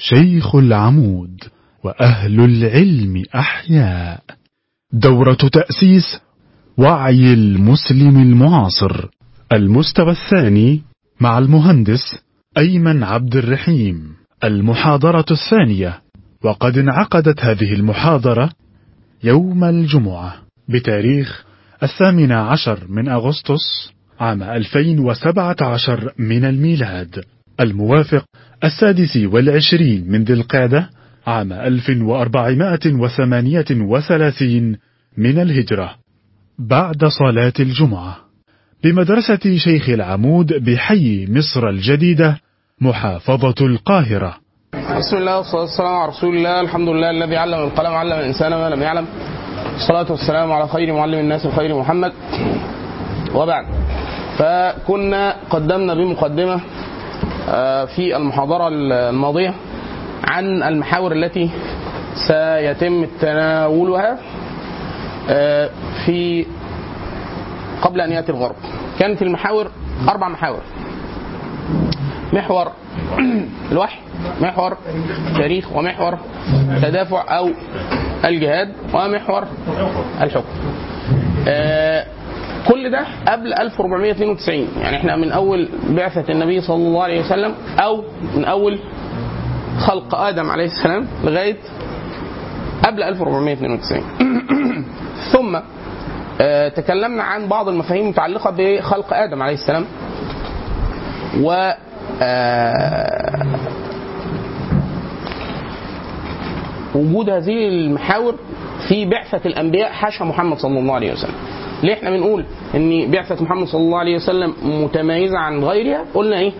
شيخ العمود وأهل العلم أحياء دورة تأسيس وعي المسلم المعاصر المستوى الثاني مع المهندس أيمن عبد الرحيم المحاضرة الثانية وقد انعقدت هذه المحاضرة يوم الجمعة بتاريخ الثامن عشر من أغسطس عام 2017 من الميلاد الموافق السادس والعشرين من ذي القعدة عام 1438 من الهجرة بعد صلاة الجمعة بمدرسة شيخ العمود بحي مصر الجديدة محافظة القاهرة بسم الله والصلاة والسلام على رسول الله الحمد لله الذي علم القلم علم الإنسان ما لم يعلم الصلاة والسلام على خير معلم الناس الخير محمد وبعد فكنا قدمنا بمقدمة في المحاضرة الماضية عن المحاور التي سيتم تناولها في قبل أن يأتي الغرب كانت المحاور أربع محاور محور الوحي محور تاريخ ومحور تدافع أو الجهاد ومحور الحكم آه كل ده قبل 1492 يعني احنا من اول بعثة النبي صلى الله عليه وسلم او من اول خلق ادم عليه السلام لغاية قبل 1492 ثم آه تكلمنا عن بعض المفاهيم المتعلقة بخلق ادم عليه السلام و آه وجود هذه المحاور في بعثة الأنبياء حاشا محمد صلى الله عليه وسلم ليه احنا بنقول ان بعثة محمد صلى الله عليه وسلم متميزة عن غيرها قلنا ايه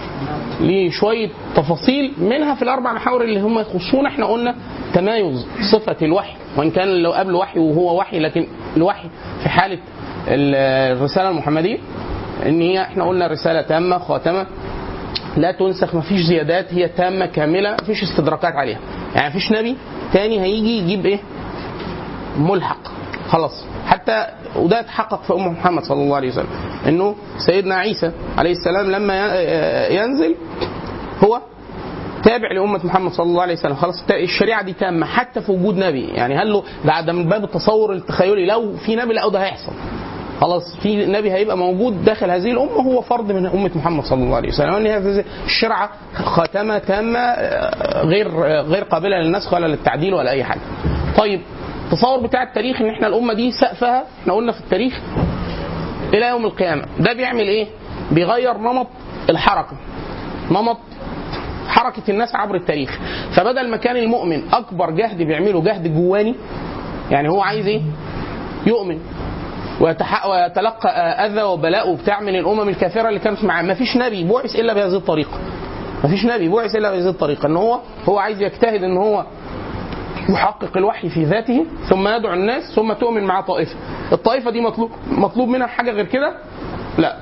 لشوية تفاصيل منها في الأربع محاور اللي هم يخصون احنا قلنا تمايز صفة الوحي وإن كان لو قبل وحي وهو وحي لكن الوحي في حالة الرسالة المحمدية ان هي احنا قلنا رسالة تامة خاتمة لا تنسخ مفيش زيادات هي تامة كاملة مفيش استدراكات عليها يعني مفيش نبي تاني هيجي يجيب ايه ملحق خلاص حتى وده اتحقق في ام محمد صلى الله عليه وسلم انه سيدنا عيسى عليه السلام لما ينزل هو تابع لأمة محمد صلى الله عليه وسلم خلاص الشريعة دي تامة حتى في وجود نبي يعني هل له ده, ده من باب التصور التخيلي لو في نبي لا ده هيحصل خلاص في نبي هيبقى موجود داخل هذه الامه هو فرد من امه محمد صلى الله عليه وسلم ان هذه الشرعه خاتمه تامه غير غير قابله للنسخ ولا للتعديل ولا اي حاجه. طيب التصور بتاع التاريخ ان احنا الامه دي سقفها احنا قلنا في التاريخ الى يوم القيامه ده بيعمل ايه؟ بيغير نمط الحركه نمط حركه الناس عبر التاريخ فبدل ما كان المؤمن اكبر جهد بيعمله جهد جواني يعني هو عايز ايه؟ يؤمن ويتلقى اذى وبلاء وبتاع من الامم الكافره اللي كانت معاه ما فيش نبي بعث الا بهذه الطريقه ما فيش نبي بعث الا بهذه الطريقه ان هو هو عايز يجتهد ان هو يحقق الوحي في ذاته ثم يدعو الناس ثم تؤمن مع طائفه الطائفه دي مطلوب مطلوب منها حاجه غير كده لا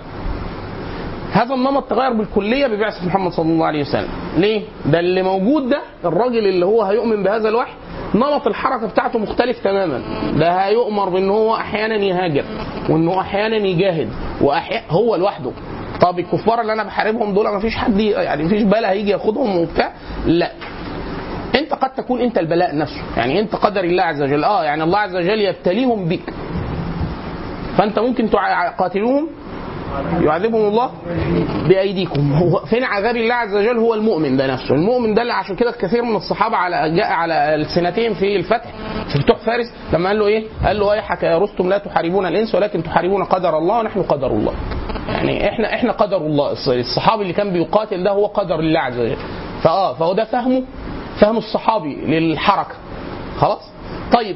هذا النمط تغير بالكليه ببعثه محمد صلى الله عليه وسلم ليه ده اللي موجود ده الراجل اللي هو هيؤمن بهذا الوحي نمط الحركه بتاعته مختلف تماما ده هيؤمر بان هو احيانا يهاجر وانه احيانا يجاهد واحيانا هو لوحده طب الكفار اللي انا بحاربهم دول ما فيش حد يعني ما فيش بلا هيجي ياخدهم وبتاع لا انت قد تكون انت البلاء نفسه يعني انت قدر الله عز وجل اه يعني الله عز وجل يبتليهم بك فانت ممكن تقاتلوهم يعذبهم الله بايديكم هو فين عذاب الله عز وجل هو المؤمن ده نفسه المؤمن ده اللي عشان كده كثير من الصحابه على جاء على السنتين في الفتح في فتوح فارس لما قال له ايه قال له ويحك يا رستم لا تحاربون الانس ولكن تحاربون قدر الله ونحن قدر الله يعني احنا احنا قدر الله الصحابي اللي كان بيقاتل ده هو قدر الله عز وجل فاه فهو ده فهمه فهم الصحابي للحركه خلاص طيب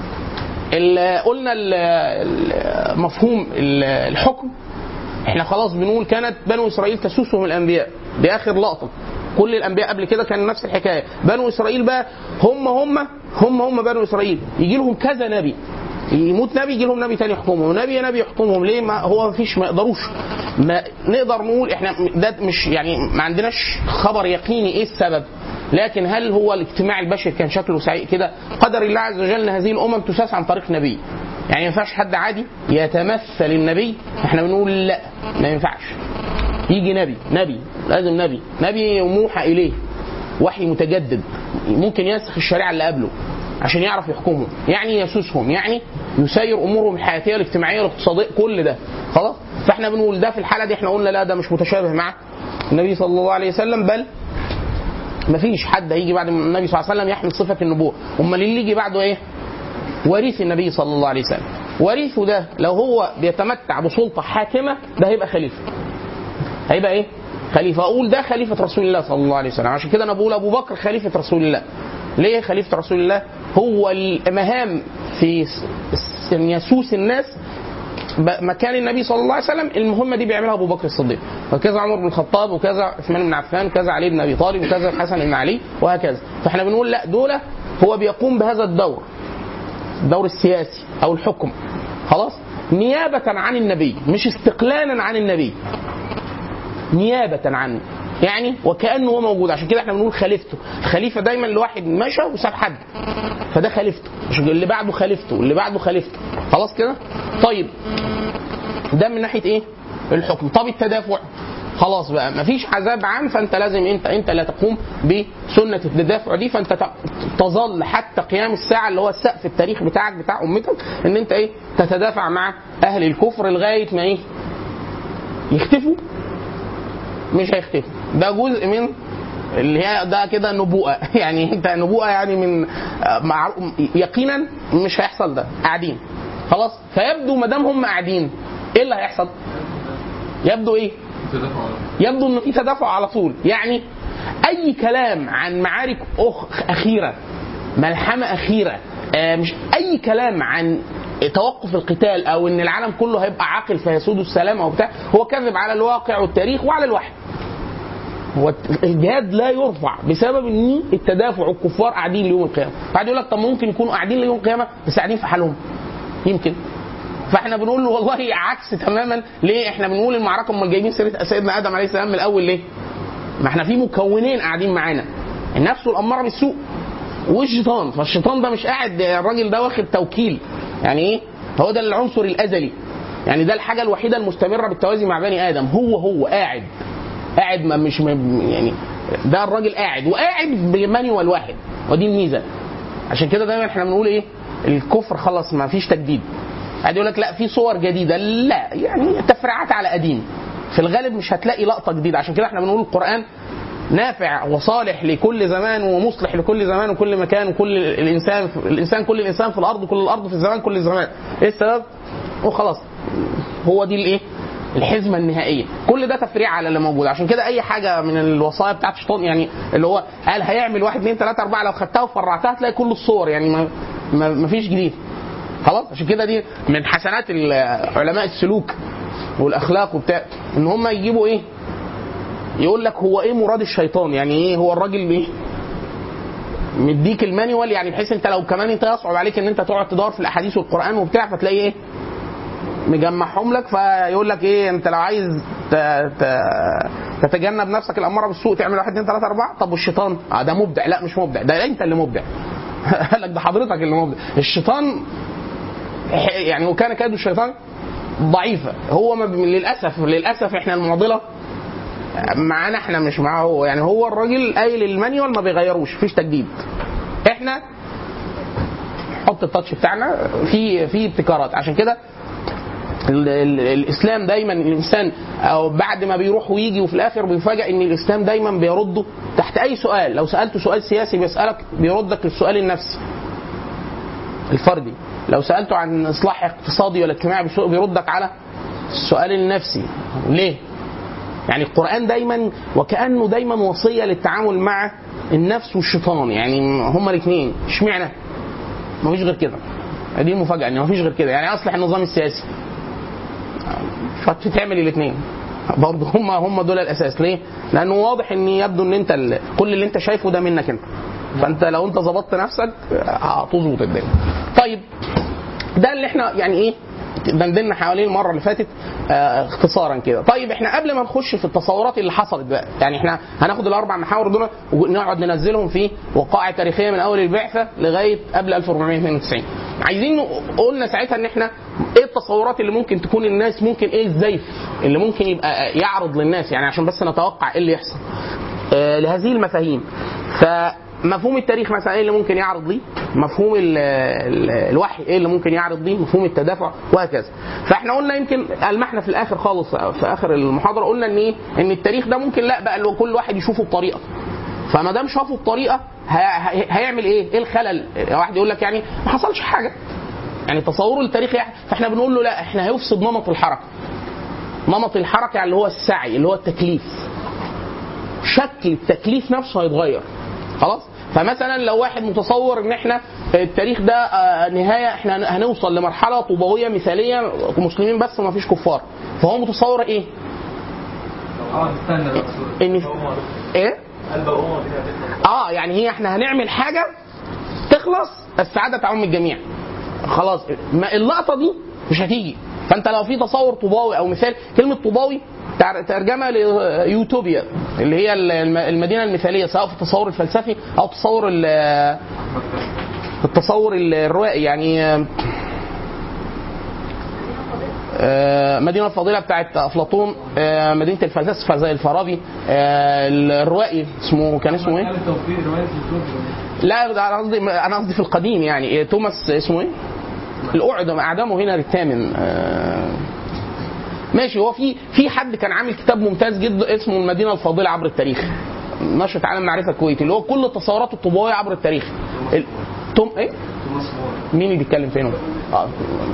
ال قلنا ال مفهوم الحكم احنا خلاص بنقول كانت بنو اسرائيل تسوسهم الانبياء دي اخر لقطه كل الانبياء قبل كده كان نفس الحكايه بنو اسرائيل بقى هم هم هم هم بنو اسرائيل يجي لهم كذا نبي يموت نبي يجي لهم نبي تاني يحكمهم نبي نبي يحكمهم ليه ما هو ما فيش ما يقدروش ما نقدر نقول احنا ده مش يعني ما عندناش خبر يقيني ايه السبب لكن هل هو الاجتماع البشري كان شكله سيء كده قدر الله عز وجل ان هذه الامم تساس عن طريق نبي يعني ما ينفعش حد عادي يتمثل النبي احنا بنقول لا ما ينفعش يجي نبي نبي لازم نبي نبي موحى اليه وحي متجدد ممكن ينسخ الشريعه اللي قبله عشان يعرف يحكمهم يعني يسوسهم يعني يسير امورهم الحياتيه الاجتماعيه الاقتصاديه كل ده خلاص فاحنا بنقول ده في الحاله دي احنا قلنا لا ده مش متشابه مع النبي صلى الله عليه وسلم بل مفيش حد هيجي بعد النبي صلى الله عليه وسلم يحمل صفه النبوه امال اللي يجي بعده ايه وريث النبي صلى الله عليه وسلم وريثه ده لو هو بيتمتع بسلطه حاكمه ده هيبقى خليفه هيبقى ايه خليفه اقول ده خليفه رسول الله صلى الله عليه وسلم عشان كده انا بقول ابو بكر خليفه رسول الله ليه خليفه رسول الله هو المهام في س- س- ان يسوس الناس ب- مكان النبي صلى الله عليه وسلم المهمه دي بيعملها ابو بكر الصديق وكذا عمر بن الخطاب وكذا عثمان بن عفان وكذا علي بن ابي طالب وكذا الحسن بن علي وهكذا فاحنا بنقول لا دول هو بيقوم بهذا الدور الدور السياسي او الحكم خلاص نيابه عن النبي مش استقلالا عن النبي نيابه عنه يعني وكانه هو موجود عشان كده احنا بنقول خليفته الخليفه دايما الواحد مشى وساب حد فده خليفته مش اللي بعده خليفته اللي بعده خليفته خلاص كده طيب ده من ناحيه ايه الحكم طب التدافع خلاص بقى مفيش عذاب عام فانت لازم انت انت لا تقوم بسنه التدافع دي فانت ت- تظل حتى قيام الساعه اللي هو السقف التاريخ بتاعك بتاع امتك ان انت ايه تتدافع مع اهل الكفر لغايه ما ايه يختفوا مش هيختفوا ده جزء من اللي هي ده كده نبوءه يعني انت نبوءه يعني من آه، مع يقينا مش هيحصل ده قاعدين خلاص فيبدو ما دام هم قاعدين ايه اللي هيحصل؟ يبدو ايه؟ يبدو ان في تدافع على طول يعني اي كلام عن معارك أخ اخيره ملحمه اخيره آه، مش اي كلام عن توقف القتال او ان العالم كله هيبقى عاقل فيسود السلام او بتاع هو كذب على الواقع والتاريخ وعلى الوحي هو الجهاد لا يرفع بسبب ان التدافع والكفار قاعدين ليوم القيامه بعد يقول لك طب ممكن يكونوا قاعدين ليوم القيامه بس قاعدين في حالهم يمكن فاحنا بنقول له والله عكس تماما ليه احنا بنقول المعركه امال جايبين سيره سيدنا ادم عليه السلام من الاول ليه ما احنا في مكونين قاعدين معانا النفس الاماره بالسوء والشيطان فالشيطان ده مش قاعد الراجل ده واخد توكيل يعني ايه هو ده العنصر الازلي يعني ده الحاجه الوحيده المستمره بالتوازي مع بني ادم هو هو قاعد قاعد ما مش ما يعني ده الراجل قاعد وقاعد بمانيوال واحد ودي الميزه عشان كده دايما احنا بنقول ايه الكفر خلاص ما فيش تجديد قاعد يقول لك لا في صور جديده لا يعني تفريعات على قديم في الغالب مش هتلاقي لقطه جديده عشان كده احنا بنقول القران نافع وصالح لكل زمان ومصلح لكل زمان وكل مكان وكل الانسان الانسان كل الانسان في الارض كل الارض في الزمان كل الزمان ايه السبب؟ وخلاص هو دي الايه؟ الحزمه النهائيه كل ده تفريع على اللي موجود عشان كده اي حاجه من الوصايا بتاعت الشيطان يعني اللي هو قال هيعمل واحد اثنين ثلاثه اربعه لو خدتها وفرعتها هتلاقي كل الصور يعني ما, ما, ما فيش جديد خلاص عشان كده دي من حسنات ال- علماء السلوك والاخلاق وبتاع ان هم يجيبوا ايه يقول لك هو ايه مراد الشيطان يعني ايه هو الراجل ايه مديك المانيوال يعني بحيث انت لو كمان انت يصعب عليك ان انت تقعد تدور في الاحاديث والقران وبتاع فتلاقي ايه مجمعهم لك فيقول لك ايه انت لو عايز ت... ت... تتجنب نفسك الاماره بالسوء تعمل واحد اثنين ثلاثه اربعه طب والشيطان اه ده مبدع لا مش مبدع ده انت اللي مبدع قال لك ده حضرتك اللي مبدع الشيطان يعني وكان كيد الشيطان ضعيفه هو ما ب... للاسف للاسف احنا المعضله معانا احنا مش معاه هو يعني هو الراجل قايل المانيوال ما بيغيروش مفيش تجديد احنا حط التاتش بتاعنا في في ابتكارات عشان كده ال- ال- الاسلام دايما الانسان او بعد ما بيروح ويجي وفي الاخر بيفاجئ ان الاسلام دايما بيرده تحت اي سؤال لو سالته سؤال سياسي بيسالك بيردك للسؤال النفسي الفردي لو سالته عن اصلاح اقتصادي ولا اجتماعي بيسو- بيردك على السؤال النفسي ليه يعني القرآن دايما وكأنه دايما وصية للتعامل مع النفس والشيطان يعني هما الاثنين اشمعنى؟ مفيش غير كده دي المفاجأة ان مفيش غير كده يعني اصلح النظام السياسي فتعمل الاثنين برضه هم هم دول الاساس ليه؟ لانه واضح ان يبدو ان انت ال- كل اللي انت شايفه ده منك انت فانت لو انت ظبطت نفسك هتظبط الدنيا طيب ده اللي احنا يعني ايه دندنا حواليه المره اللي فاتت آه اختصارا كده طيب احنا قبل ما نخش في التصورات اللي حصلت بقى يعني احنا هناخد الاربع محاور دول ونقعد ننزلهم في وقائع تاريخيه من اول البعثه لغايه قبل 1492 عايزين ن- قلنا ساعتها ان احنا ايه التصورات اللي ممكن تكون الناس ممكن ايه الزيف اللي ممكن يبقى يعرض للناس يعني عشان بس نتوقع ايه اللي يحصل آه لهذه المفاهيم فمفهوم التاريخ مثلا ايه اللي ممكن يعرض ليه؟ مفهوم ال ال الوحي ايه اللي ممكن يعرض ليه؟ مفهوم التدافع وهكذا. فاحنا قلنا يمكن المحنا في الاخر خالص في اخر المحاضره قلنا ان ايه؟ ان التاريخ ده ممكن لا بقى اللي كل واحد يشوفه بطريقه. فما دام شافه بطريقه ه- ه- هيعمل ايه؟ ايه الخلل؟ واحد يقول لك يعني ما حصلش حاجه. يعني تصوره للتاريخ يعني فاحنا بنقول له لا احنا هيفسد نمط الحركه. نمط الحركه اللي هو السعي اللي هو التكليف. شكل التكليف نفسه هيتغير خلاص فمثلا لو واحد متصور ان احنا التاريخ ده آه، نهايه احنا هنوصل لمرحله طوبويه مثاليه مسلمين بس وما فيش كفار فهو متصور ايه؟ اه استنى بقى ان ايه؟ قلب الامه دي هتفتح اه يعني هي احنا هنعمل حاجه تخلص السعاده تعم الجميع خلاص ما اللقطه دي مش هتيجي فانت لو في تصور طوباوي او مثال كلمه طوباوي تر- ترجمه ليوتوبيا اللي هي الم- المدينه المثاليه سواء في التصور الفلسفي او التصور ال- التصور الروائي يعني آه، مدينة الفضيلة بتاعت أفلاطون آه، مدينة الفلاسفة زي الفارابي آه، الروائي اسمه كان اسمه ايه؟ التوفيق روايه الكتب لا ده انا قصدي انا قصدي في القديم يعني إيه، توماس اسمه ايه؟ الاعدم اعدمه هنا الثامن آه، ماشي هو في في حد كان عامل كتاب ممتاز جدا اسمه المدينه الفاضله عبر التاريخ نشرة عالم معرفة الكويت اللي هو كل التصورات الطوبوية عبر التاريخ ال- توم ايه؟ توماس مور مين اللي بيتكلم فين هو؟ آه.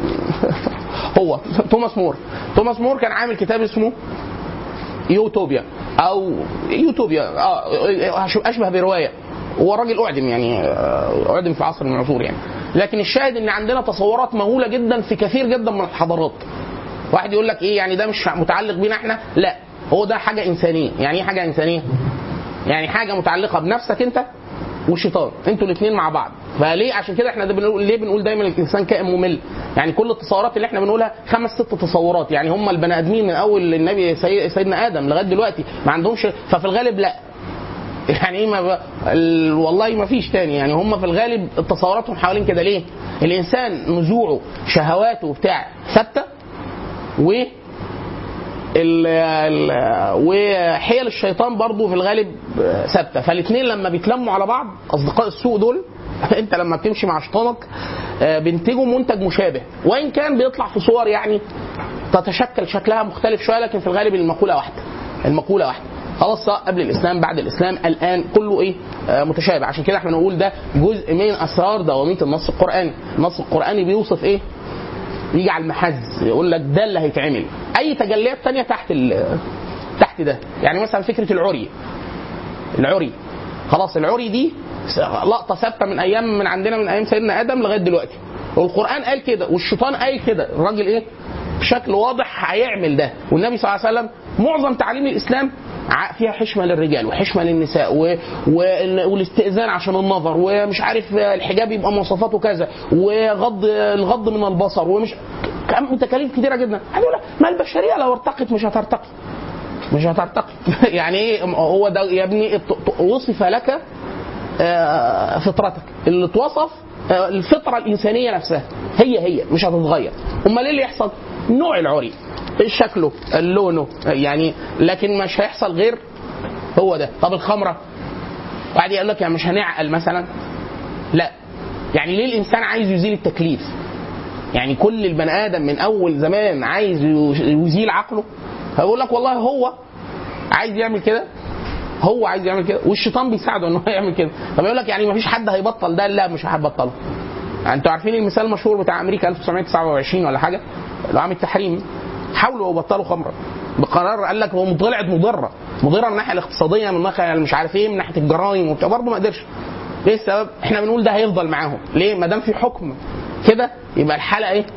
هو توماس مور توماس مور كان عامل كتاب اسمه يوتوبيا او يوتوبيا اه اشبه بروايه هو راجل اعدم يعني آه، اعدم في عصر من العصور يعني لكن الشاهد ان عندنا تصورات مهوله جدا في كثير جدا من الحضارات واحد يقول لك ايه يعني ده مش متعلق بينا احنا لا هو ده حاجه انسانيه يعني ايه حاجه انسانيه يعني حاجه متعلقه بنفسك انت والشيطان انتوا الاثنين مع بعض فليه عشان كده احنا ده بنقول ليه بنقول دايما الانسان كائن ممل يعني كل التصورات اللي احنا بنقولها خمس ست تصورات يعني هم البني ادمين من اول النبي سي- سيدنا ادم لغايه دلوقتي ما عندهمش ففي الغالب لا يعني ايه ما ب... ال... والله ما فيش تاني يعني هم في الغالب تصوراتهم حوالين كده ليه؟ الانسان نزوعه شهواته بتاع ثابته و ال ال وحيل الشيطان برضه في الغالب ثابته فالاثنين لما بيتلموا على بعض اصدقاء السوء دول انت لما بتمشي مع شيطانك آه، بينتجوا منتج مشابه وان كان بيطلع في صور يعني تتشكل شكلها مختلف شويه لكن في الغالب المقوله واحده المقوله واحده خلاص سواء قبل الاسلام بعد الاسلام الان كله ايه آه متشابه عشان كده احنا نقول ده جزء من اسرار دواميه النص القراني النص القراني بيوصف ايه يجي على المحز يقول لك ده اللي هيتعمل اي تجليات تانية تحت ال- تحت ده يعني مثلا فكره العري العري خلاص العري دي لقطه ثابته من ايام من عندنا من ايام سيدنا ادم لغايه دلوقتي والقران قال كده والشيطان قال كده الراجل ايه بشكل واضح هيعمل ده والنبي صلى الله عليه وسلم معظم تعاليم الاسلام ع- فيها حشمه للرجال وحشمه للنساء و... وال- والاستئذان عشان النظر ومش عارف الحجاب يبقى مواصفاته كذا وغض الغض من البصر ومش كم تكاليف كتيره جدا هيقول لك ما البشريه لو ارتقت مش هترتقي مش هترتقي يعني ايه هو ده يا ابني ات- ت- وصف لك آه، فطرتك اللي اتوصف آه، الفطره الانسانيه نفسها هي هي مش هتتغير امال ايه اللي يحصل نوع العري شكله لونه يعني لكن مش هيحصل غير هو ده طب الخمره واحد يقول لك يعني مش هنعقل مثلا لا يعني ليه الانسان عايز يزيل التكليف يعني كل البني ادم من اول زمان عايز يزيل عقله هيقول لك والله هو عايز يعمل كده هو عايز يعمل كده والشيطان بيساعده انه يعمل كده طب يقول لك يعني ما فيش حد هيبطل ده لا مش هيبطله يعني انتوا عارفين المثال المشهور بتاع امريكا 1929 ولا حاجه اللي هو عام التحريم حاولوا يبطلوا خمره بقرار قال لك هو طلعت مضره مضره من الناحيه الاقتصاديه من الناحيه مش عارف ايه من ناحيه الجرائم وبتاع برضه ما قدرش ليه السبب؟ احنا بنقول ده هيفضل معاهم ليه؟ ما دام في حكم كده يبقى الحاله ايه؟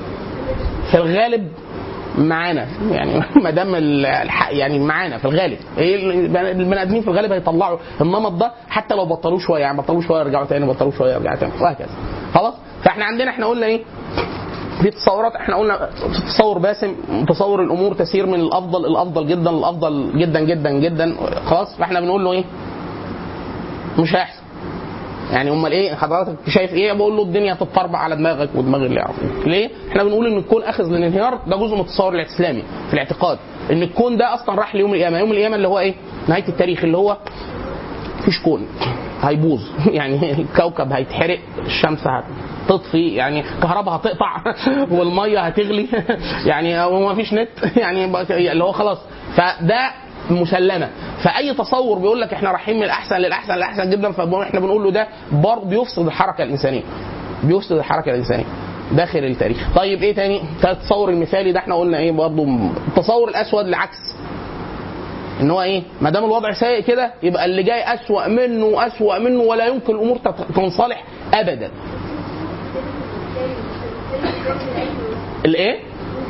في الغالب معانا يعني ما دام ال- الح- يعني معانا في الغالب إيه ال- البني ادمين في الغالب هيطلعوا النمط ده حتى لو بطلوه شويه يعني بطلوه شويه يرجعوا تاني بطلوه شويه يرجعوا تاني وهكذا خلاص فاحنا عندنا احنا قلنا ايه في تصورات احنا قلنا تصور باسم تصور الامور تسير من الافضل الافضل جدا الافضل جدا جدا جدا خلاص فاحنا بنقول له ايه مش هيحصل يعني امال ايه حضرتك شايف ايه بقول له الدنيا تتطربع على دماغك ودماغ اللي يعرفوك ليه احنا بنقول ان الكون اخذ للانهيار ده جزء من التصور الاسلامي في الاعتقاد ان الكون ده اصلا راح ليوم القيامه يوم القيامه اللي هو ايه نهايه التاريخ اللي هو مفيش كون هيبوظ يعني الكوكب هيتحرق الشمس هتطفي يعني الكهرباء هتقطع والميه هتغلي يعني وما فيش نت يعني بقى- اللي هو خلاص فده مسلمه فاي تصور بيقول لك احنا رايحين من الاحسن للاحسن للاحسن جدا فاحنا بنقول له ده برضه بيفسد الحركه الانسانيه بيفسد الحركه الانسانيه داخل التاريخ طيب ايه تاني التصور المثالي ده احنا قلنا ايه برضه التصور الاسود العكس ان هو ايه ما دام الوضع سيء كده يبقى اللي جاي اسوأ منه واسوأ منه ولا يمكن الامور تت- تنصلح ابدا الايه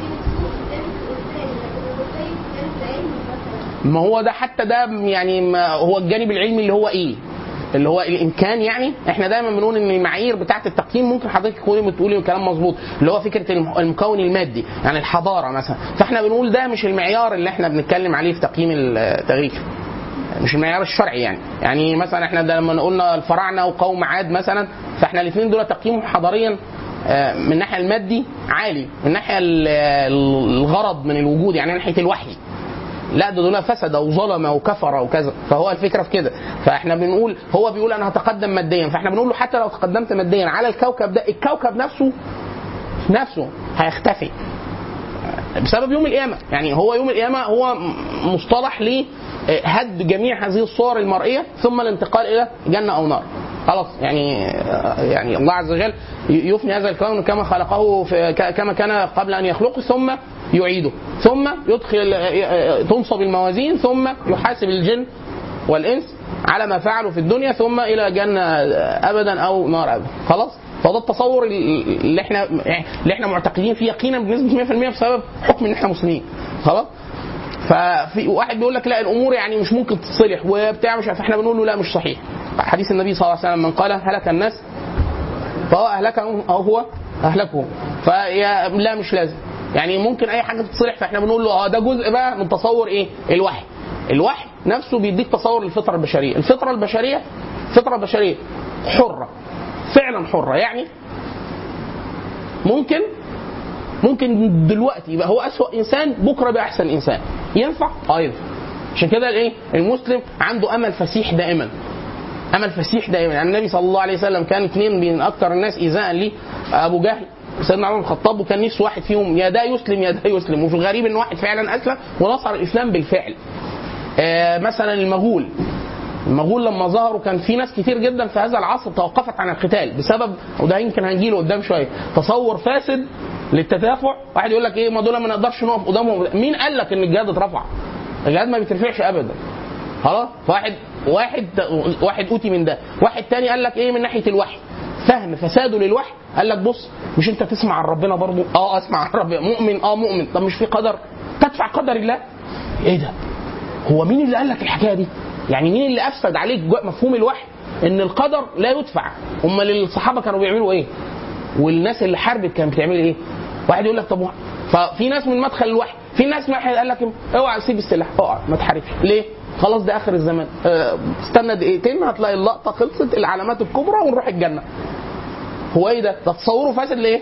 ما هو ده حتى ده يعني ما هو الجانب العلمي اللي هو ايه اللي هو الامكان يعني احنا دايما بنقول ان المعايير بتاعه التقييم ممكن حضرتك تكوني بتقولي كلام مظبوط اللي هو فكره الم- المكون المادي يعني الحضاره مثلا فاحنا بنقول ده مش المعيار اللي احنا بنتكلم عليه في تقييم التاريخ مش المعيار الشرعي يعني يعني مثلا احنا ده لما قلنا الفراعنه وقوم عاد مثلا فاحنا الاثنين دول تقييمهم حضاريا آه، من الناحيه المادي عالي من الناحيه ال- الغرض من الوجود يعني من ناحيه الوحي لا ده دول فسد وظلم وكفر وكذا فهو الفكره في كده فاحنا بنقول هو بيقول انا هتقدم ماديا فاحنا بنقول له حتى لو تقدمت ماديا على الكوكب ده الكوكب نفسه نفسه هيختفي بسبب يوم القيامه يعني هو يوم القيامه هو مصطلح لهد جميع هذه الصور المرئيه ثم الانتقال الى جنه او نار خلاص يعني يعني الله عز وجل يفني هذا الكون كما خلقه في كما كان قبل ان يخلقه ثم يعيده ثم يدخل تنصب الموازين ثم يحاسب الجن والانس على ما فعلوا في الدنيا ثم الى جنه ابدا او نار ابدا خلاص فده التصور اللي احنا اللي احنا معتقدين فيه يقينا بنسبه 100% بسبب حكم ان احنا مسلمين خلاص ففي واحد بيقول لك لا الامور يعني مش ممكن تتصلح وبتاع مش عارف احنا بنقول له لا مش صحيح حديث النبي صلى الله عليه وسلم من قال هلك الناس فهو اهلكهم او هو اهلكهم فيا لا مش لازم يعني ممكن اي حاجه تتصلح فاحنا بنقول له اه ده جزء بقى من تصور ايه الوحي الوحي نفسه بيديك تصور للفطره البشريه الفطره البشريه الفطره البشريه حره فعلا حره يعني ممكن ممكن دلوقتي يبقى هو اسوأ انسان بكره يبقى احسن انسان ينفع اه ينفع عشان كده الايه المسلم عنده امل فسيح دائما امل فسيح دائما يعني النبي صلى الله عليه وسلم كان اثنين من اكثر الناس ايذاء ليه ابو جهل سيدنا عمر بن الخطاب وكان نفسه واحد فيهم يا ده يسلم يا ده يسلم وفي الغريب ان واحد فعلا اسلم ونصر الاسلام بالفعل آه مثلا المغول المغول لما ظهروا كان في ناس كتير جدا في هذا العصر توقفت عن القتال بسبب وده يمكن هنجيله قدام شويه تصور فاسد للتدافع واحد يقول لك ايه ما دول ما نقدرش نقف قدامهم مين قال لك ان الجهاد اترفع؟ الجهاد ما بيترفعش ابدا خلاص واحد واحد واحد اوتي من ده واحد تاني قال لك ايه من ناحيه الوحي فهم فساده للوحي قال لك بص مش انت تسمع عن ربنا برضه اه اسمع عن ربنا مؤمن اه مؤمن طب مش في قدر تدفع قدر الله ايه ده هو مين اللي قال لك الحكايه دي يعني مين اللي افسد عليك مفهوم الوحي ان القدر لا يدفع امال الصحابه كانوا بيعملوا ايه والناس اللي حاربت كانت بتعمل ايه واحد يقول لك طب ففي ناس من مدخل الوحي في ناس واحد قال لك اوعى تسيب السلاح اقعد ما تحاربش ليه خلاص ده اخر الزمان اه استنى دقيقتين هتلاقي اللقطه خلصت العلامات الكبرى ونروح الجنه هو ايه ده ده تصوره فاسد ليه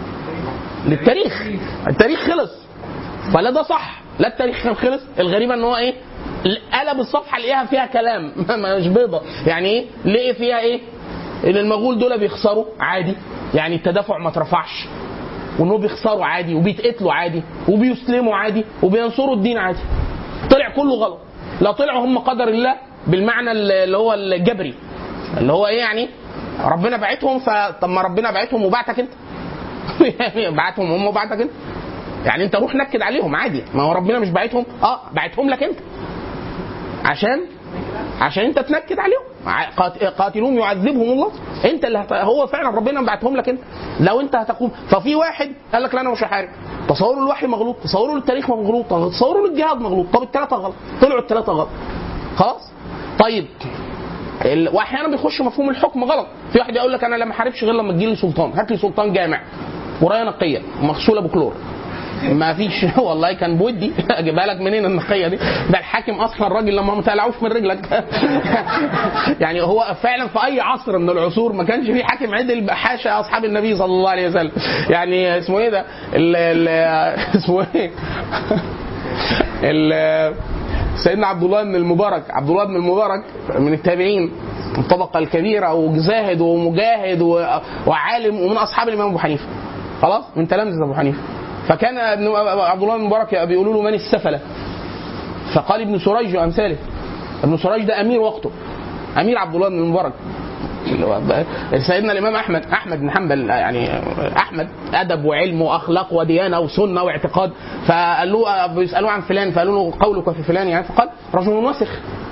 للتاريخ التاريخ خلص فلا ده صح لا التاريخ كان خلص الغريبه ان هو ايه قلب الصفحه لقيها فيها كلام مش بيضه يعني ايه لقي فيها ايه ان المغول دول بيخسروا عادي يعني التدافع ما اترفعش وانهم بيخسروا عادي وبيتقتلوا عادي وبيسلموا عادي وبينصروا الدين عادي طلع كله غلط لا طلعوا هم قدر الله بالمعنى اللي هو الجبري اللي هو ايه يعني ربنا بعتهم فطب ما ربنا بعتهم وبعتك انت يعني بعتهم هم وبعتك انت يعني انت روح نكد عليهم عادي ما هو ربنا مش باعتهم اه باعتهم لك انت عشان عشان انت تنكد عليهم قاتلوهم يعذبهم الله انت اللي هت... هو فعلا ربنا بعتهم لك انت لو انت هتقوم ففي واحد قال لك لا انا مش هحارب تصوره الوحي مغلوط تصوره للتاريخ مغلوط تصوره للجهاد مغلوط طب الثلاثه غلط طلعوا الثلاثه غلط خلاص طيب ال... واحيانا بيخش مفهوم الحكم غلط في واحد يقول لك انا لا ما احاربش غير لما تجيلي سلطان هات لي سلطان جامع ورايه نقيه مغسوله بكلور ما فيش والله كان بودي اجيبها لك منين النقيه دي ده الحاكم اصلا الراجل لما ما تقلعوش من رجلك يعني هو فعلا في اي عصر من العصور ما كانش في حاكم عدل حاشا اصحاب النبي صلى الله عليه وسلم يعني اسمه ايه ده ال ال اسمه ايه ال سيدنا عبد الله بن المبارك عبد الله بن المبارك من التابعين الطبقه الكبيره وزاهد ومجاهد و- وعالم ومن اصحاب الامام ابو حنيفه خلاص من تلامذه ابو حنيفه فكان ابن عبد الله بن المبارك بيقولوا له من السفله فقال ابن سريج وامثاله ابن سريج ده امير وقته امير عبد الله بن المبارك اللي هو ب- سيدنا الامام احمد احمد بن حنبل يعني احمد ادب وعلم واخلاق وديانه وسنه واعتقاد فقال له بيسالوه عن فلان فقالوا له قولك في فلان يعني فقال رجل وسخ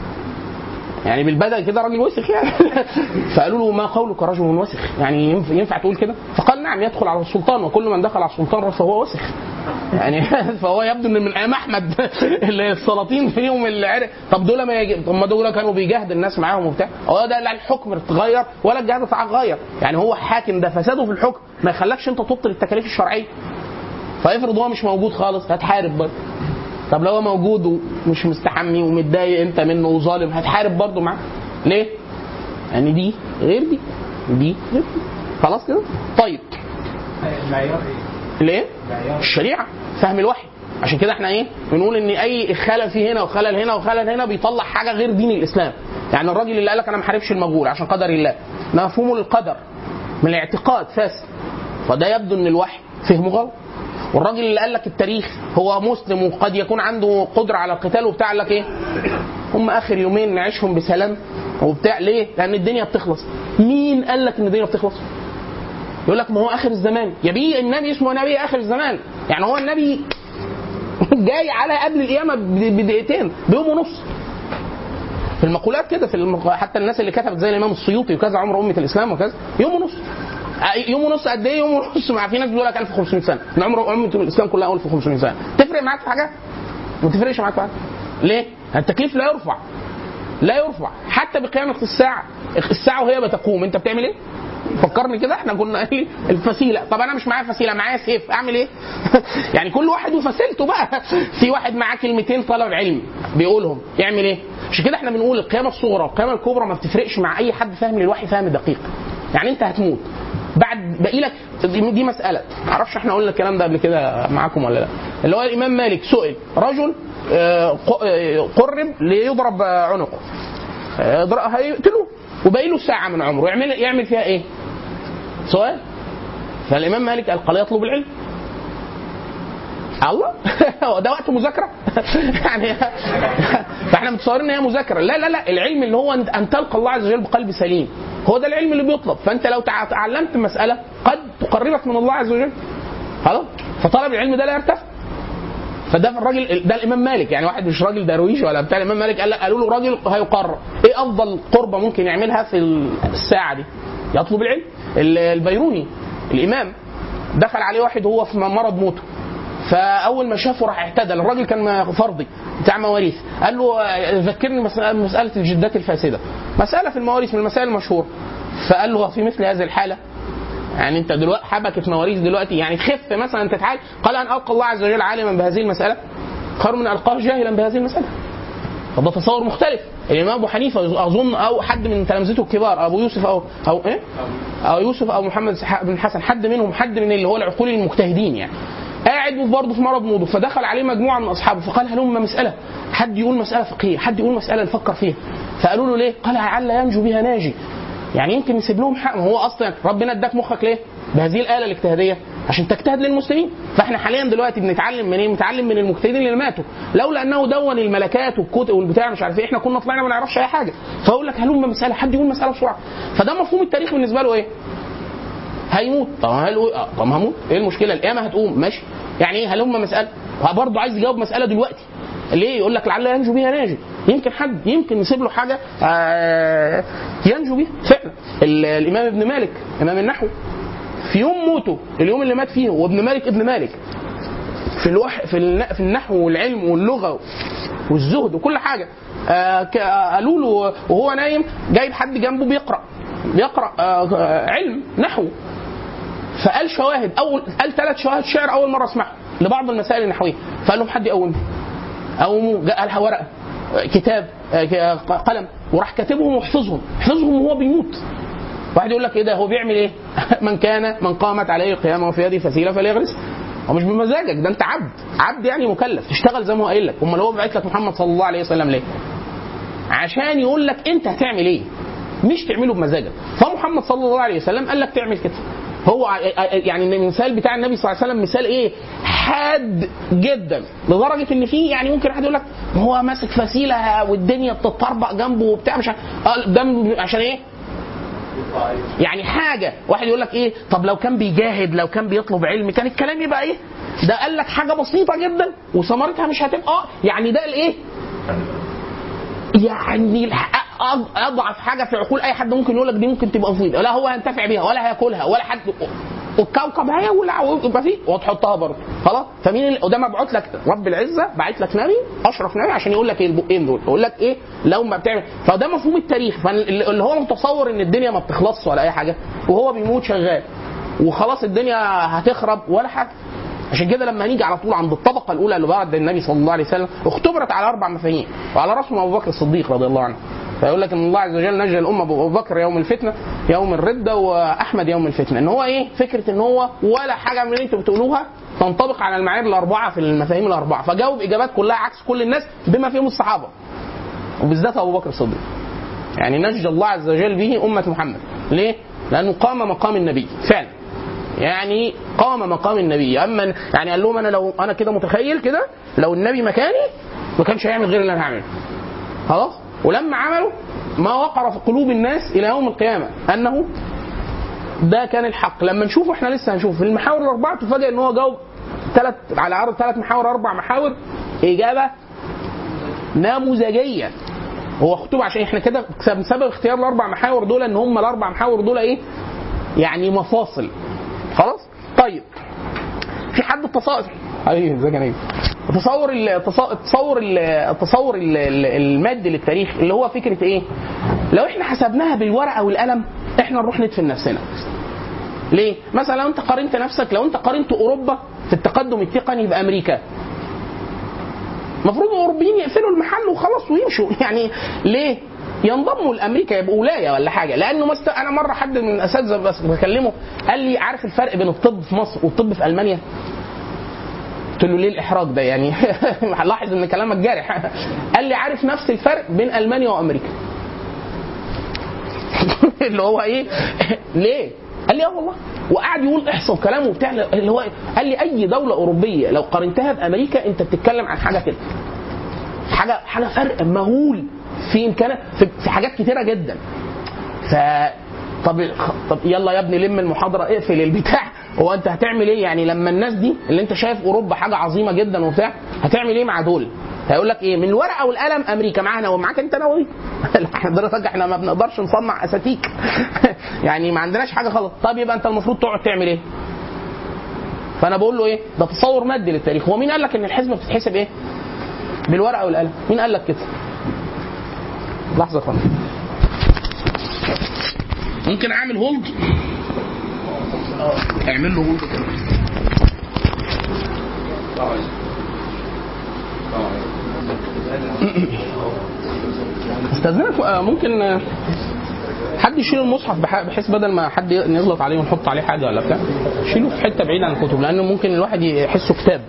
يعني بالبدء كده راجل وسخ يعني فقالوا له ما قولك رجل وسخ يعني ينفع, ينفع تقول كده فقال نعم يدخل على السلطان وكل من دخل على السلطان فهو وسخ يعني فهو يبدو ان من ايام احمد اللي السلاطين فيهم اللي عرف طب دول ما يجي طب ما دول كانوا بيجاهد الناس معاهم وبتاع هو ده لا الحكم اتغير ولا الجهاد اتغير يعني هو حاكم ده فساده في الحكم ما يخلكش انت تبطل التكاليف الشرعيه فافرض هو مش موجود خالص هتحارب برضه طب لو هو موجود ومش مستحمي ومتضايق انت منه وظالم هتحارب برضه معاه ليه؟ يعني دي غير دي دي غير دي خلاص كده؟ طيب المعيار ايه؟ ليه؟ المعيار الشريعه فهم الوحي عشان كده احنا ايه بنقول ان اي خلل في هنا وخلل هنا وخلل هنا بيطلع حاجه غير دين الاسلام يعني الراجل اللي قال لك انا ما حاربش المجهول عشان قدر الله مفهوم القدر من الاعتقاد فاسد فده يبدو ان الوحي فهمه غلط والراجل اللي قال لك التاريخ هو مسلم وقد يكون عنده قدره على القتال وبتاع قال لك ايه هم اخر يومين نعيشهم بسلام وبتاع ليه لان الدنيا بتخلص مين قال لك ان الدنيا بتخلص يقول لك ما هو اخر الزمان يا بيه النبي اسمه نبي اخر الزمان يعني هو النبي جاي على قبل القيامه ب- بدقيقتين بيوم ونص في المقولات كده في المق... حتى الناس اللي كتبت زي الامام السيوطي وكذا عمر امه الاسلام وكذا يوم ونص آه، يوم ونص قد ايه يوم ونص مع في ناس بيقول لك 1500 سنه من عمر امه الاسلام كلها 1500 سنه تفرق معاك في حاجه؟ ما تفرقش معاك في حاجه ليه؟ التكليف لا يرفع لا يرفع حتى بقيامة الساعة الساعة وهي بتقوم انت بتعمل ايه؟ فكرني كده احنا كنا ايه الفسيلة طب انا مش معايا فسيلة معايا سيف اعمل ايه؟ يعني كل واحد وفسيلته بقى في واحد معاه كلمتين طلب علم بيقولهم يعمل ايه؟ عشان كده احنا بنقول القيامة الصغرى والقيامة الكبرى ما بتفرقش مع اي حد فاهم للوحي فهم دقيق يعني انت هتموت بعد باقي لك دي دي مسألة معرفش احنا قلنا الكلام ده قبل كده معاكم ولا لا اللي هو الامام مالك سئل رجل آه، ق- آه، قرب ليضرب آه، عنقه هيضرب- هيقتلوه وباقي له ساعة من عمره يعمل يعمل فيها ايه؟ سؤال فالامام مالك قال قال يطلب العلم الله هو ده وقت مذاكره يعني فاحنا متصورين ان هي مذاكره لا لا لا العلم اللي هو أن- ان تلقى الله عز وجل بقلب سليم هو ده العلم اللي بيطلب فانت لو تع- تعلمت مساله قد تقربك من الله عز وجل خلاص فطلب العلم ده لا يرتفع فده الراجل ده الامام مالك يعني واحد مش راجل درويش ولا بتاع الامام مالك قال قالوا له راجل هيقرر ايه افضل قربه ممكن يعملها في الساعه دي يطلب العلم ال- البيروني الامام دخل عليه واحد وهو في مرض موته فاول ما شافه راح اعتدل الراجل كان فرضي بتاع مواريث قال له آه، ذكرني مسألة, مساله الجدات الفاسده مساله في المواريث من المسائل المشهوره فقال له في مثل هذه الحاله يعني انت دلوقتي حبكت مواريث دلوقتي يعني تخف مثلا تتعالج قال ان القى الله عز وجل عالما بهذه المساله خير من القاه جاهلا بهذه المساله فده تصور مختلف الامام ابو حنيفه اظن او حد من تلامذته الكبار ابو يوسف او او ايه او يوسف او محمد بن حسن حد منهم حد من اللي هو العقول المجتهدين يعني قاعد برضه في مرض موضوع فدخل عليه مجموعه من اصحابه فقال هلم مساله حد يقول مساله فقهيه حد يقول مساله نفكر فيها فقالوا له ليه؟ قال لعل ينجو بها ناجي يعني يمكن نسيب لهم حق ما هو اصلا ربنا اداك مخك ليه؟ بهذه الاله الاجتهاديه عشان تجتهد للمسلمين فاحنا حاليا دلوقتي بنتعلم من ايه؟ بنتعلم من المجتهدين اللي ماتوا لولا انه دون الملكات والكتب والبتاع مش عارف ايه احنا كنا طلعنا ما نعرفش اي حاجه فاقول لك هلم مساله حد يقول مساله بسرعه فده مفهوم التاريخ بالنسبه له ايه؟ هيموت طب هل آه، طب هموت ايه المشكله القيامه هتقوم ماشي يعني ايه هلم مساله برضه عايز يجاوب مساله دلوقتي ليه يقول لك لعل ينجو بها ناجي يمكن حد يمكن نسيب له حاجه آه ينجو بيها فعلا ال- الامام ابن مالك امام النحو في يوم موته اليوم اللي مات فيه وابن مالك ابن مالك في الوح في, الن... في النحو والعلم واللغه والزهد وكل حاجه آه ك- آه، قالوا له وهو نايم جايب حد جنبه بيقرا بيقرا آه آه، علم نحو فقال شواهد اول قال ثلاث شواهد شعر اول مره اسمعهم لبعض المسائل النحويه فقال لهم حد يقومني قوموا جاء لها ورقه آه، كتاب آه، ك- قلم وراح كاتبهم وحفظهم حفظهم وهو بيموت واحد يقول لك ايه ده هو بيعمل ايه؟ من كان من قامت عليه القيامه وفي يده فسيله فليغرس هو مش بمزاجك ده انت عبد عبد يعني مكلف تشتغل زي ما هو قايل لك امال هو بعت لك محمد صلى الله عليه وسلم ليه عشان يقول لك انت هتعمل ايه مش تعمله بمزاجك فمحمد صلى الله عليه وسلم قال لك تعمل كده هو ع- يعني المثال بتاع النبي صلى الله عليه وسلم مثال ايه حاد جدا لدرجه ان في يعني ممكن حد يقول لك ما هو ماسك فسيله والدنيا بتطربق جنبه وبتاع مش عارف آه، ده م- عشان ايه يعني حاجه واحد يقول لك ايه طب لو كان بيجاهد لو كان بيطلب علم كان الكلام يبقى ايه ده قال لك حاجه بسيطه جدا وثمرتها مش هتبقى آه، يعني ده الايه يعني الح- أض- اضعف حاجه في عقول اي حد ممكن يقول لك دي ممكن تبقى مفيده لا هو هينتفع بيها ولا هياكلها ولا حد والكوكب هيولع ويبقى فيه وتحطها برضه خلاص فمين اللي وده مبعوث لك رب العزه باعت لك نبي اشرف نبي عشان يقول لك ايه البقين دول يقول لك ايه لو ما بتعمل فده مفهوم التاريخ فاللي هو متصور ان الدنيا ما بتخلصش ولا اي حاجه وهو بيموت شغال وخلاص الدنيا هتخرب ولا حاجه عشان كده لما هنيجي على طول عند الطبقه الاولى اللي بعد النبي صلى الله عليه وسلم اختبرت على اربع مفاهيم وعلى راسهم ابو بكر الصديق رضي الله عنه فيقول لك ان الله عز وجل نجى الامه ابو بكر يوم الفتنه يوم الرده واحمد يوم الفتنه ان هو ايه فكره ان هو ولا حاجه من اللي انتوا بتقولوها تنطبق على المعايير الاربعه في المفاهيم الاربعه فجاوب اجابات كلها عكس كل الناس بما فيهم الصحابه وبالذات ابو بكر الصديق يعني نجى الله عز وجل به امه محمد ليه؟ لانه قام مقام النبي فعلا يعني قام مقام النبي اما يعني قال لهم انا لو انا كده متخيل كده لو النبي مكاني ما كانش هيعمل غير اللي انا هعمله خلاص ولما عملوا ما وقر في قلوب الناس الى يوم القيامه انه ده كان الحق لما نشوفه احنا لسه هنشوف في المحاور الاربعه تفاجئ ان هو جاوب ثلاث على عرض ثلاث محاور اربع محاور اجابه نموذجيه هو خطوب عشان احنا كده بسبب اختيار الاربع محاور دول ان هم الاربع محاور دول ايه يعني مفاصل خلاص طيب في حد التصور ايوه ازيك يا نجم تصور ال- التصور ال- التصور ال- ال- المادي للتاريخ اللي هو فكره ايه؟ لو احنا حسبناها بالورقه والقلم احنا نروح ندفن نفسنا. ليه؟ مثلا لو انت قارنت نفسك لو انت قارنت اوروبا في التقدم التقني بامريكا المفروض الاوروبيين يقفلوا المحل وخلاص ويمشوا يعني ليه؟ ينضموا لامريكا يبقوا ولايه ولا حاجه لانه مست... انا مره حد من الاساتذه بس بكلمه قال لي عارف الفرق بين الطب في مصر والطب في المانيا؟ قلت له ليه الاحراج ده يعني لاحظ ان كلامك جارح قال لي عارف نفس الفرق بين المانيا وامريكا اللي هو ايه ليه قال لي اه والله وقعد يقول احصل كلامه وبتاع اللي هو قال لي اي دوله اوروبيه لو قارنتها بامريكا انت بتتكلم عن حاجه كده حاجه حاجه فرق مهول في امكانات في, في حاجات كتيره جدا ف طب طب يلا يا ابني لم المحاضره اقفل البتاع هو انت هتعمل ايه يعني لما الناس دي اللي انت شايف اوروبا حاجه عظيمه جدا وبتاع هتعمل ايه مع دول؟ هيقول لك ايه من الورقه والقلم امريكا معانا ومعاك انت نووي حضرتك احنا ما بنقدرش نصنع اساتيك يعني ما عندناش حاجه خالص طب يبقى انت المفروض تقعد تعمل ايه؟ فانا بقول له ايه؟ ده تصور مادي للتاريخ هو مين قال لك ان الحسبه بتتحسب ايه؟ بالورقه والقلم مين قال لك كده؟ لحظه يا فندم ممكن اعمل هولد اعمل له هولد كده استاذنك آه، ممكن آه، حد يشيل المصحف بح- بحيث بدل ما حد يغلط عليه ونحط عليه حاجه ولا بتاع شيله في حته بعيده عن الكتب لانه ممكن الواحد يحسه كتاب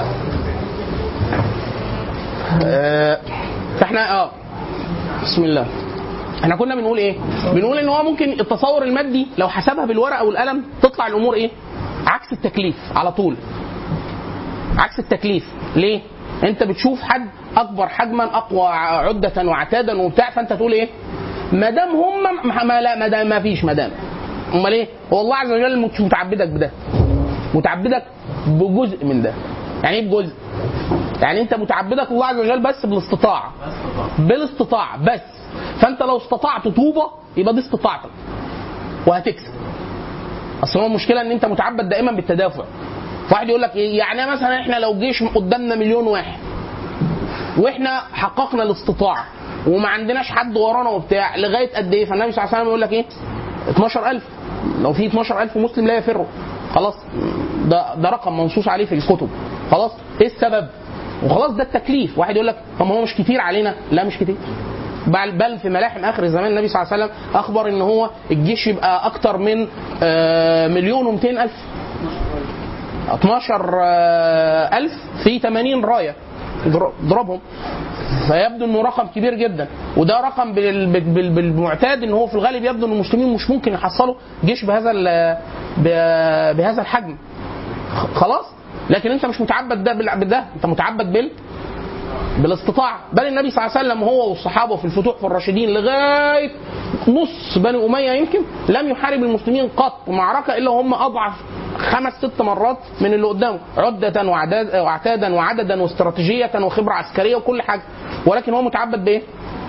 آه، فاحنا اه بسم الله احنا كنا بنقول ايه؟ بنقول ان هو ممكن التصور المادي لو حسبها بالورقه والقلم تطلع الامور ايه؟ عكس التكليف على طول. عكس التكليف، ليه؟ انت بتشوف حد اكبر حجما اقوى عده وعتادا وبتاع فانت تقول ايه؟ ما دام هم ما- ما لا ما دام ما فيش ما دام. امال ايه؟ هو الله عز وجل مش متعبدك بده. متعبدك بجزء من ده. يعني ايه بجزء؟ يعني انت متعبدك الله عز وجل بس بالاستطاعه. بالاستطاعه بس. فانت لو استطعت طوبه يبقى دي استطاعتك. وهتكسب. اصل هو المشكله ان انت متعبد دائما بالتدافع. واحد يقول لك ايه يعني مثلا احنا لو جيش قدامنا مليون واحد واحنا حققنا الاستطاعه وما عندناش حد ورانا وبتاع لغايه قد ايه فالنبي صلى الله عليه وسلم يقول لك ايه 12000 لو في 12000 مسلم لا يفروا خلاص ده ده رقم منصوص عليه في الكتب خلاص ايه السبب وخلاص ده التكليف واحد يقول لك طب ما هو مش كتير علينا لا مش كتير بل بل في ملاحم اخر الزمان النبي صلى الله عليه وسلم اخبر ان هو الجيش يبقى اكتر من آه، مليون و الف 12000 في 80 رايه اضر- اضربهم فيبدو انه رقم كبير جدا وده رقم بال- بال- بال- بالمعتاد ان هو في الغالب يبدو ان المسلمين مش ممكن يحصلوا جيش بهذا ال- ب- بهذا الحجم خ- خلاص لكن انت مش متعبد ده بال- بده انت متعبد بال بالاستطاعه بل النبي صلى الله عليه وسلم هو والصحابه في الفتوح في الراشدين لغايه نص بني اميه يمكن لم يحارب المسلمين قط معركه الا هم اضعف خمس ست مرات من اللي قدامه عدة وعداد وعتادا وعددا واستراتيجية وخبرة عسكرية وكل حاجة ولكن هو متعبد بإيه؟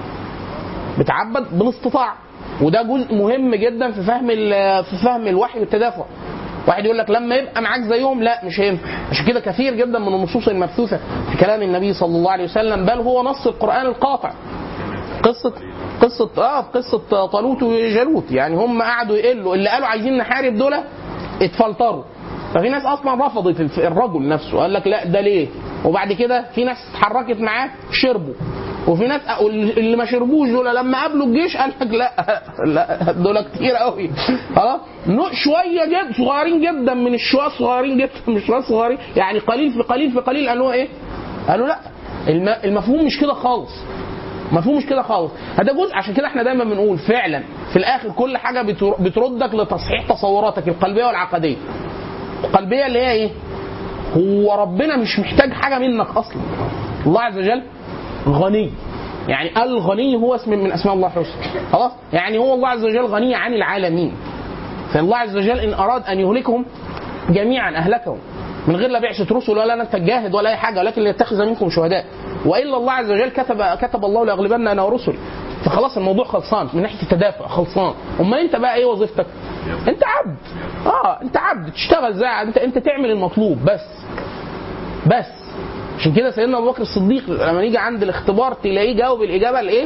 متعبد بالاستطاعة وده جزء مهم جدا في فهم ال- في فهم الوحي والتدافع واحد يقول لك لما يبقى معاك زيهم لا مش هينفع عشان كده كثير جدا من النصوص المبثوثه في كلام النبي صلى الله عليه وسلم بل هو نص القران القاطع قصه قصه اه قصه طالوت وجالوت يعني هم قعدوا يقلوا اللي قالوا عايزين نحارب دول اتفلتروا ففي ناس اصلا رفضت الف- الرجل نفسه قال لك لا ده ليه وبعد كده في ناس اتحركت معاه شربوا وفي ناس اللي ما شربوش دول لما قابلوا الجيش قال لك لا لا دول كتير قوي خلاص نوع- شويه جد صغيرين جدا من الشواء صغيرين جدا مش شويه صغيرين يعني قليل في قليل في قليل قالوا ايه؟ قالوا لا الم- المفهوم مش كده خالص مفهوم مش كده خالص هذا جزء عشان كده احنا دايما بنقول فعلا في الاخر كل حاجه بتر- بتردك لتصحيح تصوراتك القلبيه والعقديه القلبيه اللي هي ايه هو ربنا مش محتاج حاجه منك اصلا الله عز وجل غني يعني الغني هو اسم من اسماء الله الحسنى خلاص يعني هو الله عز وجل غني عن العالمين فالله عز وجل ان اراد ان يهلكهم جميعا اهلكهم من غير لا بعثه رسل ولا انك تجاهد ولا اي حاجه ولكن ليتخذ منكم شهداء والا الله عز وجل كتب كتب الله لاغلبن انا ورسلي فخلاص الموضوع خلصان من ناحيه التدافع خلصان امال انت بقى ايه وظيفتك؟ انت عبد اه انت عبد تشتغل زي انت انت تعمل المطلوب بس بس عشان كده سيدنا ابو بكر الصديق لما نيجي عند الاختبار تلاقيه جاوب الاجابه الايه؟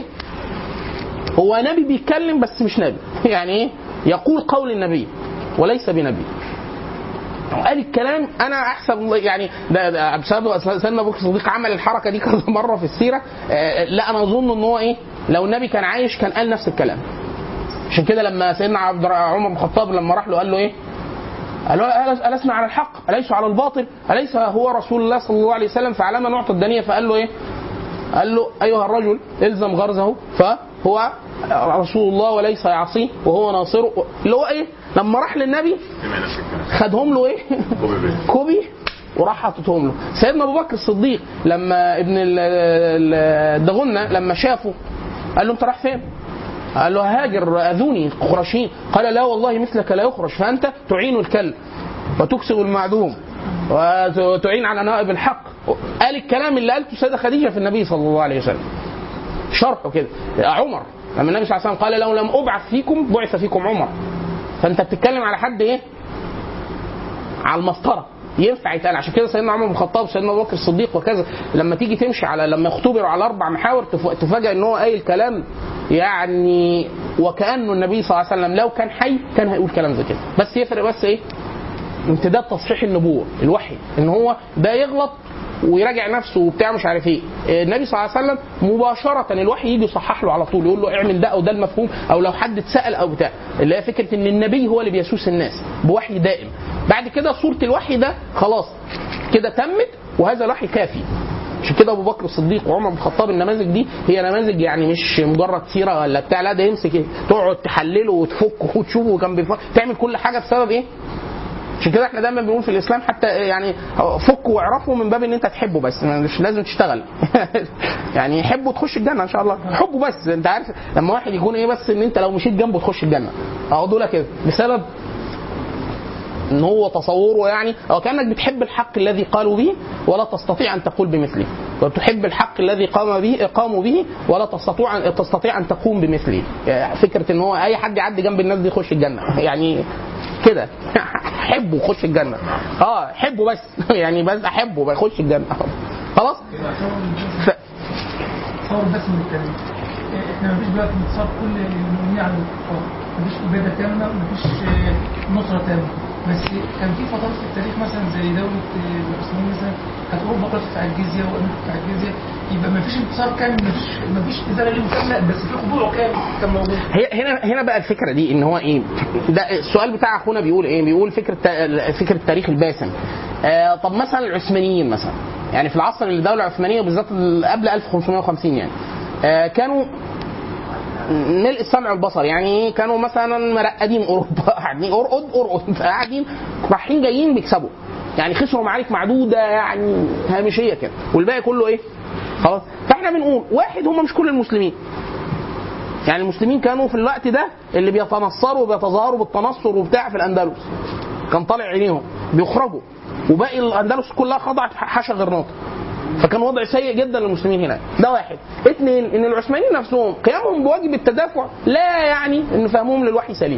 هو نبي بيتكلم بس مش نبي يعني ايه؟ يقول قول النبي وليس بنبي قال الكلام انا احسب يعني ده, ده بسبب سيدنا ابو بكر الصديق عمل الحركه دي كذا مره في السيره آه، لا انا اظن ان هو ايه لو النبي كان عايش كان قال نفس الكلام عشان كده لما سيدنا عبد عمر بن الخطاب لما راح له قال له ايه قال له ألس- ألسنا على الحق أليس على الباطل أليس هو رسول الله صلى الله عليه وسلم فعلى ما نعطى الدنيا فقال له إيه قال له أيها الرجل الزم غرزه فهو رسول الله وليس يعصيه وهو ناصره اللي هو إيه لما راح للنبي خدهم له إيه كوبي وراح حاططهم له سيدنا ابو بكر الصديق لما ابن ال- ال- الدغنه لما شافه قال له انت رايح فين قال له هاجر اذوني قرشين قال لا والله مثلك لا يخرج فانت تعين الكلب وتكسب المعدوم وتعين على نائب الحق قال الكلام اللي قالته السيده خديجه في النبي صلى الله عليه وسلم شرحه كده عمر لما النبي صلى الله عليه وسلم قال لو لم ابعث فيكم بعث فيكم عمر فانت بتتكلم على حد ايه على المسطره ينفع يتقال عشان كده سيدنا عمر بن الخطاب وسيدنا ابو بكر الصديق وكذا لما تيجي تمشي على لما يختبروا على اربع محاور تف- تفاجئ ان هو قايل كلام يعني وكانه النبي صلى الله عليه وسلم لو كان حي كان هيقول كلام زي كده بس يفرق بس ايه امتداد تصحيح النبوه الوحي ان هو ده يغلط ويراجع نفسه وبتاع مش عارف ايه النبي صلى الله عليه وسلم مباشره الوحي يجي يصحح له على طول يقول له اعمل ده او ده المفهوم او لو حد اتسال او بتاع اللي هي فكره ان النبي هو اللي بيسوس الناس بوحي دائم بعد كده صوره الوحي ده خلاص كده تمت وهذا الوحي كافي عشان كده ابو بكر الصديق وعمر بن الخطاب النماذج دي هي نماذج يعني مش مجرد سيره ولا بتاع لا ده يمسك إيه؟ تقعد تحلله وتفكه وتشوفه كان بيفكر تعمل كل حاجه بسبب ايه؟ عشان كده احنا دايما بنقول في الاسلام حتى يعني فكه واعرفه من باب ان انت تحبه بس مش لازم تشتغل يعني حبه تخش الجنه ان شاء الله حبه بس انت عارف لما واحد يكون ايه بس ان انت لو مشيت جنبه تخش الجنه اهو دول كده بسبب ان هو تصوره يعني او كانك بتحب الحق الذي قالوا به ولا تستطيع ان تقول بمثله وتحب الحق الذي قام به قاموا به ولا تستطيع ان تستطيع ان تقوم بمثله يعني فكره ان هو اي حد يعدي جنب الناس دي يخش الجنه يعني كده حبه يخش الجنه اه حبه بس يعني بس احبه بيخش الجنه خلاص ف... تصور بس من الكلام احنا مفيش دلوقتي انتصار كل المؤمنين على الكفار مفيش اباده كامله مفيش آه، نصره تامه بس كان في فترات في التاريخ مثلا زي دوله آه، العثمانيين مثلا كانت اوروبا كلها بتدفع الجزيه وامريكا بتدفع الجزيه يبقى مفيش انتصار كامل مفيش مفيش ازاله ليهم كامله بس في خضوع كامل كان موجود هي هنا هنا بقى الفكره دي ان هو ايه ده السؤال بتاع اخونا بيقول ايه بيقول فكره فكره التاريخ الباسم آه طب مثلا العثمانيين مثلا يعني في العصر اللي الدوله العثمانيه بالذات قبل 1550 يعني آه كانوا ملء السمع والبصر يعني ايه كانوا مثلا مرقدين اوروبا قاعدين ارقد ارقد قاعدين رايحين جايين بيكسبوا يعني خسروا معارك معدوده يعني هامشيه كده والباقي كله ايه؟ خلاص فاحنا بنقول واحد هم مش كل المسلمين يعني المسلمين كانوا في الوقت ده اللي بيتنصروا وبيتظاهروا بالتنصر وبتاع في الاندلس كان طالع عينيهم بيخرجوا وباقي الاندلس كلها خضعت حاشا غرناطه فكان وضع سيء جدا للمسلمين هناك ده واحد اثنين ان العثمانيين نفسهم قيامهم بواجب التدافع لا يعني ان فهمهم للوحي سليم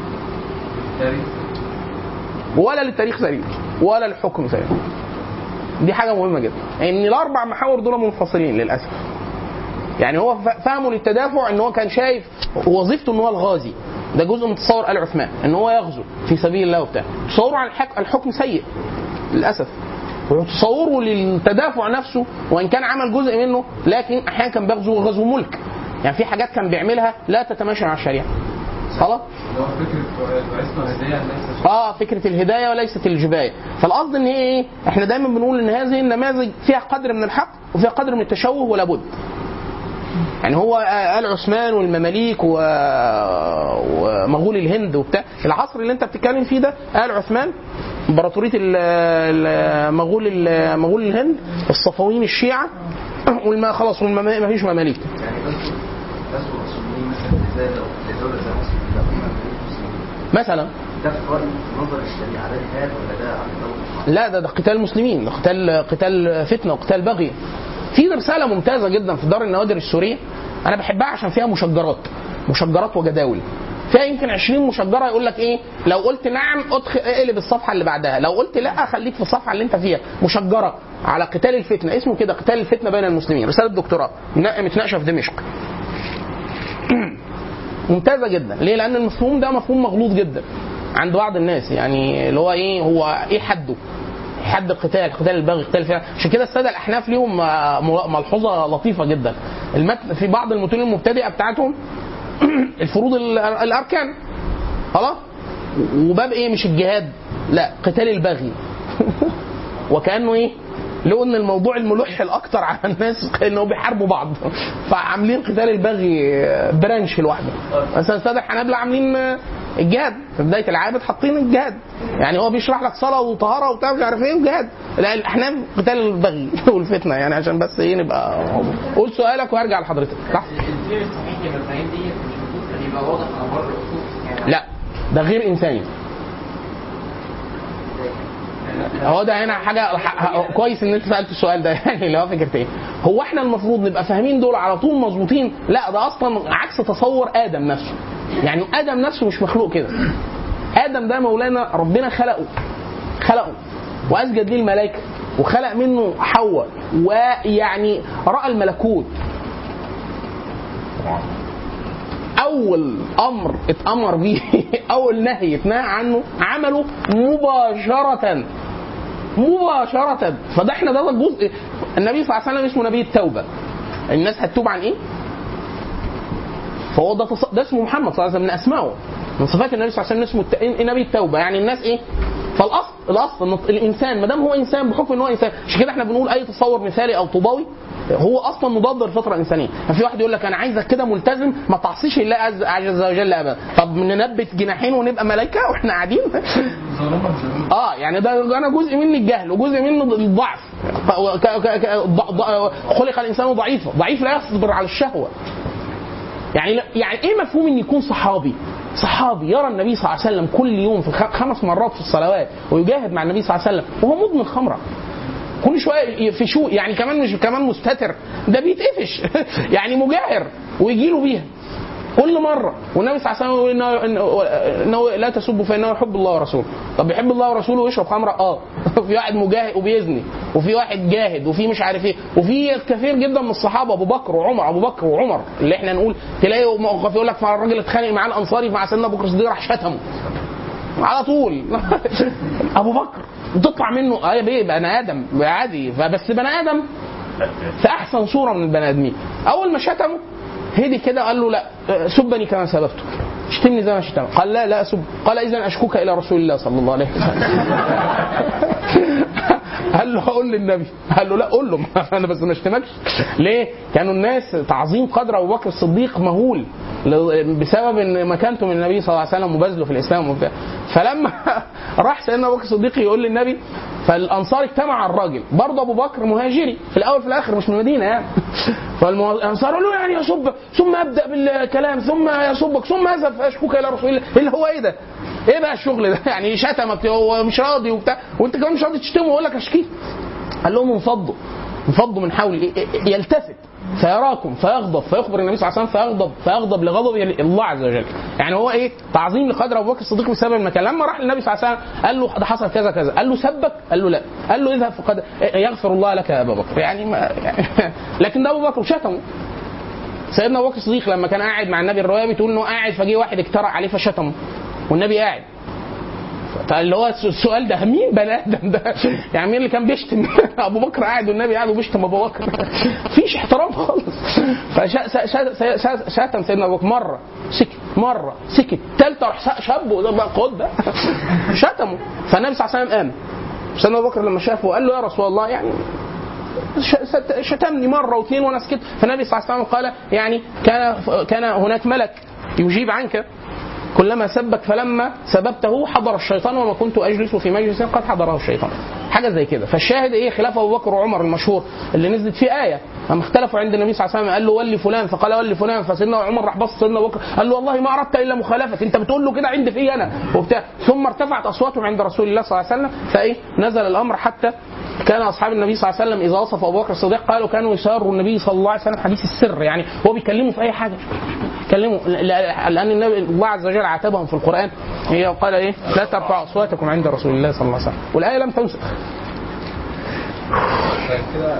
ولا للتاريخ سليم ولا للحكم سليم دي حاجه مهمه جدا ان الاربع محاور دول منفصلين للاسف يعني هو ف- فهمه للتدافع ان هو كان شايف وظيفته ان هو الغازي ده جزء من تصور ال عثمان ان هو يغزو في سبيل الله وبتاع تصوره عن الحك... الحكم سيء للاسف وتصوره للتدافع نفسه وان كان عمل جزء منه لكن احيانا كان بيغزو غزو ملك يعني في حاجات كان بيعملها لا تتماشى مع الشريعه خلاص اللي هو فكره بعثنا هديه ليس اه فكره الهدايه وليست الجبايه فالقصد ان هي ايه احنا دايما بنقول ان هذه النماذج فيها قدر من الحق وفيها قدر من التشوه ولا بد يعني هو ال عثمان والمماليك و... ومغول الهند وبتاع العصر اللي انت بتتكلم فيه ده ال عثمان امبراطوريه ال- ال- مغول ال- مغول الهند الصفويين الشيعه والما خلاص والمما- ما فيش مماليك يعني بس بس المسلمين مثلا زي لو لدولة زي مصر كده هم المسلمين مثلا ده في رأي في نظر الشريعة ده جهاد ولا ده عن دولة لا ده ده قتال مسلمين ده قتال قتال فتنه وقتال بغي في رساله ممتازه جدا في دار النوادر السوريه انا بحبها عشان فيها مشجرات مشجرات وجداول فيها يمكن 20 مشجره يقول لك ايه لو قلت نعم ادخل اقلب الصفحه اللي بعدها لو قلت لا خليك في الصفحه اللي انت فيها مشجره على قتال الفتنه اسمه كده قتال الفتنه بين المسلمين رساله دكتوراه متناقشه في دمشق ممتازه جدا ليه لان المفهوم ده مفهوم مغلوط جدا عند بعض الناس يعني اللي هو ايه هو ايه حده حد القتال قتال البغي قتال الفعل عشان كده الساده الاحناف ليهم آه، ملحوظه لطيفه جدا المتن في بعض المتون المبتدئه بتاعتهم الفروض ال- الاركان خلاص وباب ايه مش الجهاد لا قتال البغي وكانه ايه لقوا ان الموضوع الملح الاكتر على الناس انهم بيحاربوا بعض فعاملين قتال البغي برانش لوحده مثلا الساده الحنابله عاملين الجهاد في بدايه العابد حاطين الجهاد يعني هو بيشرح لك صلاه وطهاره وبتاع مش عارف ايه وجهاد لا الاحناف قتال البغي والفتنه يعني عشان بس ايه نبقى قول سؤالك وهرجع لحضرتك صح التفسير الصحيح للمفاهيم دي مش المفروض كان يبقى واضح على مر العصور يعني لا ده غير انساني هو ده هنا حاجه ح- ح- كويس ان انت سالت السؤال ده يعني اللي هو فكره ايه؟ هو احنا المفروض نبقى فاهمين دول على طول مظبوطين؟ لا ده اصلا عكس تصور ادم نفسه. يعني ادم نفسه مش مخلوق كده. ادم ده مولانا ربنا خلقه خلقه واسجد ليه الملائكه وخلق منه حواء ويعني راى الملكوت اول امر اتامر بيه اول نهي اتنهى عنه عمله مباشره مباشره فده احنا ده جزء النبي صلى الله عليه وسلم اسمه نبي التوبه الناس هتتوب عن ايه؟ فهو ده تص... ده اسمه محمد صلى الله عليه وسلم من اسمائه من صفات النبي صلى الله عليه وسلم اسمه الت... نبي التوبه يعني الناس ايه؟ فالاصل الاصل ان الانسان ما دام هو انسان بحكم ان هو انسان عشان كده احنا بنقول اي تصور مثالي او طوباوي هو اصلا مضاد للفطره الانسانيه ففي واحد يقول لك انا عايزك كده ملتزم ما تعصيش الله عز عز وجل ابدا طب ننبت جناحين ونبقى ملائكه واحنا قاعدين ظالما مش اه يعني ده انا جزء مني الجهل وجزء منه الضعف ك- ك- ك- ض- ض- خلق الانسان ضعيفا ضعيف لا يصبر على الشهوه يعني لا- يعني ايه مفهوم ان يكون صحابي صحابي يرى النبي صلى الله عليه وسلم كل يوم في خ- خمس مرات في الصلوات ويجاهد مع النبي صلى الله عليه وسلم وهو مدمن خمره كل شويه يفشوه يعني كمان مش كمان مستتر ده بيتقفش يعني مجاهر ويجي له بيها كل مره والنبي صلى الله عليه وسلم يقول انه إنه- انه لا تسبوا فانه يحب الله ورسوله طب بيحب الله ورسوله ويشرب خمره اه في واحد مجاهد وبيزني وفي واحد جاهد وفي مش عارف ايه وفي كثير جدا من الصحابه ابو بكر وعمر ابو بكر وعمر اللي احنا نقول تلاقي موقف يقول لك الراجل اتخانق مع الانصاري مع سيدنا ابو بكر الصديق راح شتمه على طول ابو بكر تطلع منه اي بيه بني ادم عادي فبس بني ادم في احسن صوره من البني ادمين اول ما شتمه هدي كده قال له لا سبني كما سببته اشتمني زي ما شتم قال لا لا اسب قال اذا اشكوك الى رسول الله صلى الله عليه وسلم قال له هقول للنبي قال له لا قول له انا بس ما اشتمكش ليه كانوا الناس تعظيم قدر ابو بكر الصديق مهول ل- بسبب ان مكانته من النبي صلى الله عليه وسلم وبذله في الاسلام وبتاع فلما راح سيدنا ابو بكر الصديق يقول للنبي فالانصار اجتمع على الراجل برضه ابو بكر مهاجري في الاول في الاخر مش من المدينه يعني فالانصار قالوا يعني يصب ثم ابدا بالكلام ثم يصبك ثم اذهب اشكوك الى رسول الله اللي هو ايه ده؟ ايه بقى الشغل ده؟ يعني شتمك هو مش راضي وبتاع وانت كمان مش راضي تشتمه ويقول لك اشكيه قال لهم انفضوا انفضوا من حولي يلتفت فيراكم فيغضب فيخبر النبي صلى الله عليه وسلم فيغضب فيغضب لغضب الله عز وجل يعني هو ايه تعظيم لقدر ابو بكر الصديق بسبب المكان لما راح للنبي صلى الله عليه وسلم قال له ده حصل كذا كذا قال له سبك قال له لا قال له اذهب فقد يغفر الله لك يا ابا بكر يعني, ما يعني لكن ده ابو بكر شتمه سيدنا ابو بكر الصديق لما كان قاعد مع النبي الروايه بتقول انه قاعد فجه واحد اجترأ عليه فشتمه والنبي قاعد اللي هو السؤال ده مين بني ادم ده؟ يعني مين اللي كان بيشتم ابو بكر قاعد والنبي قاعد وبيشتم ابو بكر مفيش احترام خالص فشتم سيدنا ابو بكر مره سكت مره سكت ثالثه راح شابه ده بقى قد ده شتمه فالنبي صلى الله عليه وسلم قام سيدنا ابو بكر لما شافه قال له يا رسول الله يعني ش- شتمني مره واثنين وانا سكت فالنبي صلى الله عليه وسلم قال يعني كان كان هناك ملك يجيب عنك كلما سبك فلما سببته حضر الشيطان وما كنت اجلس في مجلس قد حضره الشيطان حاجه زي كده فالشاهد ايه خلاف ابو بكر وعمر المشهور اللي نزلت فيه ايه لما اختلفوا عند النبي صلى الله عليه وسلم قال له ولي فلان فقال ولي فلان فسيدنا عمر راح بص سيدنا ابو بكر قال له والله ما اردت الا مخالفه انت بتقول له كده عندي في انا وبتاع ثم ارتفعت اصواتهم عند رسول الله صلى الله عليه وسلم فايه نزل الامر حتى كان اصحاب النبي صلى الله عليه وسلم اذا وصف ابو بكر الصديق قالوا كانوا يساروا النبي صلى الله عليه وسلم حديث السر يعني هو بيكلمه في اي حاجه كلموا لان النبي الله عز وجل عاتبهم في القران هي قال ايه لا ترفعوا اصواتكم عند رسول الله صلى الله عليه وسلم والايه لم تنسخ كده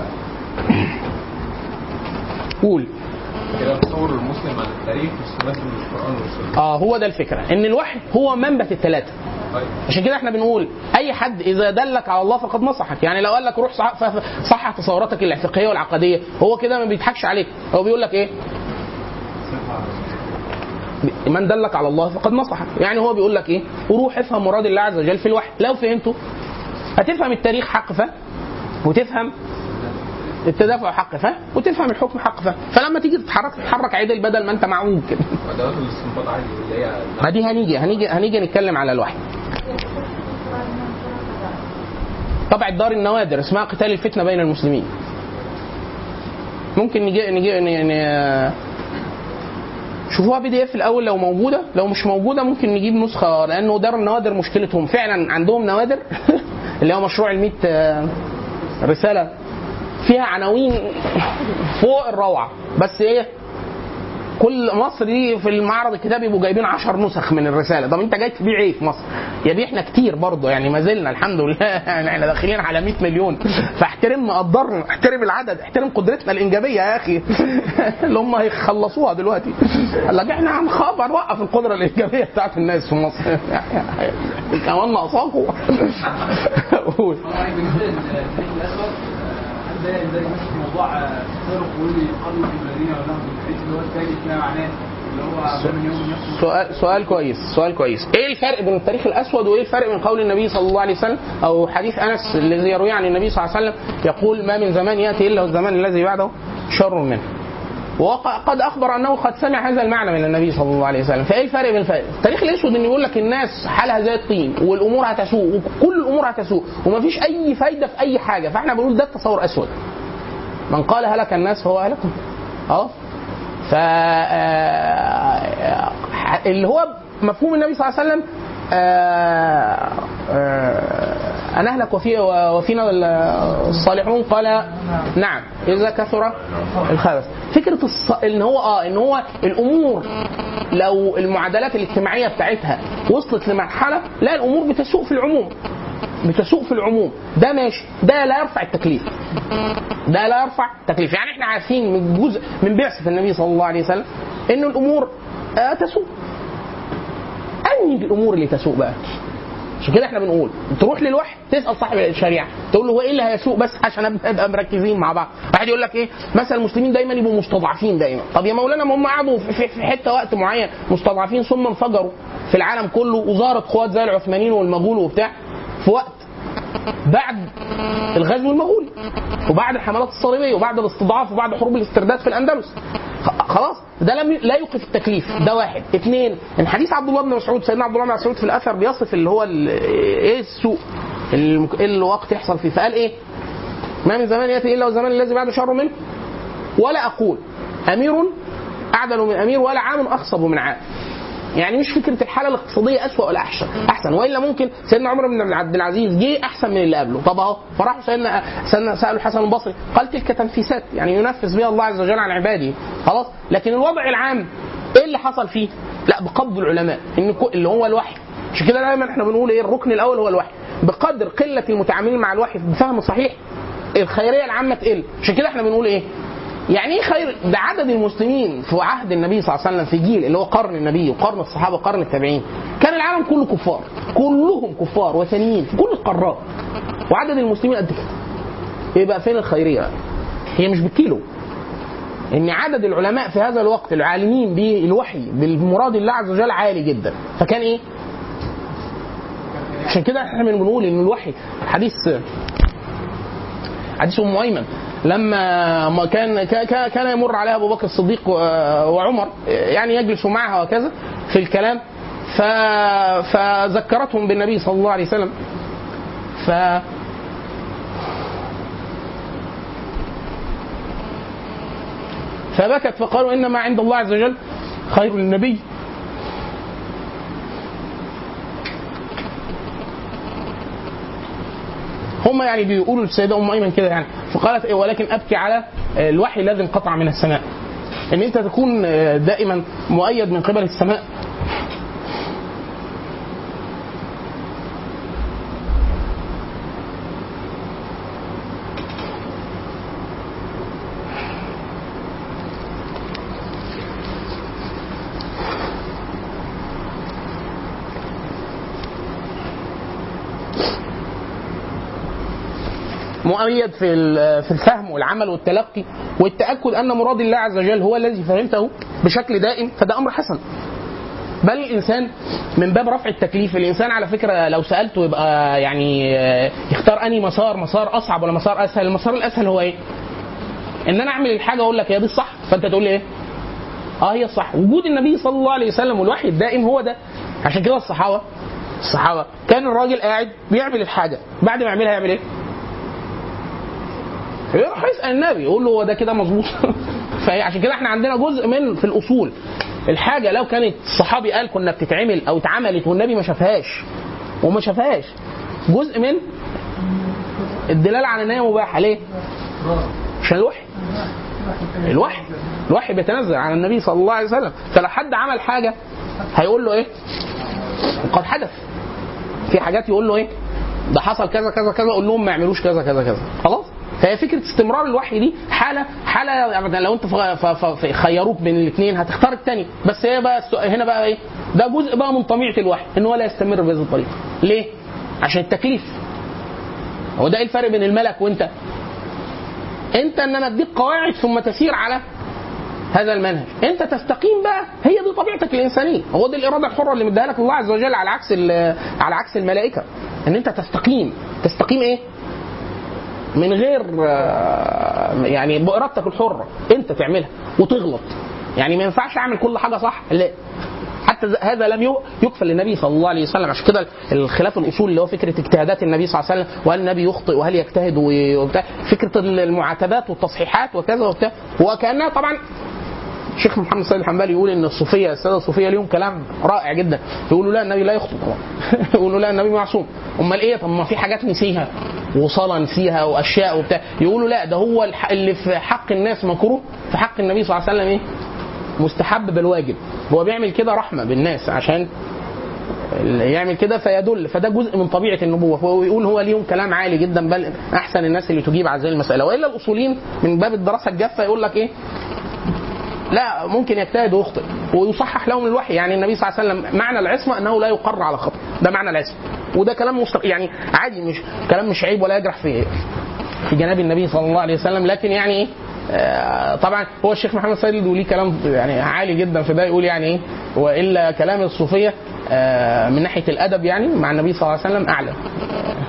قول كده تصور المسلم عن التاريخ مش مثل القران والسنه اه هو ده الفكره ان الوحي هو منبت الثلاثه طيب عشان كده احنا بنقول اي حد اذا دلك على الله فقد نصحك يعني لو قال لك روح صح, صح تصوراتك الفقهيه والعقديه هو كده ما بيضحكش عليك هو بيقول لك ايه من دلك على الله فقد نصحك يعني هو بيقول لك ايه وروح افهم مراد الله عز وجل في الوحي لو فهمته هتفهم التاريخ حق فهم وتفهم التدافع حق فهم وتفهم الحكم حق فهم فلما تيجي تتحرك تتحرك عدل بدل ما انت معوج كده وادوات الاستنباط عادي اللي هي ما دي هنيجي هنيجي هنيجي نتكلم على الوحي طبع دار النوادر اسمها قتال الفتنه بين المسلمين ممكن نجي نجي ن- ن- شوفوها بي دي اف الاول لو موجوده لو مش موجوده ممكن نجيب نسخه لانه دار النوادر مشكلتهم فعلا عندهم نوادر اللي هو مشروع ال 100 رساله فيها عناوين فوق الروعه بس ايه كل مصر دي في المعرض الكتابي يبقوا جايبين 10 نسخ من الرساله طب انت جاي تبيع ايه في مصر يبيع احنا كتير برضه يعني ما زلنا الحمد لله يعني احنا داخلين على 100 مليون فاحترم قدرنا احترم العدد احترم قدرتنا الانجابيه يا اخي اللي هم هيخلصوها دلوقتي قال لك احنا هنخاف هنوقف القدره الانجابيه بتاعت الناس في مصر كمان ناقصاكم قول بالنسبه للتاريخ الاسود هل ده زي مثلا موضوع تفرق ويقول لي قرن في المدينه ولا من الحديث اللي هو التالي فيها معناه اللي هو من يوم يخرج سؤال سؤال كويس سؤال كويس ايه الفرق بين التاريخ الاسود وايه الفرق بين قول النبي صلى الله عليه وسلم او حديث انس الذي يروي عن النبي صلى الله عليه وسلم يقول ما من زمان ياتي الا الزمان الذي بعده شر منه وقد اخبر انه قد سمع هذا المعنى من النبي صلى الله عليه وسلم فايه الفرق بين الفرق التاريخ الاسود ان يقول لك الناس حالها زي الطين والامور هتسوء وكل الامور هتسوء ومفيش اي فايده في اي حاجه فاحنا بنقول ده التصور اسود من قال هلك الناس هو هلكهم اه ف آه، اللي هو مفهوم النبي صلى الله عليه وسلم آه، آه، أن أهلك وفي وفينا الصالحون قال نعم إذا كثر الخبث فكرة الص... إن هو آه إن هو الأمور لو المعادلات الاجتماعية بتاعتها وصلت لمرحلة لا الأمور بتسوء في العموم بتسوء في العموم ده ماشي ده لا يرفع التكليف ده لا يرفع تكليف يعني احنا عارفين من جزء من بعثة النبي صلى الله عليه وسلم ان الامور آه تسوء انهي الامور اللي تسوء بقى عشان كده احنا بنقول تروح للوحي تسال صاحب الشريعه تقول له هو ايه اللي هيسوء بس عشان نبقى نبقى مركزين مع بعض واحد يقول لك ايه مثلا المسلمين دايما يبقوا مستضعفين دايما طب يا مولانا ما هم قعدوا في- في في حته وقت معين مستضعفين ثم انفجروا في العالم كله وظهرت قوات زي العثمانيين والمغول وبتاع في وقت بعد الغزو المغولي وبعد الحملات الصليبيه وبعد الاستضعاف وبعد حروب الاسترداد في الاندلس خ- خلاص ده لم لا يوقف التكليف ده واحد اثنين ان حديث عبد الله بن مسعود سيدنا عبد الله بن مسعود في الاثر بيصف اللي هو ال- ايه السوء المك- ايه الوقت يحصل فيه فقال ايه ما من زمان ياتي الا والزمان الذي بعد شر منه ولا اقول امير اعدل من امير ولا عام اخصب من عام يعني مش فكره الحاله الاقتصاديه اسوء ولا احسن احسن والا ممكن سيدنا عمر بن عبد العزيز جه احسن من اللي قبله طب اهو فراحوا سيدنا سيدنا سالوا الحسن البصري قال تلك تنفيسات يعني ينفذ بها الله عز وجل عن عباده خلاص لكن الوضع العام ايه اللي حصل فيه؟ لا بقبض العلماء ان كو- اللي هو الوحي عشان كده دايما احنا بنقول ايه الركن الاول هو الوحي بقدر قله المتعاملين مع الوحي بفهم صحيح الخيريه العامه تقل عشان كده احنا بنقول ايه يعني ايه خير ده عدد المسلمين في عهد النبي صلى الله عليه وسلم في جيل اللي هو قرن النبي وقرن الصحابه وقرن التابعين كان العالم كله كفار كلهم كفار وثنيين في كل القارات وعدد المسلمين قد كده يبقى فين الخيريه بقى؟ هي مش بالكيلو ان عدد العلماء في هذا الوقت العالمين بالوحي بالمراد الله عز وجل عالي جدا فكان ايه عشان كده احنا بنقول ان الوحي حديث حديث ام ايمن لما ما كان كا- كا- كان يمر عليها ابو بكر الصديق و- وعمر يعني يجلس معها وكذا في الكلام ف فذكرتهم بالنبي صلى الله عليه وسلم ف فبكت فقالوا انما عند الله عز وجل خير للنبي هم يعني بيقولوا للسيدة أم أيمن كده يعني فقالت إيه ولكن أبكي على الوحي الذي انقطع من السماء إن أنت تكون دائما مؤيد من قبل السماء مؤيد في ال- في الفهم والعمل والتلقي والتاكد ان مراد الله عز وجل هو الذي فهمته بشكل دائم فده امر حسن بل الانسان من باب رفع التكليف الانسان على فكره لو سالته يبقى يعني آه، يختار اني مسار مسار اصعب ولا مسار اسهل المسار الاسهل هو ايه ان انا اعمل الحاجه واقول لك هي دي الصح فانت تقول لي ايه اه هي الصح وجود النبي صلى الله عليه وسلم والوحي الدائم هو ده عشان كده الصحابه الصحابه كان الراجل قاعد بيعمل الحاجه بعد ما يعملها يعمل ايه يروح يسال النبي يقول له هو ده كده مظبوط فهي عشان كده احنا عندنا جزء من في الاصول الحاجه لو كانت الصحابي قال كنا بتتعمل او اتعملت والنبي ما شافهاش وما شافهاش جزء من الدلاله على ان هي مباحه ليه؟ عشان الوحي الوحي الوحي بيتنزل على النبي صلى الله عليه وسلم فلو حد عمل حاجه هيقول له ايه؟ قد حدث في حاجات يقول له ايه؟ ده حصل كذا كذا كذا قول لهم ما يعملوش كذا كذا كذا خلاص فهي فكره استمرار الوحي دي حاله حاله يعني لو انت ف- ف- ف- خيروك بين الاثنين هتختار الثاني بس هي بقى السؤال- هنا بقى ايه؟ ده جزء بقى من طبيعه الوحي ان هو لا يستمر بهذه الطريقه ليه؟ عشان التكليف هو ده ايه الفرق بين الملك وانت؟ انت ان انا اديك قواعد ثم تسير على هذا المنهج انت تستقيم بقى هي دي طبيعتك الانسانيه هو دي الاراده الحره اللي مديها لك الله عز وجل على عكس ال- على عكس الملائكه ان انت تستقيم تستقيم ايه من غير آه، يعني بارادتك الحره انت تعملها وتغلط يعني ما ينفعش اعمل كل حاجه صح لا حتى ز- هذا لم يو- يكفل للنبي صلى الله عليه وسلم عشان كده الخلاف الاصول اللي هو فكره اجتهادات النبي صلى الله عليه وسلم وهل النبي يخطئ وهل يجتهد و- وبتاع فكره المعاتبات والتصحيحات وكذا وبتاع وكانها طبعا الشيخ محمد سيد الحنبلي يقول ان الصوفيه الساده الصوفيه ليهم كلام رائع جدا يقولوا لا النبي لا يخطئ طبعا يقولوا لا النبي معصوم امال ايه طب ما في حاجات نسيها وصلاه نسيها واشياء وبتاع يقولوا لا ده هو الح- اللي في حق الناس مكروه في حق النبي صلى الله عليه وسلم ايه مستحب بل واجب هو بيعمل كده رحمه بالناس عشان اللي يعمل كده فيدل فده جزء من طبيعه النبوه هو يقول هو ليهم كلام عالي جدا بل احسن الناس اللي تجيب على هذه المساله والا الاصوليين من باب الدراسه الجافه يقول لك ايه لا ممكن يجتهد ويخطئ ويصحح لهم الوحي يعني النبي صلى الله عليه وسلم معنى العصمه انه لا يقر على خطأ ده معنى العصمه وده كلام مستق... يعني عادي مش كلام مش عيب ولا يجرح في في جناب النبي صلى الله عليه وسلم لكن يعني ايه آه، طبعا هو الشيخ محمد سيد وليه كلام يعني عالي جدا في ده يقول يعني ايه والا كلام الصوفيه آه، من ناحيه الادب يعني مع النبي صلى الله عليه وسلم اعلى آه،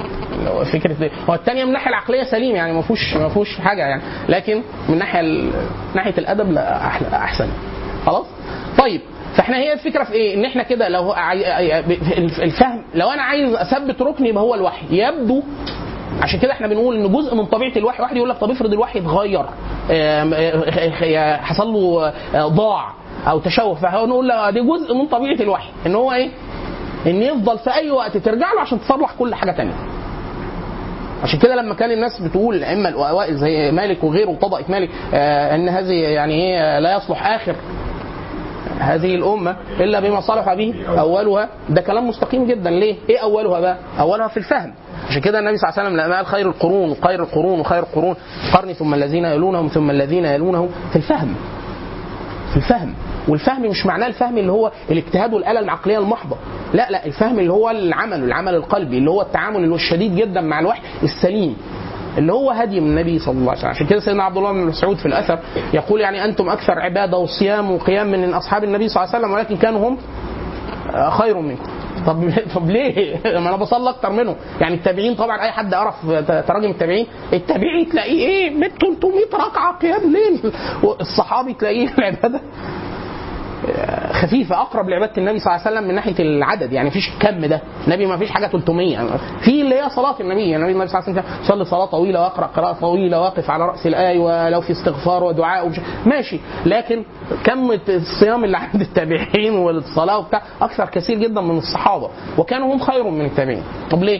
فكره دي. هو الثانيه من الناحيه العقليه سليم يعني ما فيهوش ما فيهوش حاجه يعني لكن من الناحيه ال- ناحيه الادب لا أحلى احسن خلاص طيب فاحنا هي الفكره في ايه؟ ان احنا كده لو عاي- الفهم لو انا عايز اثبت ركن يبقى هو الوحي يبدو عشان كده احنا بنقول ان جزء من طبيعه الوحي واحد يقول لك طب افرض الوحي اتغير آم، آه، حصل له آه، ضاع او تشوه فهنقول لا دي جزء من طبيعه الوحي ان هو ايه؟ ان يفضل في اي وقت ترجع له عشان تصلح كل حاجه تانية عشان كده لما كان الناس بتقول الائمه الاوائل زي مالك وغيره وطبقه مالك آه ان هذه يعني ايه آه، لا يصلح اخر هذه الامه الا بما صلح به اولها ده كلام مستقيم جدا ليه؟ ايه اولها بقى؟ اولها في الفهم عشان كده النبي صلى الله عليه وسلم لما قال خير القرون وخير القرون وخير القرون قرني ثم الذين يلونهم ثم الذين يلونهم في الفهم في الفهم والفهم مش معناه الفهم اللي هو الاجتهاد والاله العقليه المحضه لا لا الفهم اللي هو العمل العمل القلبي اللي هو التعامل اللي هو الشديد جدا مع الوحي السليم اللي هو هدي من النبي صلى الله عليه وسلم عشان كده سيدنا عبد الله بن مسعود في الاثر يقول يعني انتم اكثر عباده وصيام وقيام من اصحاب النبي صلى الله عليه وسلم ولكن كانوا هم آه، خير منكم طب طب ليه؟ ما انا بصلي اكتر منه، يعني التابعين طبعا اي حد قرا في تراجم التابعين، التابعي تلاقيه ايه؟ 100 300 ركعه قيام ليل، والصحابي تلاقيه العباده خفيفه اقرب لعباده النبي صلى الله عليه وسلم من ناحيه العدد يعني مفيش الكم ده النبي ما فيش حاجه 300 يعني في اللي هي صلاه النبي يعني النبي صلى الله عليه وسلم يصلي صلاه طويله ويقرا قراءه طويله واقف على راس الايه ولو في استغفار ودعاء ومش ماشي لكن كم الصيام اللي عند التابعين والصلاه وبتاع اكثر كثير جدا من الصحابه وكانوا هم خير من التابعين طب ليه؟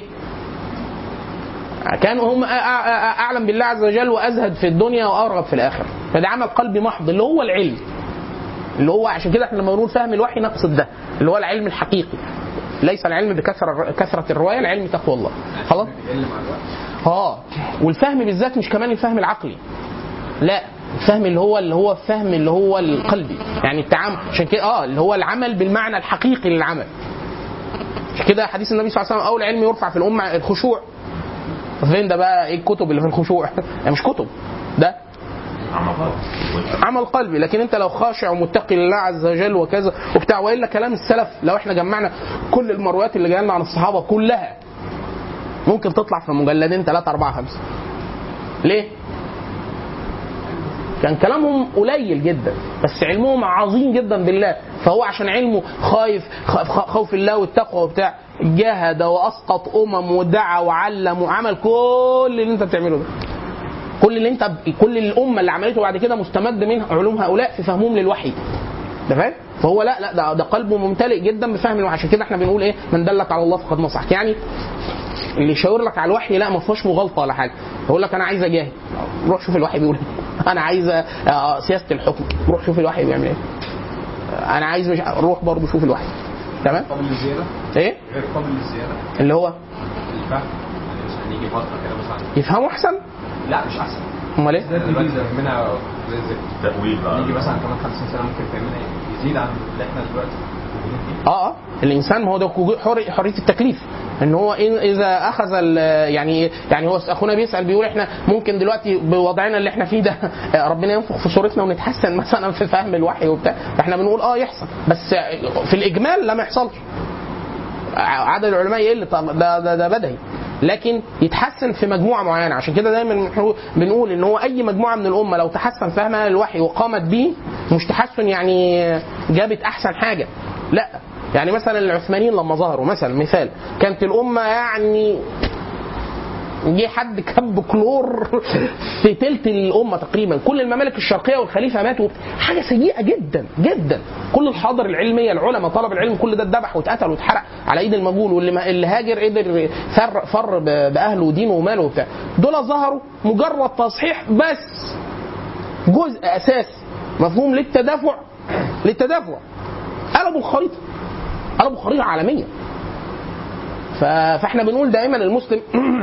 كانوا هم أ- أ- أ- اعلم بالله عز وجل وازهد في الدنيا وارغب في الاخره فده عمل قلبي محض اللي هو العلم اللي هو عشان كده احنا لما بنقول فهم الوحي نقصد ده اللي هو العلم الحقيقي ليس العلم بكثره كثره الروايه العلم تقوى الله خلاص بيقل مع الوقت اه والفهم بالذات مش كمان الفهم العقلي لا الفهم اللي هو اللي هو الفهم اللي هو القلبي يعني التعامل عشان كده اه اللي هو العمل بالمعنى الحقيقي للعمل عشان كده حديث النبي صلى الله عليه وسلم اول علم يرفع في الامه الخشوع فين ده بقى ايه الكتب اللي في الخشوع يعني مش كتب ده عمل قلبي لكن انت لو خاشع ومتقي لله عز وجل وكذا وبتاع والا كلام السلف لو احنا جمعنا كل المرويات اللي جايه لنا عن الصحابه كلها ممكن تطلع في مجلدين ثلاثة أربعة خمسة ليه؟ كان كلامهم قليل جدا بس علمهم عظيم جدا بالله فهو عشان علمه خايف خ- خوف الله والتقوى وبتاع جاهد واسقط امم ودعا وعلم وعمل كل اللي انت بتعمله ده كل اللي انت كل الامه اللي عملته بعد كده مستمد من علوم هؤلاء في فهمهم للوحي ده فاهم؟ فهو لا لا ده, ده قلبه ممتلئ جدا بفهم الوحي عشان كده احنا بنقول ايه من دلك على الله فقد نصحك يعني اللي يشاور لك على الوحي لا ما فيهوش مغالطه ولا حاجه يقول لك انا عايز اجاهد روح شوف الوحي بيقول ايه انا عايز آه، سياسه الحكم روح شوف الوحي بيعمل ايه آه، انا عايز مش روح برضه شوف الوحي تمام قابل للزياده ايه غير قابل للزياده اللي هو الفهم يعني مثلا يجي فتره كده مثلا يفهموا احسن لا مش احسن امال ايه دلوقتي فهمنا زي الزفت تأويل بقى يجي مثلا كمان 50 سنه ممكن فهمنا يزيد عن اللي احنا دلوقتي موجودين فيه اه اه الانسان ما هو ده حر- حريه التكليف ان هو إن اذا اخذ ال- يعني يعني هو اخونا بيسال بيقول احنا ممكن دلوقتي بوضعنا اللي احنا فيه ده ربنا ينفخ في صورتنا ونتحسن مثلا في فهم الوحي وبتاع فاحنا بنقول اه يحصل بس في الاجمال لا ما يحصلش عدد العلماء يقل طب ده ده, ده بدهي لكن يتحسن في مجموعه معينه عشان كده دايما إحنا بنقول ان هو اي مجموعه من الامه لو تحسن فهمها للوحي وقامت به مش تحسن يعني جابت احسن حاجه لا يعني مثلا العثمانيين لما ظهروا مثلا مثال كانت الامه يعني جه حد كب كلور في تلت الامه تقريبا كل الممالك الشرقيه والخليفه ماتوا حاجه سيئه جدا جدا كل الحاضر العلميه العلماء طلب العلم كل ده اتذبح واتقتل واتحرق على ايد المجهول واللي ما اللي هاجر قدر فر فر ب- باهله ودينه وماله وبتاع دول ظهروا مجرد تصحيح بس جزء اساسي مفهوم للتدافع للتدافع قلبوا الخريطه قلبوا خريطه عالميه ف- فاحنا بنقول دائما المسلم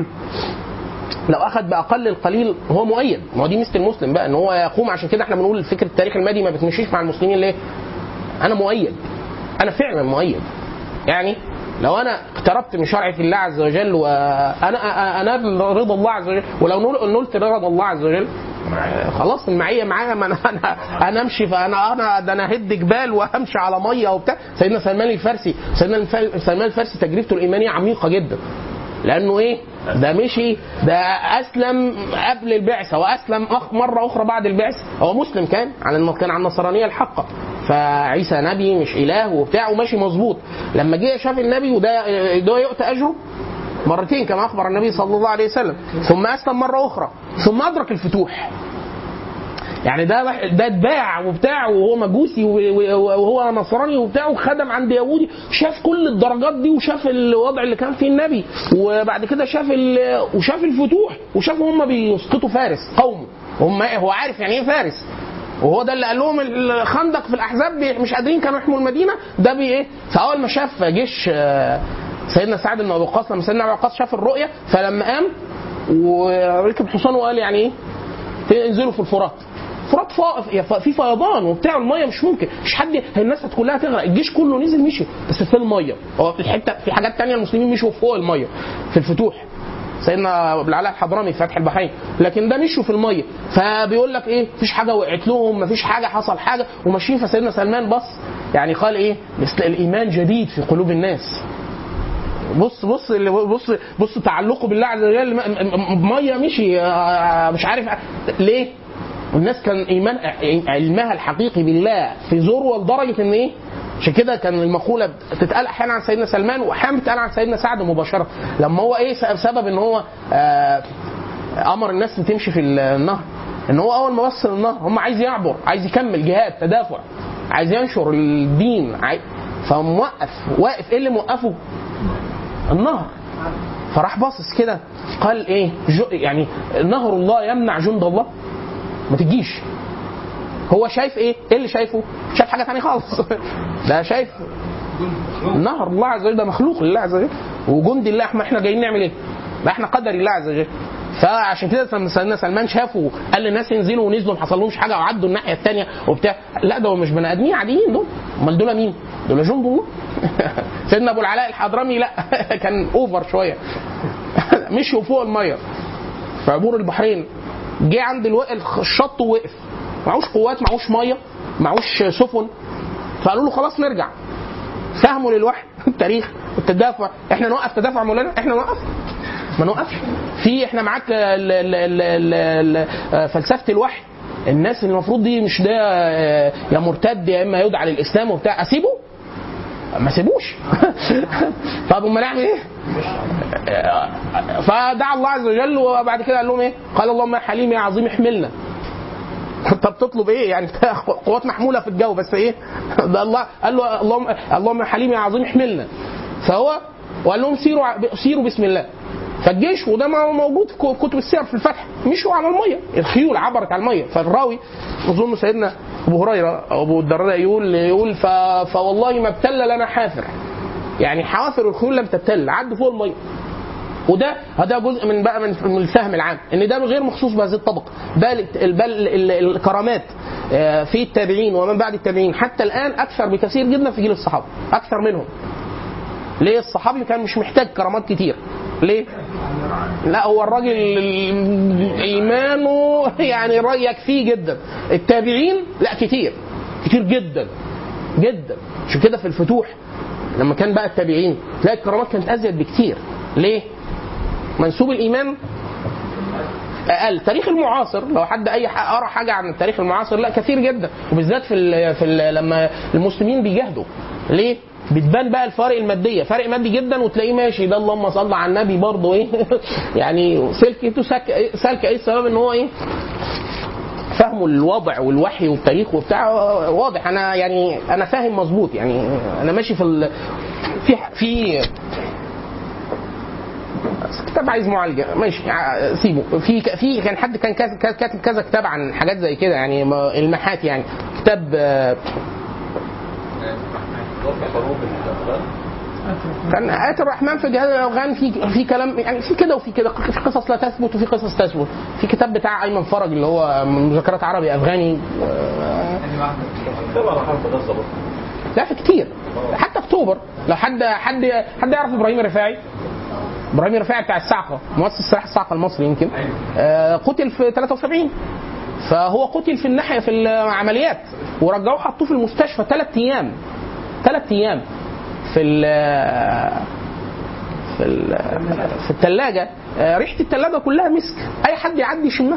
لو اخذ باقل القليل هو مؤيد ما هو دي ميزه المسلم بقى ان هو يقوم عشان كده احنا بنقول فكره التاريخ المادي ما بتمشيش مع المسلمين ليه؟ انا مؤيد انا فعلا مؤيد يعني لو انا اقتربت من شرع الله عز وجل وانا انال رضا الله عز وجل ولو نل- نلت رضا الله عز وجل آه، خلاص المعيه معايا ما انا انا انا امشي فانا انا ده انا هد جبال وهمشي على ميه وبتاع سيدنا سلمان الفارسي سيدنا الف- سلمان الفارسي تجربته الايمانيه عميقه جدا لانه ايه ده مشي ده اسلم قبل البعثه واسلم أخ مره اخرى بعد البعثه هو مسلم كان على انه كان على النصرانيه الحقه فعيسى نبي مش اله وبتاع وماشي مظبوط لما جه شاف النبي وده ده يؤتى اجره مرتين كما اخبر النبي صلى الله عليه وسلم ثم اسلم مره اخرى ثم ادرك الفتوح يعني ده واحد- ده اتباع وبتاع وهو مجوسي و- و- وهو نصراني وبتاع وخدم عند يهودي شاف كل الدرجات دي وشاف الوضع اللي كان فيه النبي وبعد كده شاف ال- وشاف الفتوح وشاف هم بيسقطوا فارس قومه هم هو عارف يعني ايه فارس وهو ده اللي قال لهم الخندق في الاحزاب بي- مش قادرين كانوا يحموا المدينه ده بي ايه فاول ما شاف جيش آه، سيدنا سعد بن ابي وقاص لما سيدنا ابي وقاص شاف الرؤيه فلما قام وركب حصانه وقال يعني ايه تنزلوا في الفرات فرات فا- ف- في فيضان وبتاع الميه مش ممكن مش حد الناس كلها تغرق الجيش كله نزل مشي بس في الميه هو في الحته في حاجات تانية المسلمين مشوا فوق الميه في الفتوح سيدنا ابو العلاء الحضرمي في فتح البحرين لكن ده مشوا في الميه فبيقول لك ايه مفيش حاجه وقعت لهم مفيش حاجه حصل حاجه وماشيين فسيدنا سلمان بص يعني قال ايه الايمان جديد في قلوب الناس بص بص اللي بص بص تعلقه بالله عز وجل م- م- ميه مشي آه، مش عارف ليه الناس كان ايمان علمها الحقيقي بالله في ذروه لدرجه ان ايه عشان كده كان المقوله تتقال احيانا عن سيدنا سلمان واحيانا بتتقال عن سيدنا سعد مباشره لما هو ايه سبب ان هو آه امر الناس تمشي في النهر ان هو اول ما وصل النهر هم عايز يعبر عايز يكمل جهاد تدافع عايز ينشر الدين عاي... فموقف واقف ايه اللي موقفه النهر فراح باصص كده قال ايه جو يعني نهر الله يمنع جند الله ما تجيش هو شايف ايه ايه اللي شايفه شايف حاجه ثانيه خالص ده شايف نهر الله عز وجل ده مخلوق لله عز وجل وجند الله احنا احنا جايين نعمل ايه ده احنا قدر الله عز وجل فعشان كده لما سيدنا سلمان شافوا قال للناس ينزلوا ونزلوا ما حصلهمش حاجه وعدوا الناحيه الثانيه وبتاع لا ده مش بني ادمين عاديين دول امال دول مين؟ دول جند الله سيدنا ابو العلاء الحضرمي لا كان اوفر شويه مشوا فوق الميه في عبور البحرين جه عند الو... الشط ووقف معهوش قوات معهوش ميه معهوش سفن فقالوا له خلاص نرجع فهموا للوحي التاريخ التدافع احنا نوقف تدافع مولانا احنا نوقف ما نوقفش في احنا معاك ال- ال- ال- ال- ال- فلسفه الوحي الناس اللي المفروض دي مش ده آه، يا مرتد يا اما يدعى للاسلام وبتاع اسيبه ما سيبوش طب امال اعمل ايه؟ فدعا الله عز وجل وبعد كده قال لهم ايه؟ قال اللهم يا حليم يا عظيم احملنا طب تطلب ايه يعني قوات محموله في الجو بس ايه ده الله قال له اللهم اللهم يا حليم يا عظيم احملنا فهو وقال لهم سيروا ع- سيروا بسم الله فالجيش وده ما هو موجود في ك- كتب السير في الفتح مشوا على الميه الخيول عبرت على الميه فالراوي اظن سيدنا ابو هريره او ابو الدرداء يقول يقول ف... فوالله ما ابتل لنا حافر يعني حوافر الخيول لم تبتل عدوا فوق الميه وده هذا جزء من بقى من من الفهم العام ان ده غير مخصوص بهذه الطبقه بل بل ال- ال- الكرامات آه، في التابعين ومن بعد التابعين حتى الان اكثر بكثير جدا في جيل الصحابه اكثر منهم ليه الصحابي كان مش محتاج كرامات كتير ليه لا هو الراجل ايمانه يعني الراجل يكفيه جدا التابعين لا كتير كتير جدا جدا عشان كده في الفتوح لما كان بقى التابعين تلاقي الكرامات كانت ازيد بكتير ليه منسوب الايمان اقل تاريخ المعاصر لو حد اي ح- قرا حاجه عن التاريخ المعاصر لا كثير جدا وبالذات في ال في ال لما المسلمين بيجاهدوا ليه بتبان بقى الفارق الماديه فرق مادي جدا وتلاقيه ماشي ده اللهم صل على النبي برضه ايه يعني سلكته سك سلك ايه السبب ان هو ايه فهموا الوضع والوحي والتاريخ وبتاع واضح انا يعني انا فاهم مظبوط يعني انا ماشي في ال... في في كتاب عايز معالجه ماشي ع- سيبه في ك- في كان حد كان كاتب كاتب كذا كتاب عن حاجات زي كده يعني ما- المحات يعني كتاب آه، كان آيات الرحمن في جهاد الأوغان في في كلام يعني في كده وفي كده في قصص لا تثبت وفي قصص تثبت في كتاب بتاع أيمن فرج اللي هو مذكرات عربي أفغاني آه، لا في كتير حتى اكتوبر لو حد حد حد يعرف ابراهيم الرفاعي ابراهيم الرفاعي بتاع الصعقه مؤسس سلاح الصعقه المصري يمكن آه قتل في 73 فهو قتل في الناحيه في العمليات ورجعوه حطوه في المستشفى ثلاث ايام ثلاث ايام في ال في ال- في الثلاجه ريحه الثلاجه كلها مسك اي حد يعدي يشمها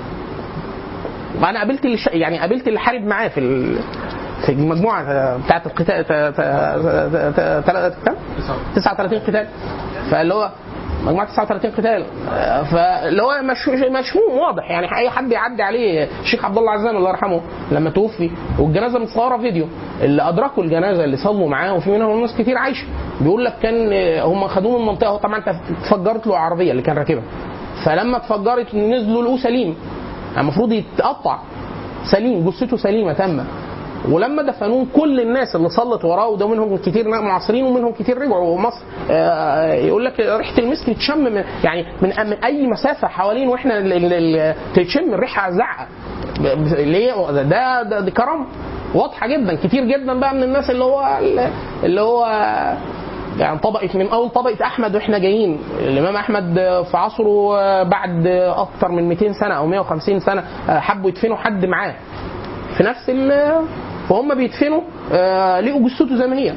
وانا قابلت اللي ش... يعني قابلت اللي حارب معاه في ال... في المجموعه بتاعت القتال ت- ت- ت- ت- ت- كام؟ 39 قتال فاللي هو مجموعه 39 قتال آه، فاللي هو مش مشموم واضح يعني اي حد يعدي عليه الشيخ عبد الله عزام الله يرحمه لما توفي والجنازه متصوره فيديو اللي ادركوا الجنازه اللي صلوا معاه وفي منهم ناس كتير عايشه بيقول لك كان آه، هم خدوه من منطقه هو طبعا اتفجرت له عربيه اللي كان راكبها فلما اتفجرت نزلوا لقوه سليم المفروض يتقطع سليم جثته سليمه تامه ولما دفنوه كل الناس اللي صلت وراه وده منهم كتير معاصرين ومنهم كتير رجعوا مصر آه، يقول لك ريحه المسك تشم من يعني من, من اي مسافه حوالين واحنا ال- ال- ال- تشم الريحه زعقه ب- ب- ليه ده ده دي كرامه واضحه جدا كتير جدا بقى من الناس اللي هو اللي هو يعني طبقه من اول طبقه احمد واحنا جايين الامام احمد في عصره بعد اكثر من 200 سنه او 150 سنه حبوا يدفنوا حد معاه في نفس ال فهم بيدفنوا آه، لقوا جثته زي ما هي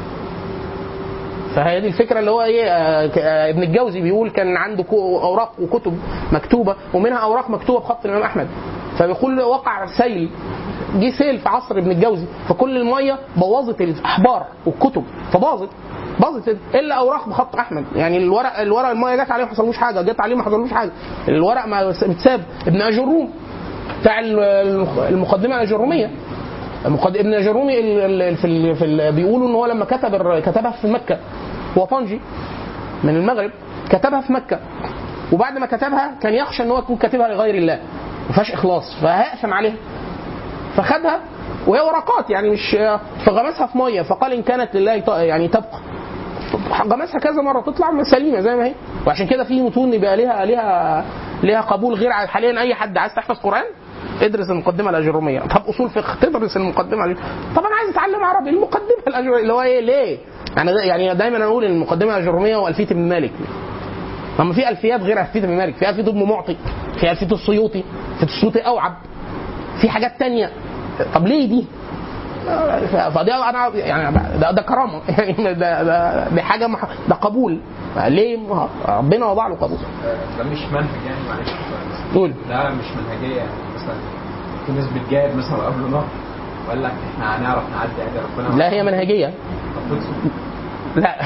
فهي دي الفكره اللي هو ايه آه، ك- آه، ابن الجوزي بيقول كان عنده كو- اوراق وكتب مكتوبه ومنها اوراق مكتوبه بخط الامام احمد فبيقول وقع سيل جه سيل في عصر ابن الجوزي فكل الميه بوظت الاحبار والكتب فباظت باظت الا اوراق بخط احمد يعني الورق الورق الميه جت عليه ما حصلوش حاجه جت عليه ما حصلوش حاجه الورق ما بتساب ابن اجروم بتاع المخ- المقدمه الاجروميه مقد... ابن جرومي ال- ال- في ال... في ال... بيقولوا ان هو لما كتب الر- كتبها في مكه هو طنجي من المغرب كتبها في مكه وبعد ما كتبها كان يخشى ان هو يكون كاتبها لغير الله ما فيهاش اخلاص فهيأثم عليها فخدها وهي ورقات يعني مش فغمسها في ميه فقال ان كانت لله ط- يعني تبقى غمسها كذا مره تطلع سليمه زي ما هي وعشان كده في متون يبقى ليها ليها ليها قبول غير عادي. حاليا اي حد عايز تحفظ قران ادرس المقدمه الاجروميه طب اصول فقه تدرس المقدمه الأجرومية. طبعا عايز اتعلم عربي المقدمه الاجروميه اللي هو ايه ليه يعني دا- يعني دايما اقول ان المقدمه الاجروميه والفيه ابن مالك اما في الفيات غير الفيه ابن مالك في الفيه ابن معطي في الفيه السيوطي في السيوطي اوعب في حاجات تانية طب ليه دي ف- فدي انا يعني ده, ده كرامه يعني ده ده دي حاجه مح... ده قبول ليه ما- ربنا وضع له قبول ده مش منهج يعني معلش قول ده مش منهجيه يعني مثلا في ناس بتجاهد مثلا قبل نهر وقال لك احنا هنعرف نعدي عادي ربنا لا هي منهجيه طب خلصوا. لا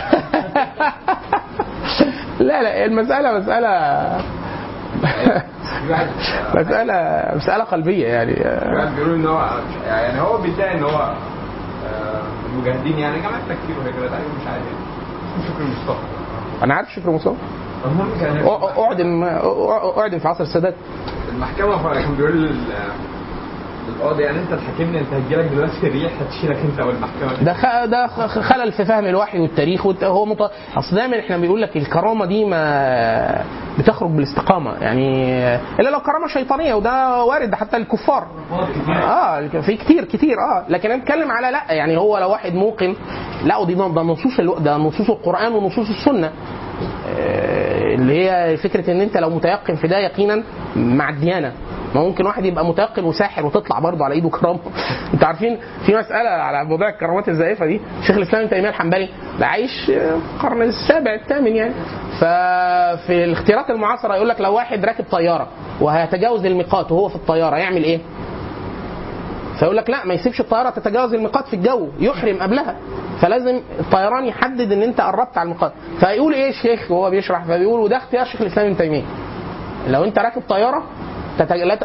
لا لا المسألة مسألة في واحد مسألة مسألة قلبية يعني في واحد بيقول ان هو يعني هو بيدعي ان هو آه، من المجاهدين يعني جماعه تكفير وهجرات ايوه مش عارف يعني شكري مصطفى أنا عارف شكر مصطفى المهم كان أع- أعدم أعدم في عصر السادات المحكمه كان بيقول لل- للقاضي يعني انت تحاكمني انت هتجيلك دلوقتي الريح هتشيلك انت والمحكمه ده خ... ده خ- خلل في فهم الوحي والتاريخ والت... هو مط... اصل دايما احنا بيقول لك الكرامه دي ما بتخرج بالاستقامه يعني الا لو كرامه شيطانيه وده وارد حتى الكفار اه في كتير كتير اه لكن انا بتكلم على لا يعني هو لو واحد موقن لا دي ده نصوص الو... ده نصوص القران ونصوص السنه آه، اللي هي فكره ان انت لو متيقن في ده يقينا مع الديانه ما ممكن واحد يبقى متيقن وساحر وتطلع برضه على ايده كرامه انتوا عارفين في مساله على موضوع الكرامات الزائفه دي شيخ الاسلام ابن تيميه الحنبلي ده عايش آه، القرن السابع الثامن يعني ففي الاختيارات المعاصره يقول لك لو واحد راكب طياره وهيتجاوز الميقات وهو في الطياره يعمل ايه؟ فيقول لك لا ما يسيبش الطياره تتجاوز الميقات في الجو يحرم قبلها فلازم الطيران يحدد ان انت قربت على الميقات فيقول ايه الشيخ وهو بيشرح فبيقول وده اختيار شيخ الاسلام ابن تيميه لو انت راكب طياره تتج... لا ت...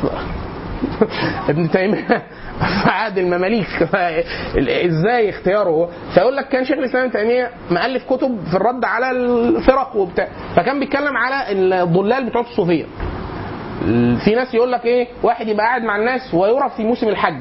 ابن تيميه في عهد المماليك ازاي اختياره فيقول لك كان شيخ الاسلام ابن تيميه مؤلف كتب في الرد على الفرق وبتاع فكان بيتكلم على الضلال بتوع الصوفيه في ناس يقول لك ايه واحد يبقى قاعد مع الناس ويرى في موسم الحج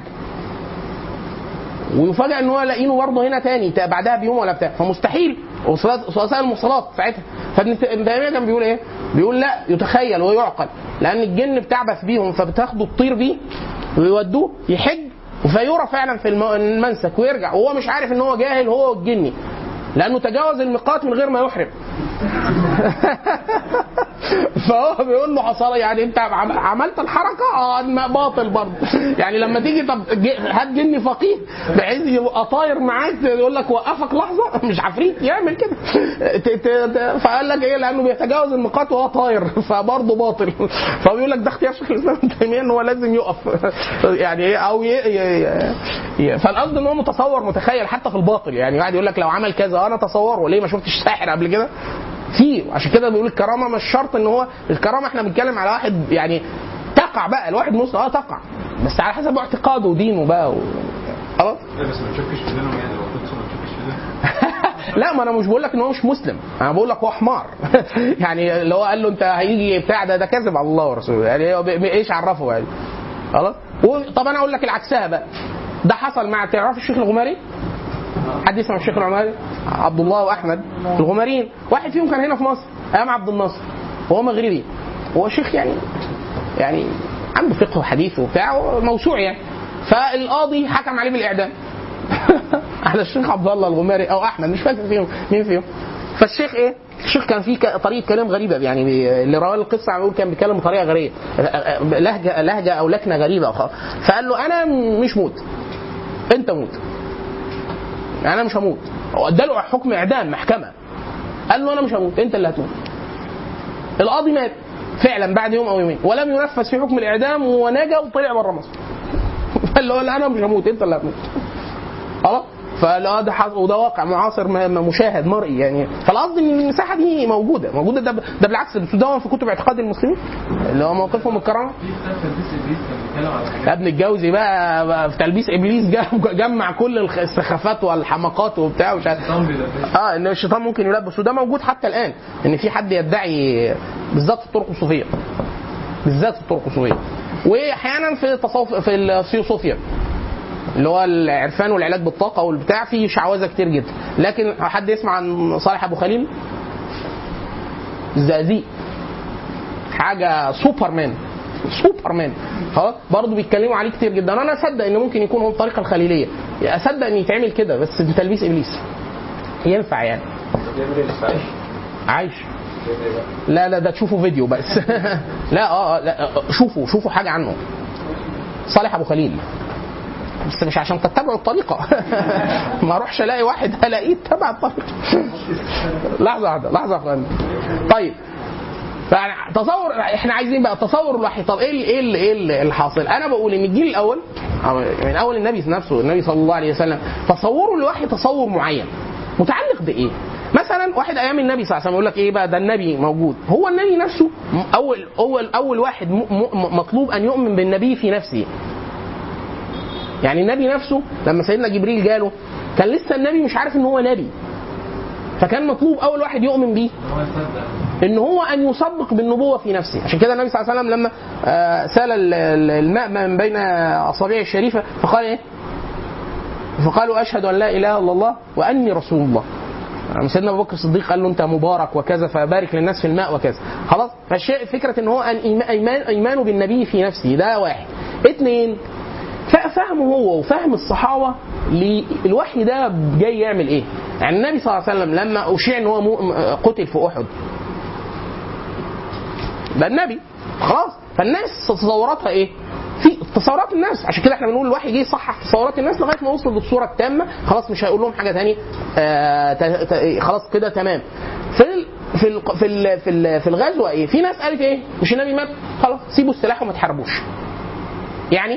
ويفاجئ ان هو لاقينه برضه هنا تاني تا- بعدها بيوم ولا بتاع فمستحيل وصلات- وسائل المواصلات ساعتها فابن ت- ابن تيميه كان بيقول ايه؟ بيقول لا يتخيل ويعقل لان الجن بتعبث بيهم فبتاخده تطير بيه ويودوه يحج فيرى فعلا في الم- المنسك ويرجع وهو مش عارف ان هو جاهل هو والجني لانه تجاوز الميقات من غير ما يحرم فهو بيقول له حصل يعني انت عم- عملت الحركه اه ما باطل برضه يعني لما تيجي طب ج- هات جني فقيه بحيث يبقى طاير معاك يقول لك وقفك لحظه مش عفريت يعمل كده ت- ت- ت- فقال لك ايه لانه بيتجاوز النقاط وهو طاير فبرضه باطل فبيقول لك ده اختيار شيخ الاسلام ابن تيميه ان هو لازم يقف يعني ايه او ي... ي... ي... فالقصد ان هو متصور متخيل حتى في الباطل يعني واحد يقول لك لو عمل كذا انا تصوره ليه ما شفتش ساحر قبل كده في عشان كده بيقول الكرامه مش شرط ان هو الكرامه احنا بنتكلم على واحد يعني تقع بقى الواحد مسلم اه تقع بس على حسب اعتقاده ودينه بقى و... خلاص لا بس ما تشكش في دينهم يعني لو كنت ما تشكش في دينهم لا ما انا مش بقول لك ان هو مش مسلم انا بقول لك هو حمار يعني اللي هو قال له انت هيجي بتاع ده ده كذب على الله ورسوله يعني هو ب- ايش عرفه يعني خلاص طب انا اقول لك العكسها بقى ده حصل مع تعرف الشيخ الغماري حد يسمع الشيخ الغماري عبد الله واحمد الغماريين واحد فيهم كان هنا في مصر ايام عبد الناصر وهو مغربي هو شيخ يعني يعني عنده فقه وحديث وبتاع موسوع يعني فالقاضي حكم عليه بالاعدام على الشيخ عبد الله الغماري او احمد مش فاكر فيهم مين فيهم فالشيخ ايه الشيخ كان فيه ك- طريقه كلام غريبه يعني بي- اللي رواه القصه عم يقول كان بيتكلم بطريقه غريبه لهجه لهجه او لكنه غريبه أو فقال له انا مش موت انت موت انا مش هموت هو اداله حكم اعدام محكمه قال له انا مش هموت انت اللي هتموت القاضي مات فعلا بعد يوم او يومين ولم ينفذ في حكم الاعدام ونجا وطلع بره مصر قال له لا انا مش هموت انت اللي هتموت خلاص فلا ده حص- وده واقع معاصر م- م- مشاهد مرئي يعني فالقصد ان المساحه دي موجوده موجوده ده, ب- ده بالعكس ده بتدون في كتب اعتقاد المسلمين اللي هو موقفهم الكرامه في كتاب تلبيس ابليس كان بيتكلم على حاجات يا ابن الجوزي بقى, بقى في تلبيس ابليس جا- جمع كل الخ- السخافات والحماقات وبتاع ومش عارف الشيطان بيلبس اه ان الشيطان ممكن يلبس وده موجود حتى الان ان في حد يدعي بالذات في الطرق الصوفيه بالذات في الطرق الصوفيه واحيانا في التصوف في الثيوصوفيا اللي هو العرفان والعلاج بالطاقه والبتاع في شعوذه كتير جدا لكن حد يسمع عن صالح ابو خليل الزقازيق حاجه سوبرمان سوبرمان خلاص برضه بيتكلموا عليه كتير جدا انا اصدق ان ممكن يكون هو الطريقه الخليليه اصدق ان يتعمل كده بس بتلبيس ابليس ينفع يعني بيعمل ايه لسه عايش؟ عايش بيعمل ايه بقى؟ لا لا ده تشوفوا فيديو بس لا اه آه، لا آه، شوفوا شوفوا حاجه عنه صالح ابو خليل بس مش عشان تتبعوا الطريقه ما اروحش الاقي واحد الاقيه اتبع الطريقه لحظه واحده لحظه يا اخوان طيب فتصور احنا عايزين بقى تصور الوحي طب ايه ال- ايه ال- ايه ال- اللي حاصل؟ انا بقول ان الجيل الاول أو من اول النبي نفسه النبي صلى الله عليه وسلم تصوره للوحي تصور معين متعلق بايه؟ مثلا واحد ايام النبي صلى الله عليه وسلم يقول لك ايه بقى ده النبي موجود هو النبي نفسه م- اول اول اول واحد م- م- مطلوب ان يؤمن بالنبي في نفسه يعني النبي نفسه لما سيدنا جبريل جاله كان لسه النبي مش عارف ان هو نبي فكان مطلوب اول واحد يؤمن بيه هو يصدق ان هو ان يصدق بالنبوه في نفسه عشان كده النبي صلى الله عليه وسلم لما آه، سال ال- ال- الماء من بين اصابعه الشريفه فقال ايه فقالوا اشهد ان لا اله الا الله واني رسول الله يعني سيدنا ابو بكر الصديق قال له انت مبارك وكذا فبارك للناس في الماء وكذا خلاص فالشيء فكره ان هو ان إيما- ايمان ايمانه بالنبي في نفسه ده واحد اثنين ففهمه هو وفهم الصحابه للوحي ده جاي يعمل ايه؟ يعني النبي صلى الله عليه وسلم لما اشيع ان هو مو- قتل في احد ده النبي خلاص فالناس تصوراتها ايه؟ في تصورات الناس عشان كده احنا بنقول الوحي جه يصحح تصورات الناس لغايه ما وصل للصوره التامه خلاص مش هيقول لهم حاجه ثانيه آه ت- ت- خلاص كده تمام في ال في ال في ال في, ال في الغزوه ايه؟ في ناس قالت ايه؟ مش النبي مات خلاص سيبوا السلاح وما تحاربوش يعني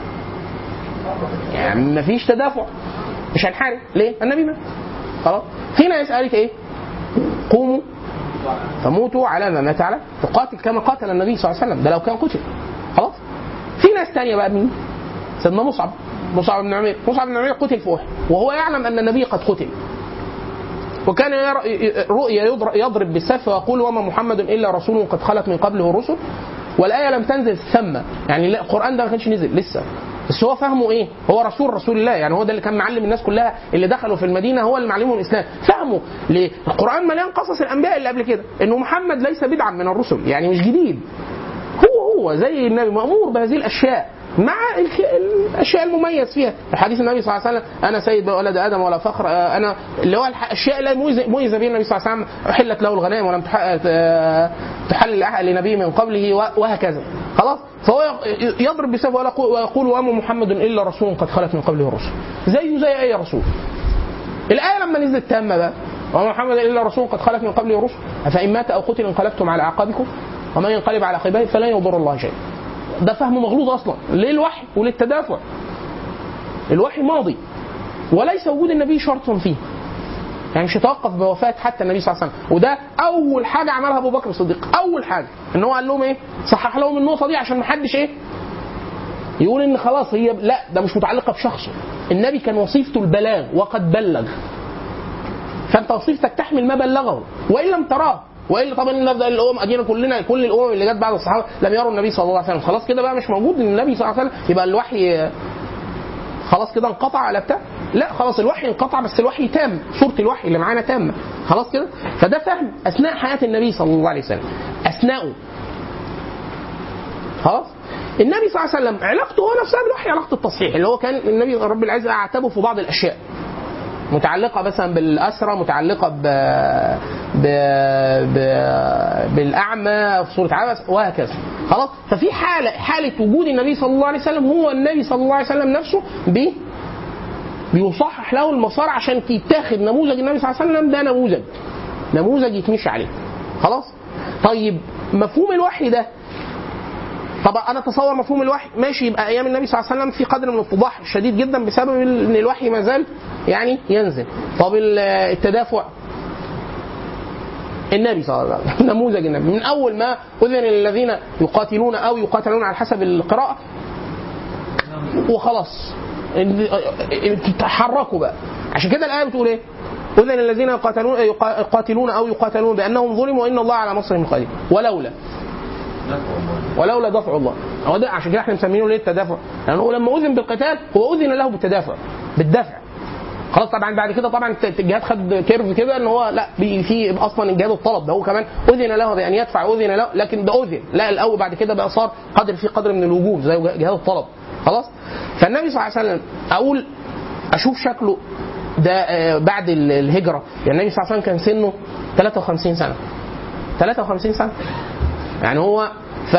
يعني مفيش تدافع مش هنحارب ليه؟ النبي مات خلاص في ناس قالت ايه؟ قوموا فموتوا على ما مات على تقاتل كما قاتل النبي صلى الله عليه وسلم ده لو كان قتل خلاص في ناس تانية بقى مين؟ سيدنا مصعب مصعب بن عمير مصعب بن عمير قتل في احد وهو يعلم ان النبي قد قتل وكان يرى رؤيا يضر- يضرب بالسيف ويقول وما محمد الا رسول قد خلت من قبله الرسل والايه لم تنزل ثم يعني لا القران ده ما كانش نزل لسه بس هو فهمه ايه؟ هو رسول رسول الله يعني هو ده اللي كان معلم الناس كلها اللي دخلوا في المدينه هو اللي معلمهم الاسلام فهموا ليه؟ القران مليان قصص الانبياء اللي قبل كده انه محمد ليس بدعا من الرسل يعني مش جديد هو هو زي النبي مامور بهذه الاشياء مع الك- الاشياء المميز فيها حديث النبي صلى الله عليه وسلم انا سيد ولد ادم ولا فخر آه، انا اللي هو الح- الاشياء اللي ميز ميز بها النبي صلى الله عليه وسلم احلت له الغنائم ولم تح- آه، تحل لأح- لنبي من قبله و- وهكذا خلاص فهو ي- يضرب بسبب ويقول- ويقول وما محمد الا رسول قد خلت من قبله الرسل زيه زي اي رسول الآية لما نزلت تامة بقى وما محمد إلا رسول قد خلت من قبله الرسل أفإن مات أو قتل انقلبتم على أعقابكم ومن ينقلب على عقبيه فلن يضر الله شيئا ده فهم مغلوط أصلا للوحي وللتدافع الوحي ماضي وليس وجود النبي شرطا فيه يعني مش يتوقف بوفاة حتى النبي صلى الله عليه وسلم وده أول حاجة عملها أبو بكر الصديق أول حاجة إن هو قال لهم إيه صحح لهم النقطة دي عشان ما حدش إيه يقول ان خلاص هي لا ده مش متعلقه بشخصه النبي كان وظيفته البلاغ وقد بلغ فانت وظيفتك تحمل ما بلغه وان لم تراه والا طبعا نبدا الامم ادينا كلنا كل الامم اللي جت بعد الصحابه لم يروا النبي صلى الله عليه وسلم خلاص كده بقى مش موجود النبي صلى الله عليه وسلم يبقى الوحي خلاص كده انقطع على بتاع لا خلاص الوحي انقطع بس الوحي تام صوره الوحي اللي معانا تامه خلاص كده فده فهم اثناء حياه النبي صلى الله عليه وسلم اثناءه خلاص النبي صلى الله عليه وسلم علاقته هو نفسها بالوحي علاقه التصحيح اللي هو كان النبي رب العزه اعتبه في بعض الاشياء متعلقه مثلا بالاسرى متعلقه ب... ب... ب... بالاعمى في سوره عبس وهكذا خلاص ففي حاله حاله وجود النبي صلى الله عليه وسلم هو النبي صلى الله عليه وسلم نفسه ب بيصحح له المسار عشان يتاخد نموذج النبي صلى الله عليه وسلم ده نموذج نموذج يتمشي عليه خلاص طيب مفهوم الوحي ده طب انا اتصور مفهوم الوحي ماشي يبقى ايام النبي صلى الله عليه وسلم في قدر من الفضاح شديد جدا بسبب ان الوحي ما زال يعني ينزل طب ال- التدافع النبي صلى الله عليه وسلم نموذج النبي من اول ما اذن للذين يقاتلون او يقاتلون على حسب القراءه وخلاص تحركوا بقى عشان كده الايه بتقول ايه؟ اذن الذين يقاتلون يقاتلون او يقاتلون بانهم ظلموا وان الله على نصرهم قدير ولولا ولولا دفع الله هو ده عشان كده احنا مسمينه ليه التدافع لانه هو لما اذن بالقتال هو اذن له بالتدافع بالدفع خلاص طبعا بعد كده طبعا الجهاد خد كيرف كده ان هو لا بي- في اصلا الجهاد الطلب ده هو كمان اذن له بان يدفع اذن له لكن ده اذن لا الاول بعد كده بقى صار قدر في قدر من الوجوب زي جهاد الطلب خلاص فالنبي صلى الله عليه وسلم اقول اشوف شكله ده آه، بعد ال- الهجره يعني النبي صلى الله عليه وسلم كان سنه 53 سنه 53 سنه يعني هو ف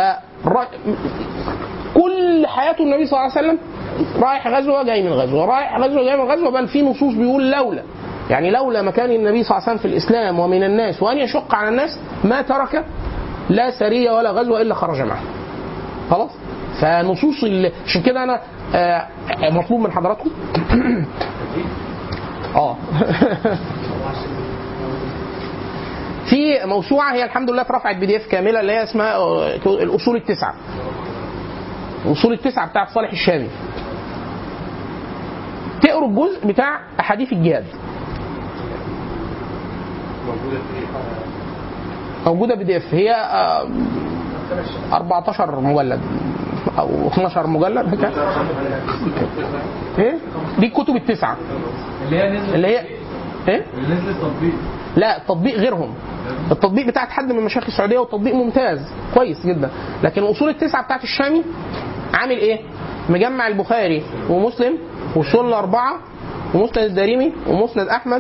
كل حياته النبي صلى الله عليه وسلم رايح غزوه جاي من غزوه رايح غزوه جاي من غزوه بل في نصوص بيقول لولا يعني لولا مكان النبي صلى الله عليه وسلم في الاسلام ومن الناس وان يشق على الناس ما ترك لا سريه ولا غزوه الا خرج معه خلاص فنصوص ال- عشان كده انا آه، مطلوب من حضراتكم اه في موسوعه هي الحمد لله اترفعت بي دي اف كامله اللي هي اسمها آه، الاصول التسعه الاصول التسعه بتاعت صالح الشامي تقروا الجزء بتاع احاديث الجهاد موجوده بي دي اف هي آه، 14 مجلد او 12 مجلد هيك ايه دي الكتب التسعه اللي هي نزلت اللي هي ايه اللي نزلت تطبيق لا التطبيق غيرهم التطبيق بتاعت حد من مشايخ السعوديه والتطبيق ممتاز كويس جدا لكن الاصول التسعه بتاعت الشامي عامل ايه مجمع البخاري ومسلم والسنه الاربعه ومسند الدارمي ومسند احمد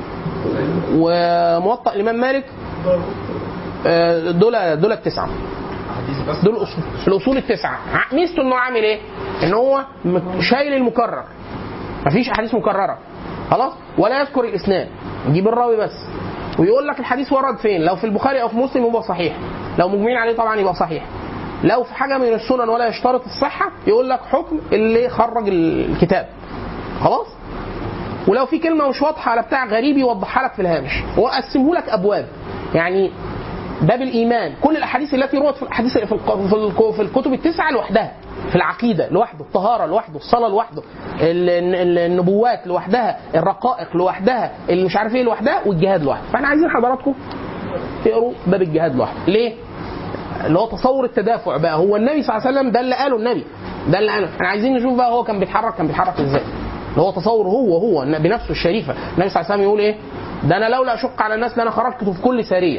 وموطأ الامام مالك آه، دول دول التسعه دول الاصول الاصول التسعه ع- ميزته انه عامل ايه؟ ان هو م- شايل المكرر مفيش احاديث مكرره خلاص ولا يذكر الاسناد يجيب الراوي بس ويقول لك الحديث ورد فين لو في البخاري او في مسلم يبقى صحيح لو مجمعين عليه طبعا يبقى صحيح لو في حاجه من السنن ولا يشترط الصحه يقول لك حكم اللي خرج الكتاب خلاص ولو في كلمه مش واضحه على بتاع غريب يوضحها لك في الهامش وقسمه لك ابواب يعني باب الايمان كل الاحاديث التي روت في الاحاديث في الق- في الك- في الكتب التسعه لوحدها في العقيده لوحده الطهاره لوحده الصلاه لوحده ال- ال- النبوات لوحدها الرقائق لوحدها اللي مش عارف ايه لوحدها والجهاد لوحده فاحنا عايزين حضراتكم تقروا باب الجهاد لوحده ليه؟ اللي هو تصور التدافع بقى هو النبي صلى الله عليه وسلم ده اللي قاله النبي ده اللي قاله احنا عايزين نشوف بقى هو كان بيتحرك كان بيتحرك ازاي اللي هو تصور هو هو بنفسه الشريفه النبي صلى الله عليه وسلم يقول ايه ده انا لولا اشق على الناس لانا خرجت في كل ساريه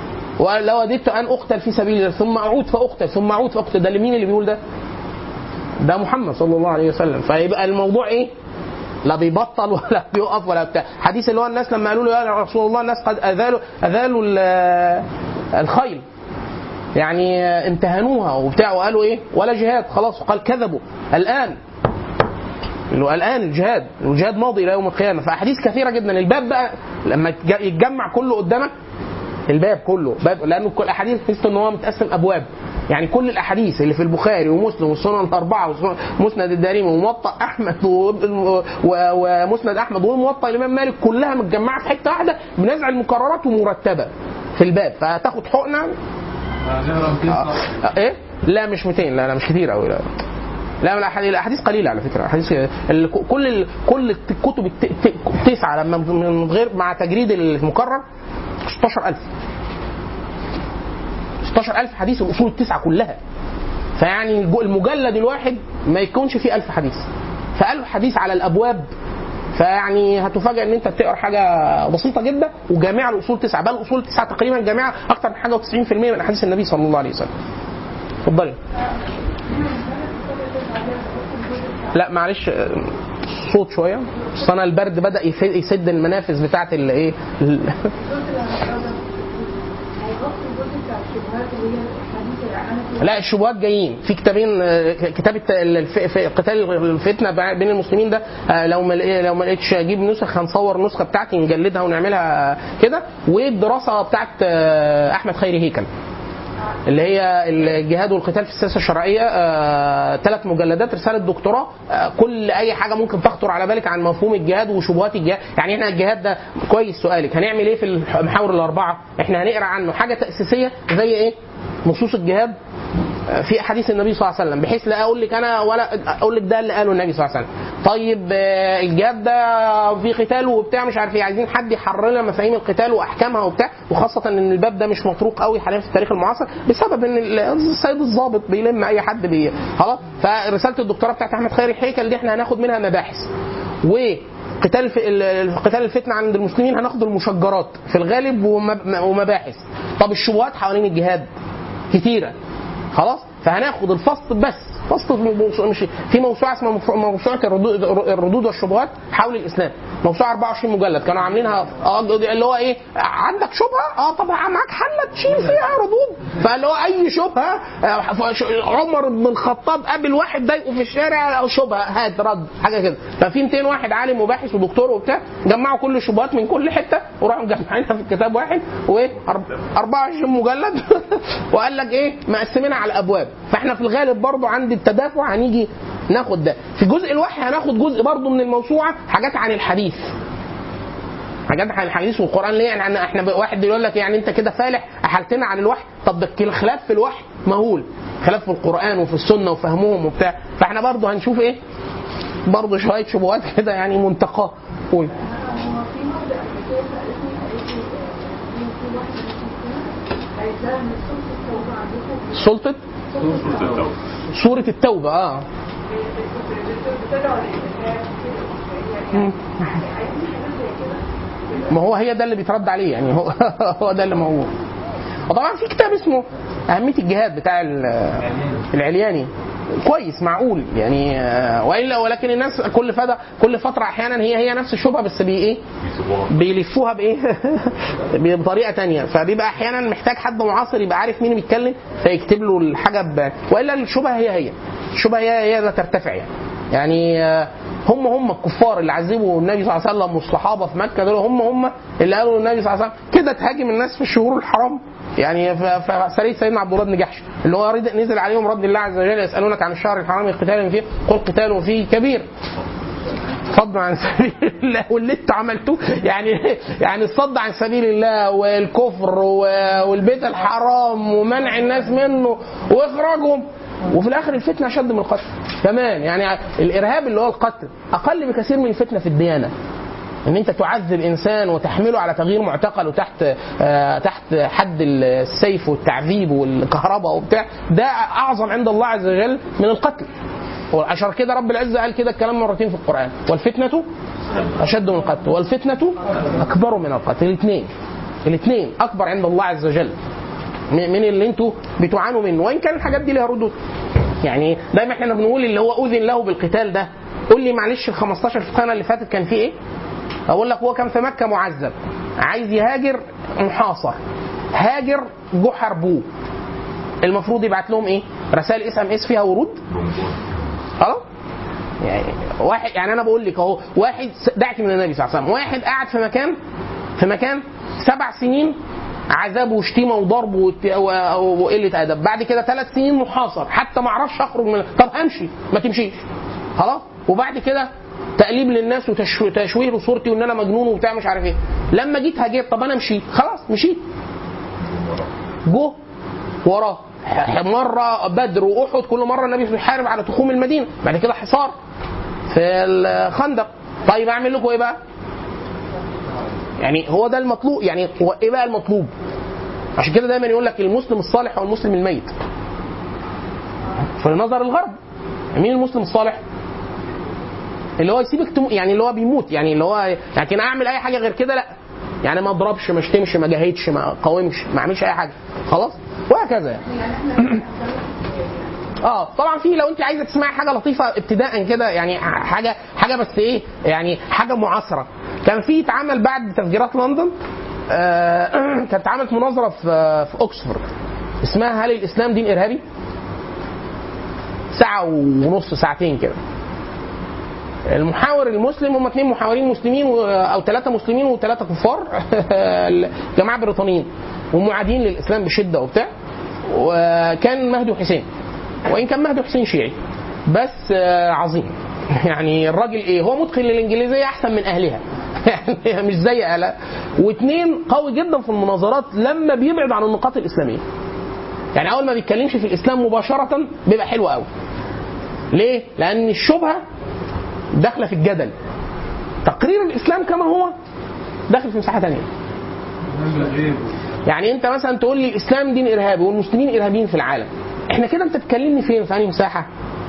ولو وددت ان اقتل في سبيل الله ثم اعود فاقتل ثم اعود فاقتل ده لمين اللي بيقول ده؟ ده محمد صلى الله عليه وسلم فيبقى الموضوع ايه لا بيبطل ولا بيقف ولا بتاع حديث اللي هو الناس لما قالوا له يا رسول الله الناس قد اذالوا اذالوا ال- الخيل يعني امتهنوها وبتاع وقالوا ايه ولا جهاد خلاص قال كذبوا الان اللي هو الان الجهاد الجهاد ماضي الى يوم القيامه فاحاديث كثيره جدا الباب بقى لما يتج- يتجمع كله قدامك الباب كله باب لانه كل الاحاديث تحس ان هو متقسم ابواب يعني كل الاحاديث اللي في البخاري ومسلم والسنن الاربعه ومسند الدارمي وموطأ احمد و- و- ومسند احمد وموطأ الامام مالك كلها متجمعه في حته واحده بنزع المكررات ومرتبه في الباب فهتاخد حقنه نقرا 200 آه. صفحه آه، ايه؟ لا مش 200 لا لا مش كتير قوي لا لا الأحاديث- الاحاديث قليله على فكره الاحاديث ال- كل ال- كل الكتب الت- الت- التسعه لما من غير مع تجريد المكرر 16000 16000 حديث الاصول التسعه كلها فيعني الج- المجلد الواحد ما يكونش فيه 1000 حديث ف1000 حديث على الابواب فيعني هتفاجئ ان انت بتقرا حاجه بسيطه جدا وجامعه الاصول تسعه بل الاصول تسعه تقريبا جامعه اكثر من حاجه و90% من احاديث النبي صلى الله عليه وسلم. اتفضلي. لا معلش آه، صوت شويه بس انا البرد بدا يف- يسد المنافذ بتاعت الايه ال- لا الشبهات جايين في كتابين آه، كتاب الت- الف- في قتال الفتنه بع- بين المسلمين ده آه، لو ما لقي- لو ما لقيتش اجيب نسخ هنصور النسخه بتاعتي نجلدها ونعملها كده والدراسه بتاعت آه، احمد خيري هيكل اللي هي الجهاد والقتال في السياسه الشرعيه ثلاث مجلدات رساله دكتوراه آه كل اي حاجه ممكن تخطر على بالك عن مفهوم الجهاد وشبهات الجهاد يعني احنا الجهاد ده كويس سؤالك هنعمل ايه في المحاور الاربعه احنا هنقرا عنه حاجه تاسيسيه زي ايه نصوص الجهاد آه، في احاديث النبي صلى الله عليه وسلم بحيث لا اقول لك انا ولا اقول لك ده اللي قاله النبي صلى الله عليه وسلم طيب آه، الجهاد ده في قتال وبتاع مش عارف ايه عايزين حد يحرر لنا مفاهيم القتال واحكامها وبتاع وخاصه ان الباب ده مش مطروق قوي حاليا في التاريخ المعاصر بسبب ان ال- السيد الضابط بيلم اي حد بي خلاص فرساله الدكتوراه بتاعت احمد خيري الهيكل دي احنا هناخد منها مباحث و قتال الف... ال- ال- قتال الفتنه عند المسلمين هناخد المشجرات في الغالب ومب... ومباحث طب الشبهات حوالين الجهاد كتيره خلاص فهناخد الفصل بس فصل في موسوعة مش في موسوعه اسمها مف- موسوعه الردود, الردود والشبهات حول الاسلام موسوعه 24 مجلد كانوا عاملينها آه، اللي هو ايه عندك شبهه اه طب معاك حله تشيل فيها ردود فاللي هو اي شبهه آه، ف- عمر بن الخطاب قابل واحد ضايقه في الشارع او شبهه هات رد حاجه كده ففي 200 واحد عالم وباحث ودكتور وبتاع جمعوا كل الشبهات من كل حته وراحوا مجمعينها في كتاب واحد وايه أرب- 24 مجلد وقال لك ايه مقسمينها على الابواب فاحنا في الغالب برضو عند التدافع هنيجي ناخد ده في جزء الوحي هناخد جزء برضو من الموسوعه حاجات عن الحديث حاجات عن الحديث والقران ليه يعني احنا ب- واحد يقول لك يعني انت كده فالح احلتنا عن الوحي طب ده الخلاف في الوحي مهول خلاف في القران وفي السنه وفهمهم وبتاع فاحنا برضو هنشوف ايه برضو شويه شبهات كده يعني منتقاه قول هو في مرة قبل كده سألتني قالت لي آه، في واحدة مسلمة عايزاها من سورة التوبة عندكم سلطه سورة التوبة سوره التوبه اه بتدعو للإسلام كده مم. يعني عايزين حاجات زي كده ما هو هي ده اللي بيترد عليه يعني هو هو ده اللي موجود وطبعا في كتاب اسمه أهمية الجهاد بتاع ال- العلياني كويس معقول يعني آه، والا ولكن الناس كل فتره كل فتره احيانا هي هي نفس الشبهه بس بي ايه بيلفوها بايه بطريقه تانية فبيبقى احيانا محتاج حد معاصر يبقى عارف مين بيتكلم فيكتب له الحاجه ب... والا الشبهه هي هي الشبهه هي هي لا ترتفع يعني يعني آه، هم هم الكفار اللي عذبوا النبي صلى الله عليه وسلم والصحابه في مكه دول هم هم اللي قالوا للنبي صلى الله عليه وسلم كده تهاجم الناس في الشهور الحرام يعني ف- ف- سريه سيدنا عبد الله بن جحش اللي هو رد- نزل عليهم رد الله عز وجل يسالونك عن الشهر الحرام قتال فيه قل قتال فيه كبير صد عن سبيل الله واللي انتوا عملتوه يعني يعني الصد عن سبيل الله والكفر و- والبيت الحرام ومنع الناس منه واخراجهم وفي الاخر الفتنه اشد من القتل كمان يعني الارهاب اللي هو القتل اقل بكثير من الفتنه في الديانه ان انت تعذب انسان وتحمله على تغيير معتقله تحت آه تحت حد السيف والتعذيب والكهرباء وبتاع ده اعظم عند الله عز وجل من القتل وعشان كده رب العزه قال كده الكلام مرتين في القران والفتنه اشد من القتل والفتنه اكبر من القتل الاثنين الاثنين اكبر عند الله عز وجل من من اللي انتوا بتعانوا منه وان كان الحاجات دي لها ردود يعني دايما احنا بنقول اللي هو اذن له بالقتال ده قول لي معلش ال 15 سنه اللي فاتت كان فيه ايه؟ اقول لك هو كان في مكه معذب عايز يهاجر محاصر هاجر جو حاربوه المفروض يبعت لهم ايه؟ رسائل اس ام اس فيها ورود خلاص؟ يعني واحد يعني انا بقول لك اهو واحد دعك من النبي صلى الله عليه وسلم واحد قاعد في مكان في مكان سبع سنين عذاب وشتيمه وضرب وت- و- وقله ادب بعد كده ثلاث سنين محاصر حتى ما اعرفش اخرج من طب امشي ما تمشيش خلاص وبعد كده تقليب للناس وتشويه لصورتي وان انا مجنون وبتاع مش عارف ايه لما جيت هاجرت طب انا مشيت خلاص مشيت جو وراه ح- مره بدر واحد كل مره النبي بيحارب على تخوم المدينه بعد كده حصار في الخندق طيب اعمل لكم ايه بقى؟ يعني هو ده المطلوب يعني هو ايه بقى المطلوب؟ عشان كده دايما يقول لك المسلم الصالح هو المسلم الميت. في نظر الغرب مين المسلم الصالح؟ اللي هو يسيبك تموت يعني اللي هو بيموت يعني اللي هو لكن اعمل اي حاجه غير كده لا يعني ما اضربش ما اشتمش ما جاهدش ما قاومش ما اعملش اي حاجه خلاص وهكذا يعني يعني احنا اه طبعا في لو انت عايزه تسمعي حاجه لطيفه ابتداء كده يعني حاجه حاجه بس ايه يعني حاجه معاصره كان في اتعمل بعد تفجيرات لندن آه كانت اتعملت مناظره في في اوكسفورد اسمها هل الاسلام دين ارهابي؟ ساعه ونص ساعتين كده المحاور المسلم هم اثنين محاورين مسلمين و- او ثلاثه مسلمين وثلاثه كفار جماعه بريطانيين ومعادين للاسلام بشده وبتاع وكان مهدي حسين وان كان مهدي حسين شيعي بس آه، عظيم يعني الراجل ايه هو متقن للانجليزيه احسن من اهلها يعني مش زي اهلها واثنين قوي جدا في المناظرات لما بيبعد عن النقاط الاسلاميه يعني اول ما بيتكلمش في الاسلام مباشره بيبقى حلو قوي ليه لان الشبهه داخله في الجدل تقرير الاسلام كما هو داخل في مساحه ثانيه يعني انت مثلا تقول لي الاسلام دين ارهابي والمسلمين ارهابيين في العالم احنا كده انت بتكلمني فين في انهي مساحه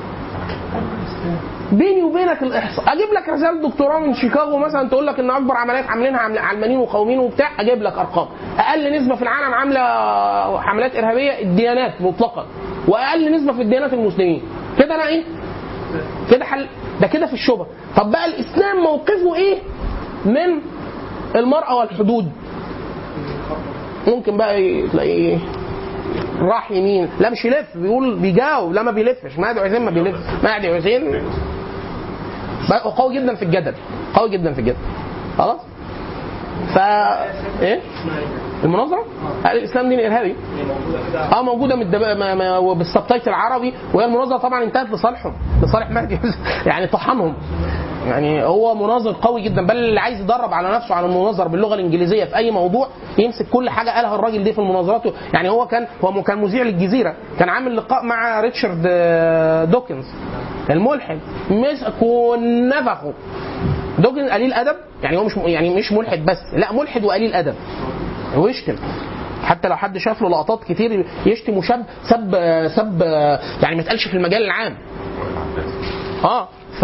بيني وبينك الاحصاء اجيب لك رساله دكتوراه من شيكاغو مثلا تقول لك ان اكبر عمليات عاملينها عمل- علمانيين وقوميين وبتاع اجيب لك ارقام اقل نسبه في العالم عامله حملات ارهابيه الديانات مطلقا واقل نسبه في الديانات المسلمين كده انا ايه كده حل ده كده في الشبهه طب بقى الاسلام موقفه ايه من المراه والحدود ممكن بقى ي- تلاقيه راح يمين لا مش يلف بيقول بيجاوب لا ما بيلفش مهدي حسين ما بيلفش مهدي حسين بقى قوي جدا في الجدل قوي جدا في الجدل خلاص فا ايه المناظره؟ قال الاسلام دين ارهابي اه موجوده من الدب... ما... ما... بالسبتايتل العربي وهي المناظره طبعا انتهت لصالحهم لصالح مهدي يعني طحنهم يعني هو مناظر قوي جدا بل اللي عايز يدرب على نفسه على المناظره باللغه الانجليزيه في اي موضوع يمسك كل حاجه قالها الراجل دي في المناظرات يعني هو كان هو كان مذيع للجزيره كان عامل لقاء مع ريتشارد آه، دوكنز الملحد مسك ونفخه دوكنز قليل ادب يعني هو مش يعني مش ملحد بس لا ملحد وقليل ادب ويشتم حتى لو حد شاف له لقطات كتير يشتم وشاب سب سب يعني ما اتقالش في المجال العام اه ف...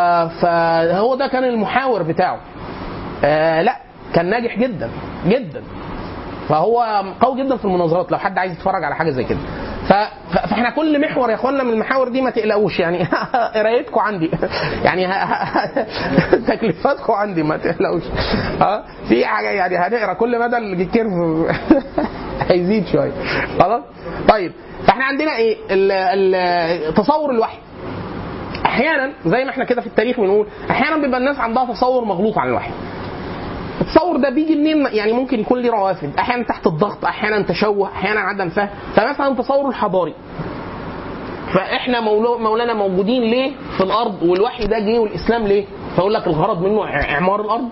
فهو ده كان المحاور بتاعه آه لا كان ناجح جدا جدا فهو قوي جدا في المناظرات لو حد عايز يتفرج على حاجه زي كده ف... ف- فاحنا كل محور يا اخوانا من المحاور دي ما تقلقوش يعني قرايتكم عندي يعني ه- ه- تكليفاتكم عندي ما تقلقوش ها في حاجه يعني هنقرا كل مدى الكيرف هيزيد شويه خلاص طيب فاحنا عندنا ايه ال- ال- تصور الوحي احيانا زي ما احنا كده في التاريخ بنقول احيانا بيبقى الناس عندها تصور مغلوط عن الوحي التصور ده بيجي منين يعني ممكن يكون ليه روافد احيانا تحت الضغط احيانا تشوه احيانا عدم فهم فمثلا التصور الحضاري فاحنا مولو- مولانا موجودين ليه في الارض والوحي ده جه والاسلام ليه فاقول لك الغرض منه إع- اعمار الارض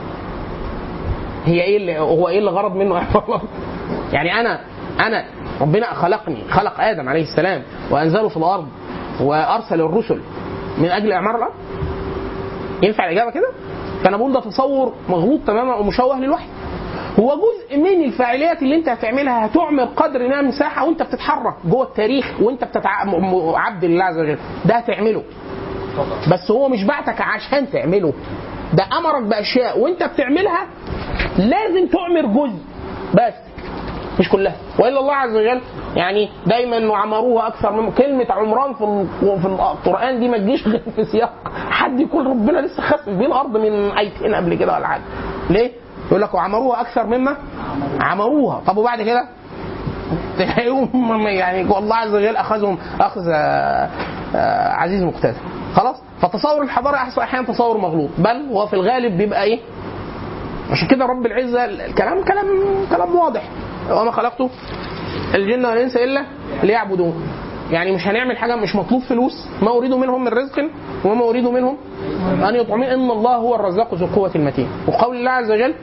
هي ايه اللي هو ايه اللي غرض منه اعمار الارض يعني انا انا ربنا خلقني خلق ادم عليه السلام وانزله في الارض وارسل الرسل من اجل اعمار الارض ينفع الاجابه كده فانا بقول ده تصور مغلوط تماما ومشوه للوحي هو جزء من الفاعليات اللي انت هتعملها هتعمل قدر انها مساحه وانت بتتحرك جوه التاريخ وانت بتتع... م- م- عبد لله عز وجل ده هتعمله بس هو مش بعتك عشان تعمله ده امرك باشياء وانت بتعملها لازم تعمر جزء بس مش كلها والا الله عز وجل يعني دايما وعمروها اكثر من كلمه عمران في ال- في القران دي ما تجيش غير في سياق حد يكون ربنا لسه خسف بيه الارض من ايتين قبل كده ولا حاجه ليه؟ يقول لك وعمروها اكثر مما عمروها طب وبعد كده تلاقيهم يعني والله عز وجل اخذهم اخذ آه، آه، عزيز مقتدر خلاص فتصور الحضاره احسن احيانا تصور مغلوط بل هو في الغالب بيبقى ايه عشان كده رب العزه الكلام كلام كلام واضح وما خلقته الجن والانس الا ليعبدون يعني مش هنعمل حاجه مش مطلوب فلوس ما اريد منهم من رزق وما اريد منهم ان يطعمون ان الله هو الرزاق ذو القوه المتين وقول الله عز وجل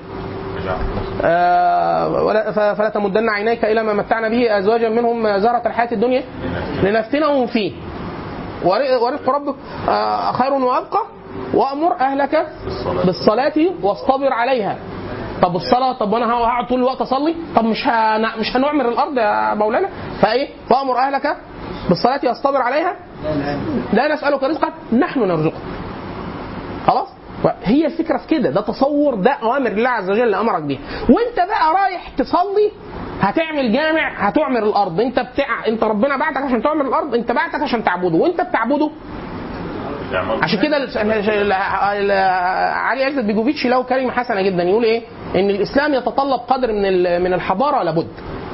آه، ولا- ف- فلا تمدن عينيك الى ما متعنا به ازواجا منهم زهره الحياه الدنيا لنفتنهم فيه ور- ورزق ربك آه، خير وابقى وامر اهلك بالصلاه واصطبر عليها طب الصلاه طب وانا هقعد طول الوقت اصلي طب مش هن... مش هنعمر الارض يا مولانا فايه وامر اهلك بالصلاه واصطبر عليها لا نسالك رزقا نحن نرزقك خلاص هي الفكره في كده ده تصور ده اوامر الله عز وجل اللي امرك بيها وانت بقى رايح تصلي هتعمل جامع هتعمر الارض انت بتاع انت ربنا بعتك عشان تعمر الارض انت بعتك عشان تعبده وانت بتعبده عشان كده ال- ال- ال- علي عزت بيجوفيتش له كلمه حسنه جدا يقول ايه؟ ان الاسلام يتطلب قدر من ال- من الحضاره لابد.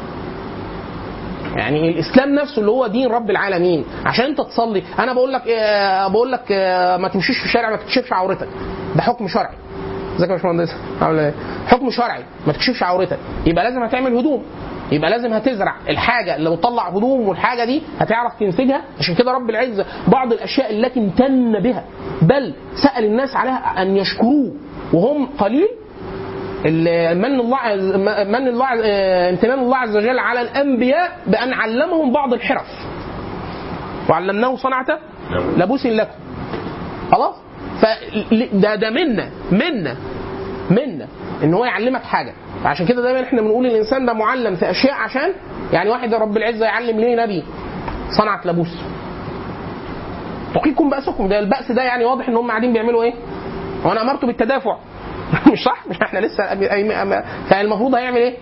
يعني الاسلام نفسه اللي هو دين رب العالمين عشان انت تصلي انا بقول لك إيه بقول لك إيه ما تمشيش في الشارع ما تكشفش عورتك ده حكم شرعي ازيك يا باشمهندس عامل ايه؟ حكم شرعي ما تكشفش عورتك يبقى لازم هتعمل هدوم يبقى لازم هتزرع الحاجه اللي بتطلع هدوم والحاجه دي هتعرف تنتجها عشان كده رب العزه بعض الاشياء التي امتن بها بل سال الناس عليها ان يشكروه وهم قليل ال- من الله عز- من الله عز- آه، امتنان الله عز وجل على الانبياء بان علمهم بعض الحرف وعلمناه صنعه لبوس لكم خلاص فده ده منا منا منا ان هو يعلمك حاجه عشان كده دايما احنا بنقول الانسان ده معلم في اشياء عشان يعني واحد رب العزه يعلم ليه نبي صنعه لبوس تقيكم بأسكم ده البأس ده يعني واضح ان هم قاعدين بيعملوا ايه؟ وانا امرته بالتدافع مش صح؟ مش احنا لسه أم- أم- أم- فالمفروض هيعمل ايه؟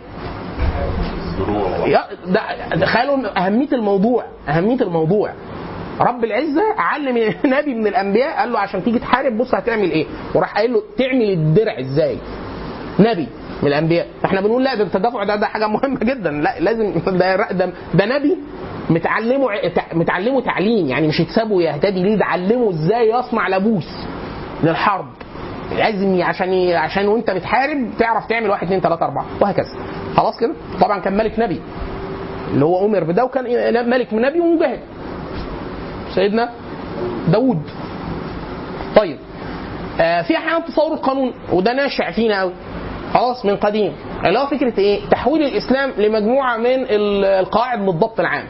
يا- ده تخيلوا اهميه الموضوع اهميه الموضوع رب العزه علم نبي من الانبياء قال له عشان تيجي تحارب بص هتعمل ايه وراح قايل له تعمل الدرع ازاي نبي من الانبياء احنا بنقول لا ده التدافع ده ده حاجه مهمه جدا لا لازم ده ده, ده نبي متعلمه ع- تع- متعلمه تعليم يعني مش يكسبه يهتدي ليه ده علمه ازاي يصنع لبوس للحرب لازم ي- عشان ي- عشان وانت بتحارب تعرف تعمل واحد اثنين ثلاثه اربعه وهكذا خلاص كده طبعا كان ملك نبي اللي هو امر بده وكان ملك نبي ومجاهد سيدنا داوود طيب آه في احيانا تصور القانون وده ناشع فينا قوي خلاص من قديم اللي هو فكره ايه؟ تحويل الاسلام لمجموعه من ال- القواعد للضبط العام.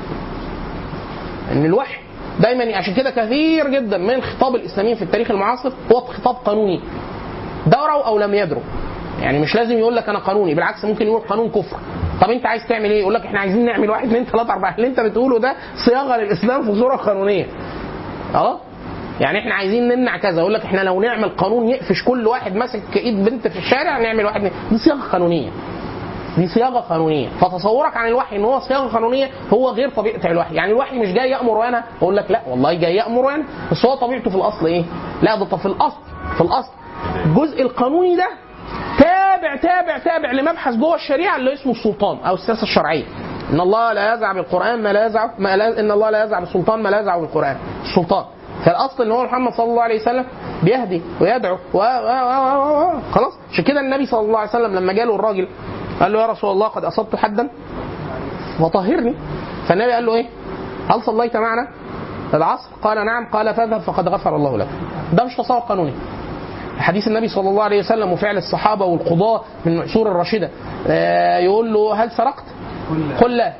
ان الوحي دايما عشان كده كثير جدا من خطاب الاسلاميين في التاريخ المعاصر هو خطاب قانوني. دروا او لم يدروا. يعني مش لازم يقول لك انا قانوني بالعكس ممكن يقول قانون كفر. طب انت عايز تعمل ايه؟ يقول لك احنا عايزين نعمل واحد اثنين ثلاثه اربعه اللي انت بتقوله ده صياغه للاسلام في صوره قانونيه. اه يعني احنا عايزين نمنع كذا يقول لك احنا لو نعمل قانون يقفش كل واحد ماسك ايد بنت في الشارع نعمل واحد دي صياغه قانونيه دي صياغه قانونيه فتصورك عن الوحي ان هو صياغه قانونيه هو غير طبيعه الوحي يعني الوحي مش جاي يامر وانا اقول لك لا والله جاي يامر وانا بس هو طبيعته في الاصل ايه لا ده طب في الاصل في الاصل الجزء القانوني ده تابع تابع تابع لمبحث جوه الشريعه اللي اسمه السلطان او السياسه الشرعيه ان الله لا يزع بالقران ما لا يزع ما لا ان الله لا يزع بالسلطان ما لا يزع بالقران السلطان فالاصل ان هو محمد صلى الله عليه وسلم بيهدي ويدعو و و و و و خلاص عشان كده النبي صلى الله عليه وسلم لما جاله الراجل قال له يا رسول الله قد اصبت حدا وطهرني فالنبي قال له ايه؟ هل صليت معنا العصر؟ قال نعم قال فاذهب فقد غفر الله لك ده مش تصور قانوني حديث النبي صلى الله عليه وسلم وفعل الصحابه والقضاه من العصور الراشده آه، يقول له هل سرقت؟ قل لا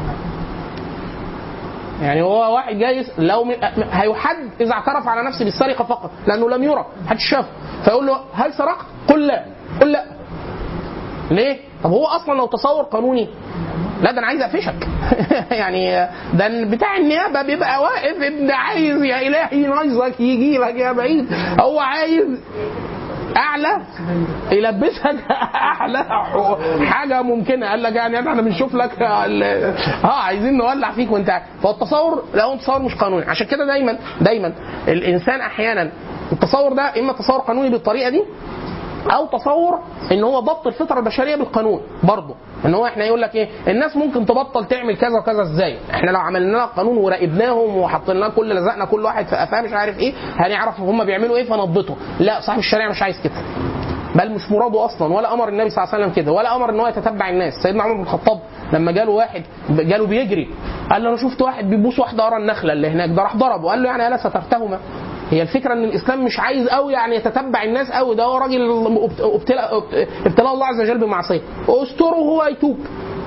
يعني هو واحد جاي يس- لو م- هيحد اذا اعترف على نفسه بالسرقه فقط لانه لم يرى محدش شافه فيقول له هل سرقت؟ قل لا قل لا ليه؟ طب هو اصلا لو تصور قانوني لا ده انا عايز اقفشك يعني ده بتاع النيابه بيبقى واقف ابن عايز يا الهي نايزك يجي لك يا بعيد هو عايز اعلى يلبسك احلى حاجه ممكنه قال لك يعني احنا بنشوف لك ال- اه عايزين نولع فيك وانت قاعد. فالتصور لا هو تصور مش قانوني عشان كده دايما دايما الانسان احيانا التصور ده اما تصور قانوني بالطريقه دي او تصور ان هو ضبط الفطره البشريه بالقانون برضه ان هو احنا يقول لك ايه الناس ممكن تبطل تعمل كذا وكذا ازاي احنا لو عملنا لها قانون وراقبناهم وحطينا لها كل لزقنا كل واحد في قفاه مش عارف ايه هنعرف هم بيعملوا ايه فنضبطه لا صاحب الشريعه مش عايز كده بل مش مراده اصلا ولا امر النبي صلى الله عليه وسلم كده ولا امر ان هو يتتبع الناس سيدنا عمر بن الخطاب لما جاله واحد جاله بيجري قال له انا شفت واحد بيبوس واحده ورا النخله اللي هناك ده راح ضربه قال له يعني الا سترتهما هي الفكره ان الاسلام مش عايز قوي يعني يتتبع الناس قوي ده هو راجل ابتلى ابتلى الله عز وجل بمعصيه استره هو يتوب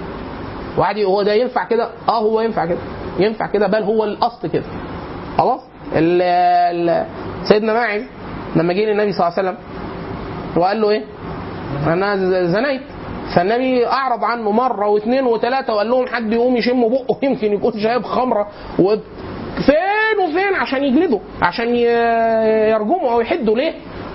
وعادي هو ده ينفع كده اه هو ينفع كده ينفع كده بل هو الاصل كده خلاص ال- ال- سيدنا ماعز لما جه للنبي صلى الله عليه وسلم وقال له ايه انا ز- زنيت فالنبي اعرض عنه مره واثنين وثلاثه وقال لهم حد يقوم يشم بقه يمكن يكون شايب خمره و فين وفين عشان يجلده عشان ي- يرجمه او يحده ليه؟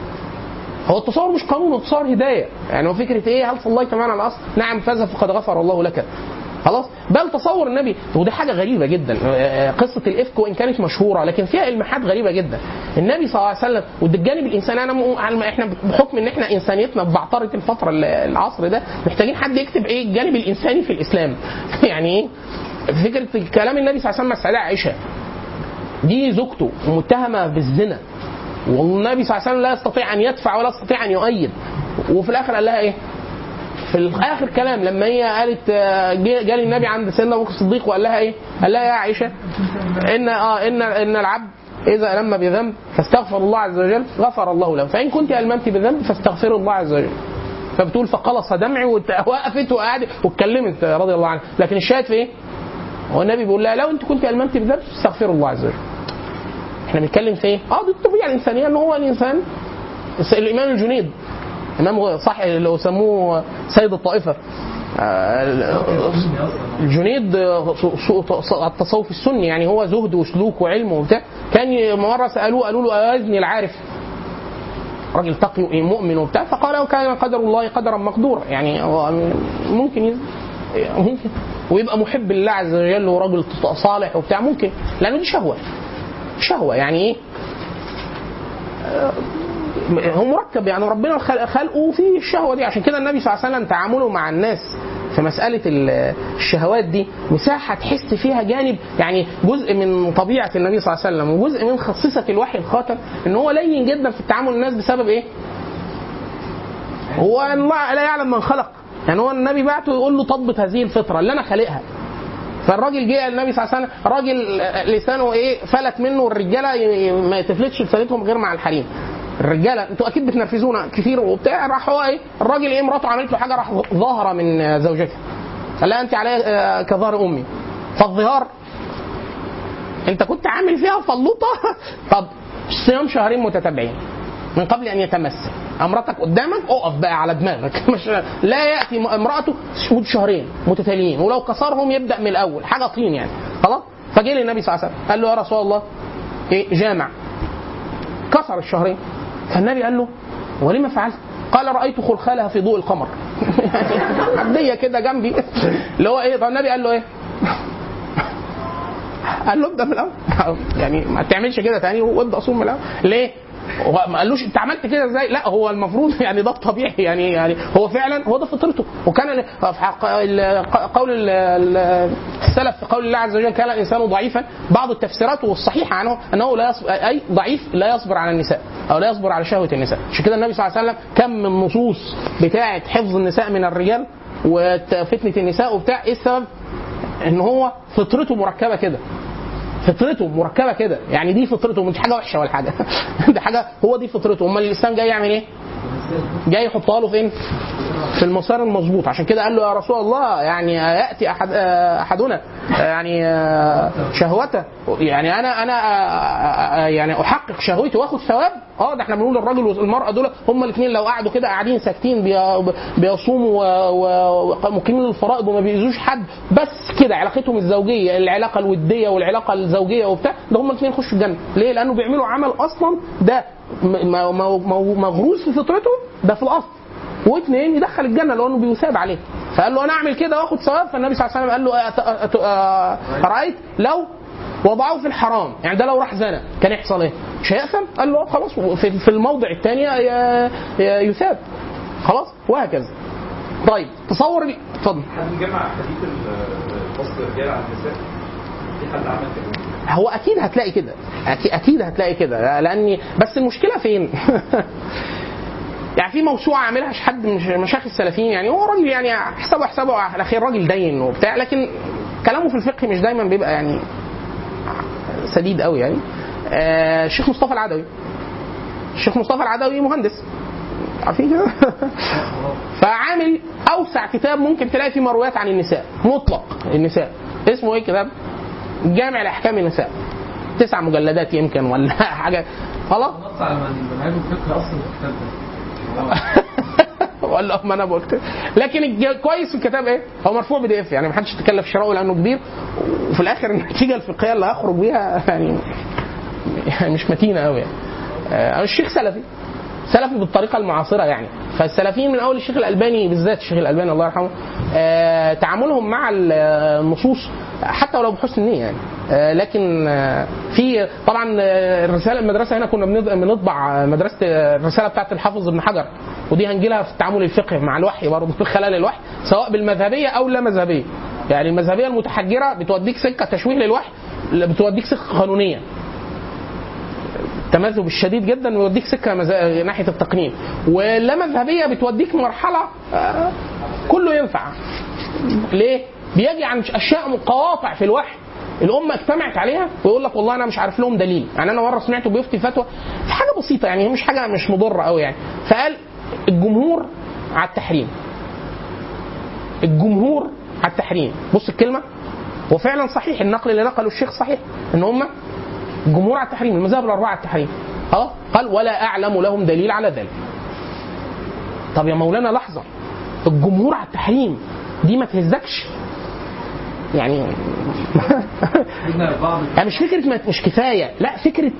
هو التصور مش قانون التصور هدايه يعني هو فكره ايه هل صليت معنا على الاصل؟ نعم فاز فقد غفر الله لك خلاص بل تصور النبي ودي حاجه غريبه جدا آه، قصه الافك وان كانت مشهوره لكن فيها المحات غريبه جدا النبي صلى الله عليه وسلم وده الجانب الانساني انا م- على ما احنا بحكم ان احنا انسانيتنا ببعتره الفتره ال- العصر ده محتاجين حد يكتب ايه الجانب الانساني في الاسلام يعني ايه فكره كلام النبي صلى الله عليه وسلم مع السيده عائشه دي زوجته متهمه بالزنا والنبي صلى الله عليه وسلم لا يستطيع ان يدفع ولا يستطيع ان يؤيد وفي الاخر قال لها ايه؟ في الاخر كلام لما هي قالت آه، جه- جالي النبي عند سيدنا ابو بكر الصديق وقال لها ايه؟ قال لها يا عائشه ان اه ان ان العبد اذا لم بذنب فاستغفر الله عز وجل غفر الله له فان كنت الممت بذنب فاستغفر الله عز وجل فبتقول فقلص دمعي وت- وقفت وقعدت واتكلمت رضي الله عنها لكن الشاهد في ايه؟ هو النبي بيقول لها لو انت كنت الممت بذنب فاستغفر الله عز وجل احنا بنتكلم في ايه؟ اه دي الطبيعه الانسانيه ان هو الانسان الامام الجنيد امام صح اللي هو سموه سيد الطائفه آه، الجنيد آه، سو- سو- التصوف السني يعني هو زهد وسلوك وعلم وبتاع كان ي- مره سالوه قالوا له ايزني العارف راجل تقي مؤمن وبتاع فقال وكان قدر الله قدرا مقدورا يعني هو ممكن يزني ممكن ويبقى محب لله عز وجل وراجل صالح وبتاع ممكن لانه دي شهوه شهوه يعني ايه هو مركب يعني ربنا خلق- خلقه فيه الشهوه دي عشان كده النبي صلى الله عليه وسلم تعامله مع الناس في مسألة ال- الشهوات دي مساحة تحس فيها جانب يعني جزء من طبيعة النبي صلى الله عليه وسلم وجزء من خصيصة الوحي الخاتم ان هو لين جدا في التعامل مع الناس بسبب ايه؟ هو ان الله لا يعلم من خلق يعني هو النبي بعته يقول له طبط هذه الفطرة اللي انا خالقها فالراجل جه النبي صلى الله عليه وسلم راجل لسانه ايه فلت منه الرجاله ي- ي- ما تفلتش لسانتهم غير مع الحريم الرجاله انتوا اكيد بتنرفزونا كتير وبتاع راح هو ايه الراجل ايه مراته عملت له حاجه راح ظاهره من زوجتها قال لها انت عليا آه، كظهر امي فالظهار انت كنت عامل فيها فلوطه طب صيام شهرين متتابعين من قبل ان يتمس امرتك قدامك اقف بقى على دماغك مش لا ياتي امراته شهود شهرين متتاليين ولو كسرهم يبدا من الاول حاجه طين يعني خلاص فجه للنبي صلى الله عليه وسلم قال له يا رسول الله ايه جامع كسر الشهرين فالنبي قال له ولما فعلت؟ قال رايت خلخالها في ضوء القمر يعني عبديه كده جنبي اللي هو ايه طب النبي قال له ايه؟ قال له ابدا من الاول يعني ما تعملش كده تاني وابدا صوم من الاول ليه؟ هو ما قالوش انت عملت كده ازاي؟ لا هو المفروض يعني ده الطبيعي يعني يعني هو فعلا هو ده فطرته وكان ال- في حق- ال- قول ال- ال- السلف في قول الله عز وجل كان الانسان ضعيفا بعض التفسيرات والصحيحه عنه انه لا يصبر اي ضعيف لا يصبر على النساء او لا يصبر على شهوه النساء عشان كده النبي صلى الله عليه وسلم كم من النصوص بتاعه حفظ النساء من الرجال وفتنه النساء وبتاع ايه السبب؟ ان هو فطرته مركبه كده فطرته مركبه كده يعني دي فطرته مش حاجه وحشه ولا حاجه دي حاجه هو دي فطرته امال الاسلام جاي يعمل ايه؟ جاي يحطها له فين؟ في المسار المظبوط عشان كده قال له يا رسول الله يعني ياتي احد احدنا يعني شهوته يعني انا انا يعني احقق شهوتي واخد ثواب اه ده احنا بنقول الراجل والمراه دول هم الاثنين لو قعدوا كده قاعدين ساكتين بي- بيصوموا و- ومقيمين للفرائض وما بيأذوش حد بس كده علاقتهم الزوجيه العلاقه الوديه والعلاقه الزوجيه وبتاع ده هم الاثنين يخشوا الجنه ليه؟ لانه بيعملوا عمل اصلا ده م- م- م- مغروس في فطرته ده في الاصل واثنين يدخل الجنه لانه بيثاب عليه فقال له انا اعمل كده واخد ثواب فالنبي صلى الله عليه وسلم قال له أت- أت- أ- ارايت لو وضعوه في الحرام يعني ده لو راح زنا كان يحصل ايه؟ مش هيأثم؟ قال له آه خلاص في, في الموضع الثاني ي- ي- يثاب خلاص وهكذا طيب تصور ال- اتفضل حد جمع حديث ال- فصل الرجال عن النساء في حد عمل كده هو اكيد هتلاقي كده أكيد, اكيد هتلاقي كده لاني بس المشكله فين يعني في موسوعه عاملها حد من مشايخ السلفيين يعني هو راجل يعني حسابه حسابه على الاخير راجل دين وبتاع لكن كلامه في الفقه مش دايما بيبقى يعني سديد قوي يعني آه، الشيخ مصطفى العدوي الشيخ مصطفى العدوي مهندس عارفين كده فعامل اوسع كتاب ممكن تلاقي فيه مرويات عن النساء مطلق النساء اسمه ايه الكتاب جامع لاحكام النساء تسع مجلدات يمكن ولا حاجه خلاص نص على منهج الفقه اصلا في الكتاب ده ولا ما انا قلت لكن الج- كويس في الكتاب ايه؟ هو مرفوع بي دي اف يعني ما حدش تكلف شراؤه لانه كبير وفي الاخر النتيجه الفقهيه اللي هخرج بيها يعني يعني مش متينه قوي يعني. آه، الشيخ سلفي سلفي بالطريقه المعاصره يعني فالسلفيين من اول الشيخ الالباني بالذات الشيخ الالباني الله يرحمه آه، تعاملهم مع النصوص حتى ولو بحسن نيه يعني آه، لكن آه، في طبعا آه، الرساله المدرسه هنا كنا بنض- بنطبع مدرسه آه، الرساله بتاعت الحافظ ابن حجر ودي هنجيلها في التعامل الفقهي مع الوحي برضه في خلال الوحي سواء بالمذهبيه او لا مذهبيه يعني المذهبيه المتحجره بتوديك سكه تشويه للوحي بتوديك سكه قانونيه التمذهب الشديد جدا يوديك سكه مزا... ناحيه التقنين واللا مذهبيه بتوديك مرحله آه، كله ينفع ليه؟ بيجي عن اشياء قواطع في الوحي الامه اجتمعت عليها ويقول لك والله انا مش عارف لهم دليل يعني انا مره سمعته بيفتي فتوى في حاجه بسيطه يعني هي مش حاجه مش مضره قوي يعني فقال الجمهور على التحريم الجمهور على التحريم بص الكلمه وفعلا صحيح النقل اللي نقله الشيخ صحيح ان هم الجمهور على التحريم المذاهب الاربعه على التحريم اه قال ولا اعلم لهم دليل على ذلك طب يا مولانا لحظه الجمهور على التحريم دي ما تهزكش يعني بدنا بعض يعني مش فكره ما- مش كفايه لا فكره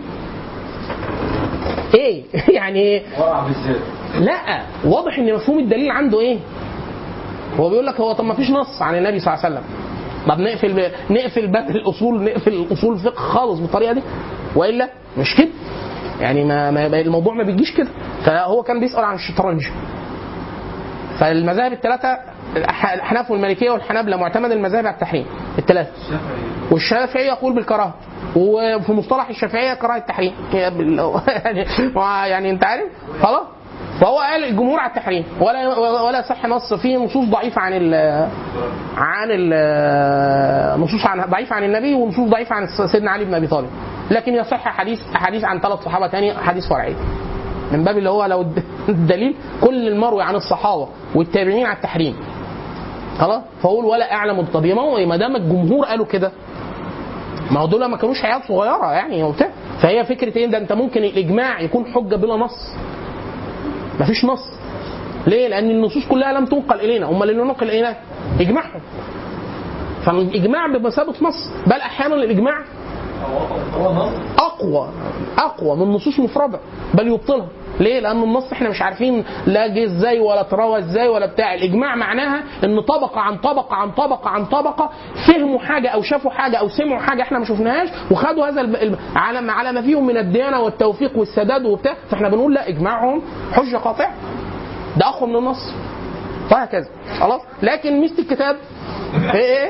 ايه يعني ايه ورع بالذات لا واضح ان مفهوم الدليل عنده ايه هو بيقول لك هو طب ما فيش نص عن النبي صلى الله عليه وسلم طب نقفل نقفل باب الاصول نقفل اصول الفقه خالص بالطريقه دي والا مش كده يعني ما, ما الموضوع ما بيجيش كده فهو كان بيسال عن الشطرنج فالمذاهب الثلاثه الأح- الاحناف والمالكيه والحنابله معتمد المذاهب على التحريم الثلاثه والشافعي يقول بالكراهه وفي مصطلح الشافعيه كراهه التحريم هي بال- يعني يعني انت عارف خلاص فهو قال الجمهور على التحريم ولا ولا صح نص فيه نصوص ضعيفه عن ال عن ال نصوص عن ضعيفه عن النبي ونصوص ضعيفه عن سيدنا علي بن ابي طالب لكن يصح حديث احاديث عن ثلاث صحابه ثانيه حديث فرعي من باب اللي هو لو الد- الدليل كل المروي عن الصحابه والتابعين على التحريم خلاص فاقول ولا اعلم طب يا ماما ما دام الجمهور قالوا كده ما هو دول ما كانوش عيال صغيره يعني وبتاع فهي فكره ايه ده انت ممكن الاجماع يكون حجه بلا نص مفيش نص ليه؟ لان النصوص كلها لم تنقل الينا امال اللي نقل الينا اجماعهم فالاجماع بمثابه نص بل احيانا الاجماع هو نص اقوى اقوى من نصوص مفرده بل يبطلها ليه؟ لأن النص احنا مش عارفين لا جه ازاي ولا اتروى ازاي ولا بتاع، الإجماع معناها إن طبقة عن طبقة عن طبقة عن طبقة فهموا حاجة أو شافوا حاجة أو سمعوا حاجة احنا ما شفناهاش وخدوا هذا الب... الب- على ما على ما فيهم من الديانة والتوفيق والسداد وبتاع، فاحنا بنقول لا إجماعهم حجة قاطعة. ده أقوى من النص. وهكذا خلاص لكن ميزة الكتاب ايه ايه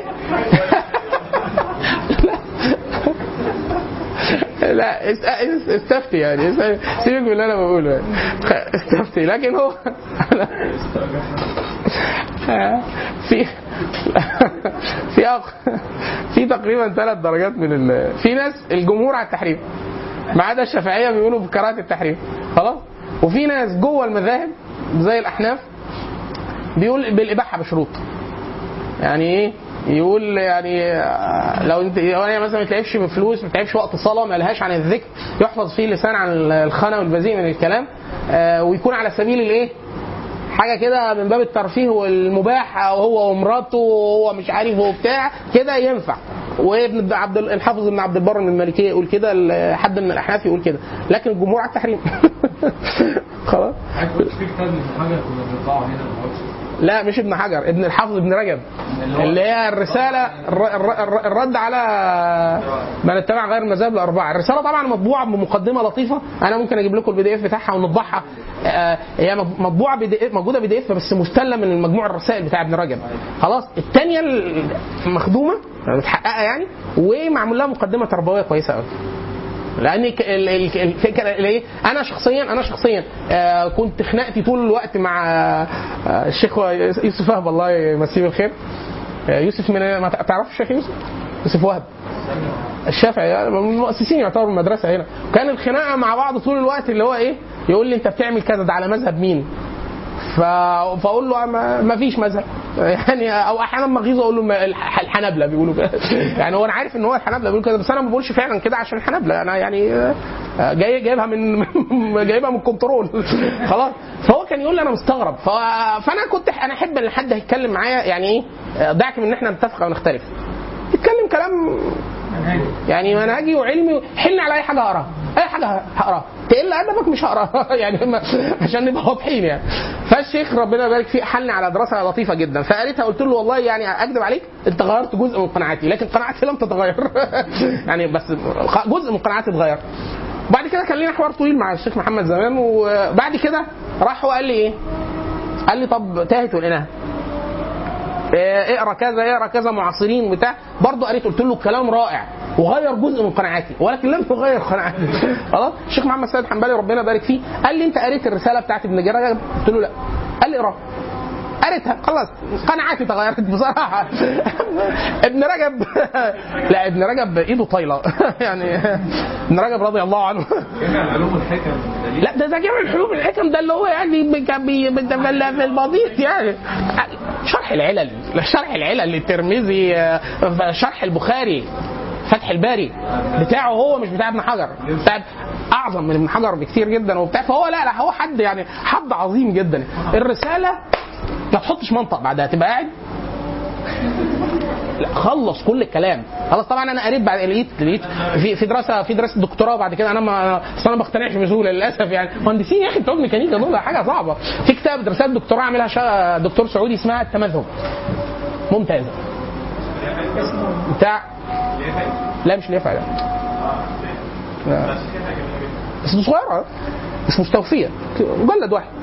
لا اس- اس- استفتي يعني اس- سيبك من اللي انا بقوله يعني خ- استفتي لكن هو في في أق- في تقريبا ثلاث درجات من ال... في ناس الجمهور على التحريم ما عدا الشافعيه بيقولوا بكراهه التحريم خلاص وفي ناس جوه المذاهب زي الاحناف بيقول بالاباحه بشروط يعني ايه يقول يعني آه، لو انت لو انا مثلا ما تلعبش بفلوس ما تلعبش وقت صلاه ما لهاش عن الذكر يحفظ فيه اللسان عن الخنا والبذيء من الكلام آه، ويكون على سبيل الايه حاجه كده من باب الترفيه والمباح او هو ومراته وهو مش عارف هو بتاع كده ينفع وابن عبد ال- الحافظ ابن عبد البر من المالكيه يقول كده ال- حد من الاحناف يقول كده لكن الجمهور على التحريم خلاص عارف كنت في كتاب من حاجه كنا بنطبعه هنا ما قلتش لا مش ابن حجر ابن الحافظ ابن رجب اللي هي الرساله الر- الر- الر- الرد على من اتبع غير المذاهب الاربعه الرساله طبعا مطبوعه بمقدمه لطيفه انا ممكن اجيب لكم البي دي اف بتاعها ونطبعها آه، هي مطبوعه BDF موجوده بي دي اف بس مستله من المجموع الرسائل بتاع ابن رجب خلاص الثانيه المخدومه متحققه يعني ومعمول لها مقدمه تربويه كويسه قوي لان ك- ال- ال- الفكره اللي ايه انا شخصيا انا شخصيا آه كنت خناقتي طول الوقت مع آه الشيخ يوسف وهب الله يمسيه بالخير آه يوسف من ما تعرفش الشيخ يوسف يوسف وهب الشافعي يعني من المؤسسين يعتبروا المدرسه هنا كان الخناقه مع بعض طول الوقت اللي هو ايه يقول لي انت بتعمل كذا ده على مذهب مين ف... فاقول له ما... ما فيش مذهب يعني او احيانا ما اغيظ اقول له ما- الح- الحنابله بيقولوا كده يعني هو انا عارف ان هو الحنابله بيقولوا كده بس انا ما بقولش فعلا كده عشان الحنابله انا يعني آه، جاي جايبها من جايبها من كنترول خلاص فهو كان يقول لي انا مستغرب ف... فانا كنت انا احب ان حد هيتكلم معايا يعني ايه آه، دعك من ان احنا نتفق او نختلف يتكلم كلام يعني منهجي وعلمي حل على اي حاجه هقراها اي حاجه هقراها تقل ادبك مش هقراها يعني ما- عشان نبقى واضحين يعني فالشيخ ربنا يبارك فيه حلني على دراسه لطيفه جدا فقريتها قلت له والله يعني اكذب عليك انت غيرت جزء من قناعاتي لكن قناعاتي لم تتغير يعني بس خ- جزء من قناعاتي اتغير وبعد كده كان لنا حوار طويل مع الشيخ محمد زمان وبعد كده راح وقال لي ايه؟ قال لي طب تاهت ولقيناها إيه، اقرا كذا اقرا كذا معاصرين بتاع برضه قريت قلت له الكلام رائع وغير جزء من قناعاتي ولكن لم يغير قناعاتي خلاص الشيخ محمد سيد حنبلي ربنا يبارك فيه قال لي انت قريت الرساله بتاعت ابن جرجب قلت له لا قال لي اقراها قريتها خلاص قناعاتي تغيرت بصراحه ابن رجب لا ابن رجب ايده طايله يعني ابن رجب رضي الله عنه جميع العلوم والحكم دليل لا ده ده جامع الحلول الحكم ده اللي هو يعني بي- كان بي- بي- ده في في البسيط يعني شرح العلل شرح العلل للترمذي آه، شرح البخاري فتح الباري بتاعه هو مش بتاع ابن حجر بتاع اعظم من ابن حجر بكتير جدا وبتاع فهو لا لا هو حد يعني حد عظيم جدا الرساله ما تحطش منطق بعدها تبقى قاعد لا خلص كل الكلام خلاص طبعا انا قريت بعد لقيت لقيت في في دراسه في دراسه دكتوراه بعد كده انا ما اصل انا ما بقتنعش بسهوله للاسف يعني مهندسين يا اخي بتوع ميكانيكا دول حاجه صعبه في كتاب دراسات دكتوراه عاملها شا- دكتور سعودي اسمها التمذهب ممتازه بتاع لا مش ليفع لا لا. بس دي صغيره مش مستوفيه مجلد واحد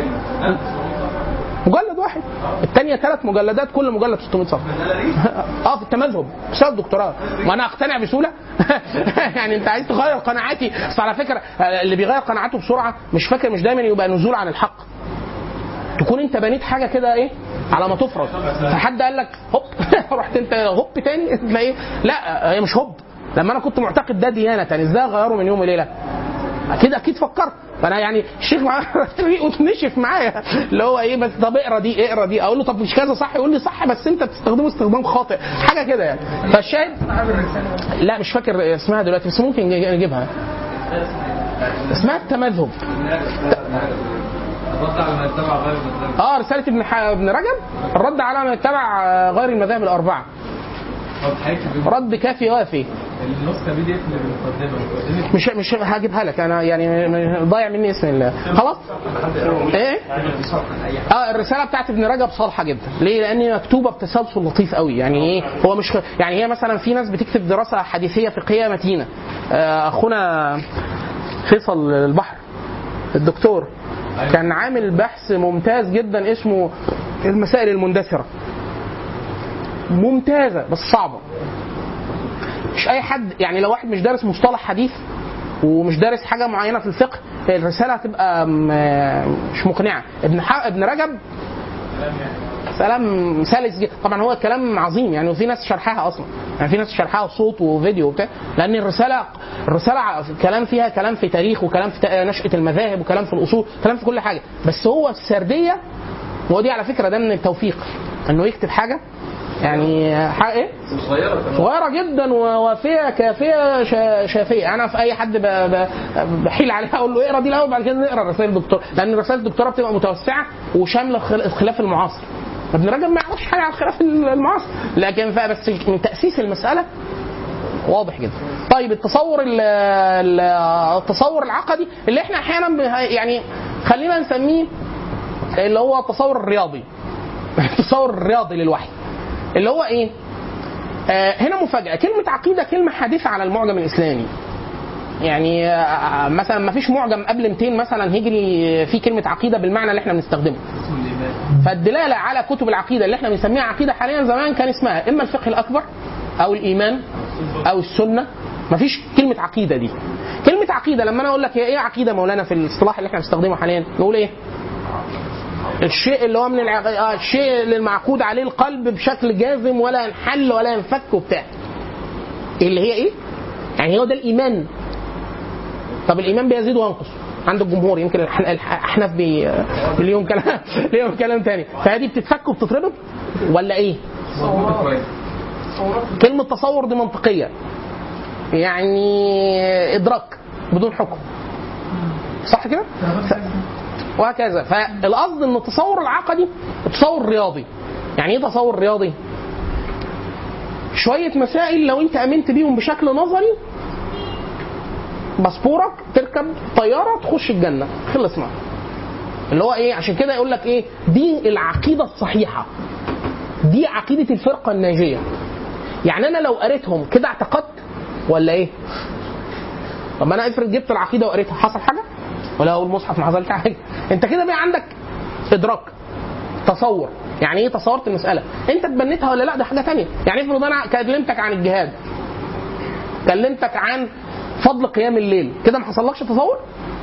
مجلد واحد الثانية ثلاث مجلدات كل مجلد 600 صفحة اه في التمذهب بسبب دكتوراه ما انا اقتنع بسهولة يعني انت عايز تغير قناعاتي بس على فكرة آه، اللي بيغير قناعاته بسرعة مش فاكر مش دايما يبقى نزول عن الحق تكون انت بنيت حاجة كده ايه على ما تفرض فحد قال لك هوب رحت انت هوب تاني تلاقيه لا هي مش هوب لما انا كنت معتقد ده ديانة ازاي اغيره من يوم وليلة اكيد اكيد فكرت فانا يعني الشيخ معاه ريقه نشف معايا اللي هو ايه بس طب اقرا دي اقرا دي اقول له طب مش كذا صح يقول لي صح بس انت بتستخدمه استخدام خاطئ حاجه كده يعني فالشاهد لا مش فاكر اسمها دلوقتي بس ممكن نجيبها اسمها التمذهب الرد على ما يتبع غير المذهب اه رساله ابن ح... ابن رجب الرد على من اتبع آه، غير المذاهب الاربعه طب هيكتب رد كافي وافي النسخه بي دي اف اللي بالمقدمه مقدمه مش مش هجيبها لك انا يعني م- ضايع مني اسم الله خلاص ايه اه الرساله بتاعت ابن رجب صالحه جدا ليه لان مكتوبه بتسلسل لطيف قوي يعني ايه هو مش يعني هي مثلا في ناس بتكتب دراسه حديثيه فقهيه متينه آه، اخونا فيصل البحر الدكتور كان عامل بحث ممتاز جدا اسمه المسائل المندثره ممتازه بس صعبه مش اي حد يعني لو واحد مش دارس مصطلح حديث ومش دارس حاجه معينه في الفقه الرساله هتبقى م- مش مقنعه ابن ح... ابن رجب كلام سلس جدا طبعا هو كلام عظيم يعني وفي ناس شرحها اصلا يعني في ناس شرحها صوت وفيديو وبتاع لان الرساله الرساله ع- كلام فيها كلام في تاريخ وكلام في ت- نشاه المذاهب وكلام في الاصول كلام في كل حاجه بس هو السرديه هو دي على فكره ده من التوفيق انه يكتب حاجه يعني حاجه ايه صغيره كمان صغيره جدا ووافيه كافيه شا- شافيه انا في اي حد ب- ب- بحيل عليها اقول له اقرا دي الاول بعد كده نقرا رسائل الدكتور لان رسائل الدكتوراه بتبقى متوسعه وشامله خل- الخلاف المعاصر ابن رجب ما يعرفش حاجه عن الخلاف المعاصر لكن ف- بس من تاسيس المساله واضح جدا طيب التصور ال- ال- التصور العقدي اللي احنا احيانا ب- يعني خلينا نسميه اللي هو التصور الرياضي التصور الرياضي للوحي اللي هو ايه آه هنا مفاجاه كلمه عقيده كلمه حادثه على المعجم الاسلامي يعني آه مثلا ما فيش معجم قبل 200 مثلا هجري في كلمه عقيده بالمعنى اللي احنا بنستخدمه فالدلاله على كتب العقيده اللي احنا بنسميها عقيده حاليا زمان كان اسمها اما الفقه الاكبر او الايمان او السنه مفيش كلمه عقيده دي كلمه عقيده لما انا اقول لك هي ايه عقيده مولانا في الاصطلاح اللي احنا بنستخدمه حاليا نقول ايه الشيء اللي هو من الع... آه، الشيء اللي المعقود عليه القلب بشكل جازم ولا ينحل ولا ينفك وبتاع اللي هي ايه يعني هو ده الايمان طب الايمان بيزيد وينقص عند الجمهور يمكن الح- الح- الاحناف بي... ليهم كلام ليهم كلام تاني فهذه بتتفك وبتتربط ولا ايه كلمة تصور دي منطقية يعني إدراك بدون حكم صح كده؟ ف... وهكذا فالقصد ان التصور العقدي تصور رياضي يعني ايه تصور رياضي؟ شوية مسائل لو انت امنت بيهم بشكل نظري باسبورك تركب طيارة تخش الجنة خلصنا اللي هو ايه عشان كده يقول لك ايه دي العقيدة الصحيحة دي عقيدة الفرقة الناجية يعني انا لو قريتهم كده اعتقدت ولا ايه؟ طب انا افرض جبت العقيده وقريتها حصل حاجه؟ ولا هو المصحف ما حصلش حاجه؟ انت كده بقى عندك ادراك تصور يعني ايه تصورت المساله؟ انت تبنيتها ولا لا ده حاجه تانية يعني افرض انا كلمتك عن الجهاد كلمتك عن فضل قيام الليل كده ما حصلكش تصور؟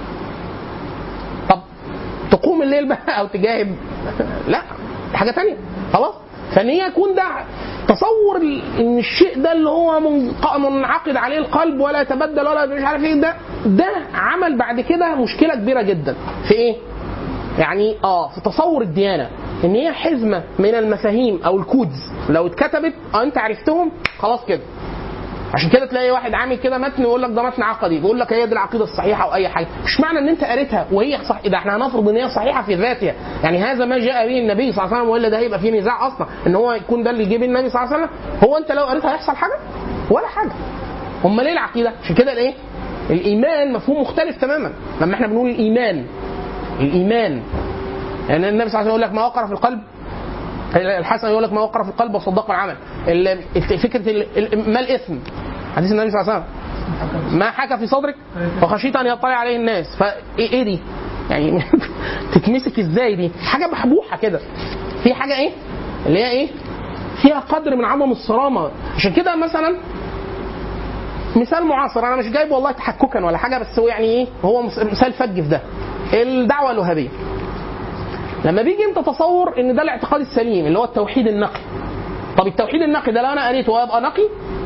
طب تقوم الليل بقى او تجاهد لا دي حاجه تانية خلاص فان هي يكون ده تصور ال- ان الشيء ده اللي هو منق- منعقد عليه القلب ولا يتبدل ولا مش عارف ايه ده ده عمل بعد كده مشكله كبيره جدا في ايه؟ يعني اه في تصور الديانه ان هي حزمه من المفاهيم او الكودز لو اتكتبت اه انت عرفتهم خلاص كده عشان كده تلاقي واحد عامل كده متن يقول لك ده متن عقدي بيقول لك هي دي العقيده الصحيحه او اي حاجه مش معنى ان انت قريتها وهي صح ده احنا هنفرض ان هي صحيحه في ذاتها يعني هذا ما جاء به النبي صلى الله عليه وسلم والا ده هيبقى فيه نزاع اصلا ان هو يكون ده اللي جه به النبي صلى الله عليه وسلم هو انت لو قريتها هيحصل حاجه ولا حاجه امال ايه العقيده عشان كده الايه الايمان مفهوم مختلف تماما لما احنا بنقول الايمان الايمان يعني النبي صلى الله عليه وسلم يقول لك ما وقر في القلب الحسن يقول لك ما وقر في القلب وصدق العمل ال- فكره ال- ال- ما الاثم حديث النبي صلى الله عليه وسلم ما حكى في صدرك وخشيت ان يطلع عليه الناس فايه ايه دي؟ يعني تتمسك ازاي دي؟ حاجه محبوحه كده في حاجه ايه؟ اللي هي ايه؟ فيها قدر من عدم الصرامه عشان كده مثلا مثال معاصر انا مش جايب والله تحككا ولا حاجه بس هو يعني ايه هو مس- مثال فج في ده الدعوه الوهابيه لما بيجي انت تصور ان ده الاعتقاد السليم اللي هو التوحيد النقي طب التوحيد النقي ده لو انا قريته هيبقى نقي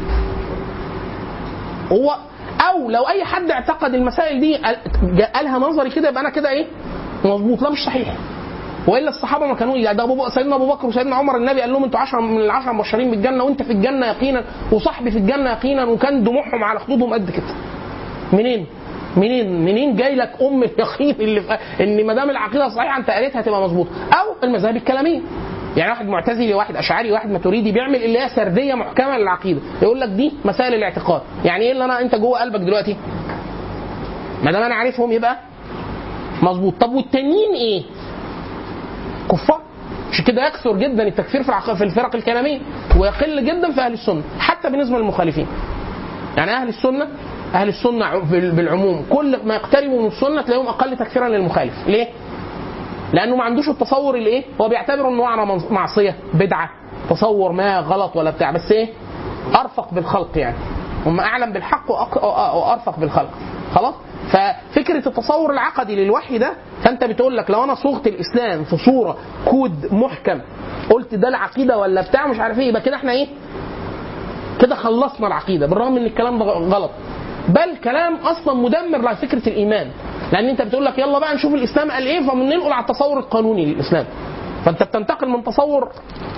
هو او لو اي حد اعتقد المسائل دي قال- جا- قالها نظري كده يبقى انا كده ايه مظبوط لا مش صحيح والا الصحابه ما كانوا يعني ده ابو بكر سيدنا ابو بكر وسيدنا عمر النبي قال لهم انتوا 10 من العشره المبشرين بالجنه وانت في الجنه يقينا وصاحبي في الجنه يقينا وكان دموعهم على خدودهم قد كده منين؟ منين منين جاي لك ام اليقين اللي في ان ما دام العقيده صحيحه انت قريتها هتبقى مظبوطه او المذاهب الكلاميه يعني واحد معتزلي واحد اشعري واحد ماتريدي بيعمل اللي هي سرديه محكمه للعقيده يقول لك دي مسائل الاعتقاد يعني ايه اللي انا انت جوه قلبك دلوقتي ما دام انا عارفهم يبقى مظبوط طب والتانيين ايه كفار عشان كده يكثر جدا التكفير في العق- في الفرق الكلاميه ويقل جدا في اهل السنه حتى بالنسبه للمخالفين يعني اهل السنه اهل السنه ع- بال- بالعموم كل ما يقتربوا من السنه تلاقيهم اقل تكفيرا للمخالف ليه لانه ما عندوش التصور اللي ايه هو بيعتبر انه على منص- معصيه بدعه تصور ما غلط ولا بتاع بس ايه ارفق بالخلق يعني هم اعلم بالحق وأق- وأ- وارفق بالخلق خلاص ففكره التصور العقدي للوحي ده فانت بتقول لك لو انا صوغت الاسلام في صوره كود محكم قلت ده العقيده ولا بتاع مش عارف ايه يبقى كده احنا ايه كده خلصنا العقيده بالرغم ان الكلام ده غلط بل كلام اصلا مدمر لفكره الايمان لان انت بتقول لك يلا بقى نشوف الاسلام قال ايه فبننقل على التصور القانوني للاسلام فانت بتنتقل من تصور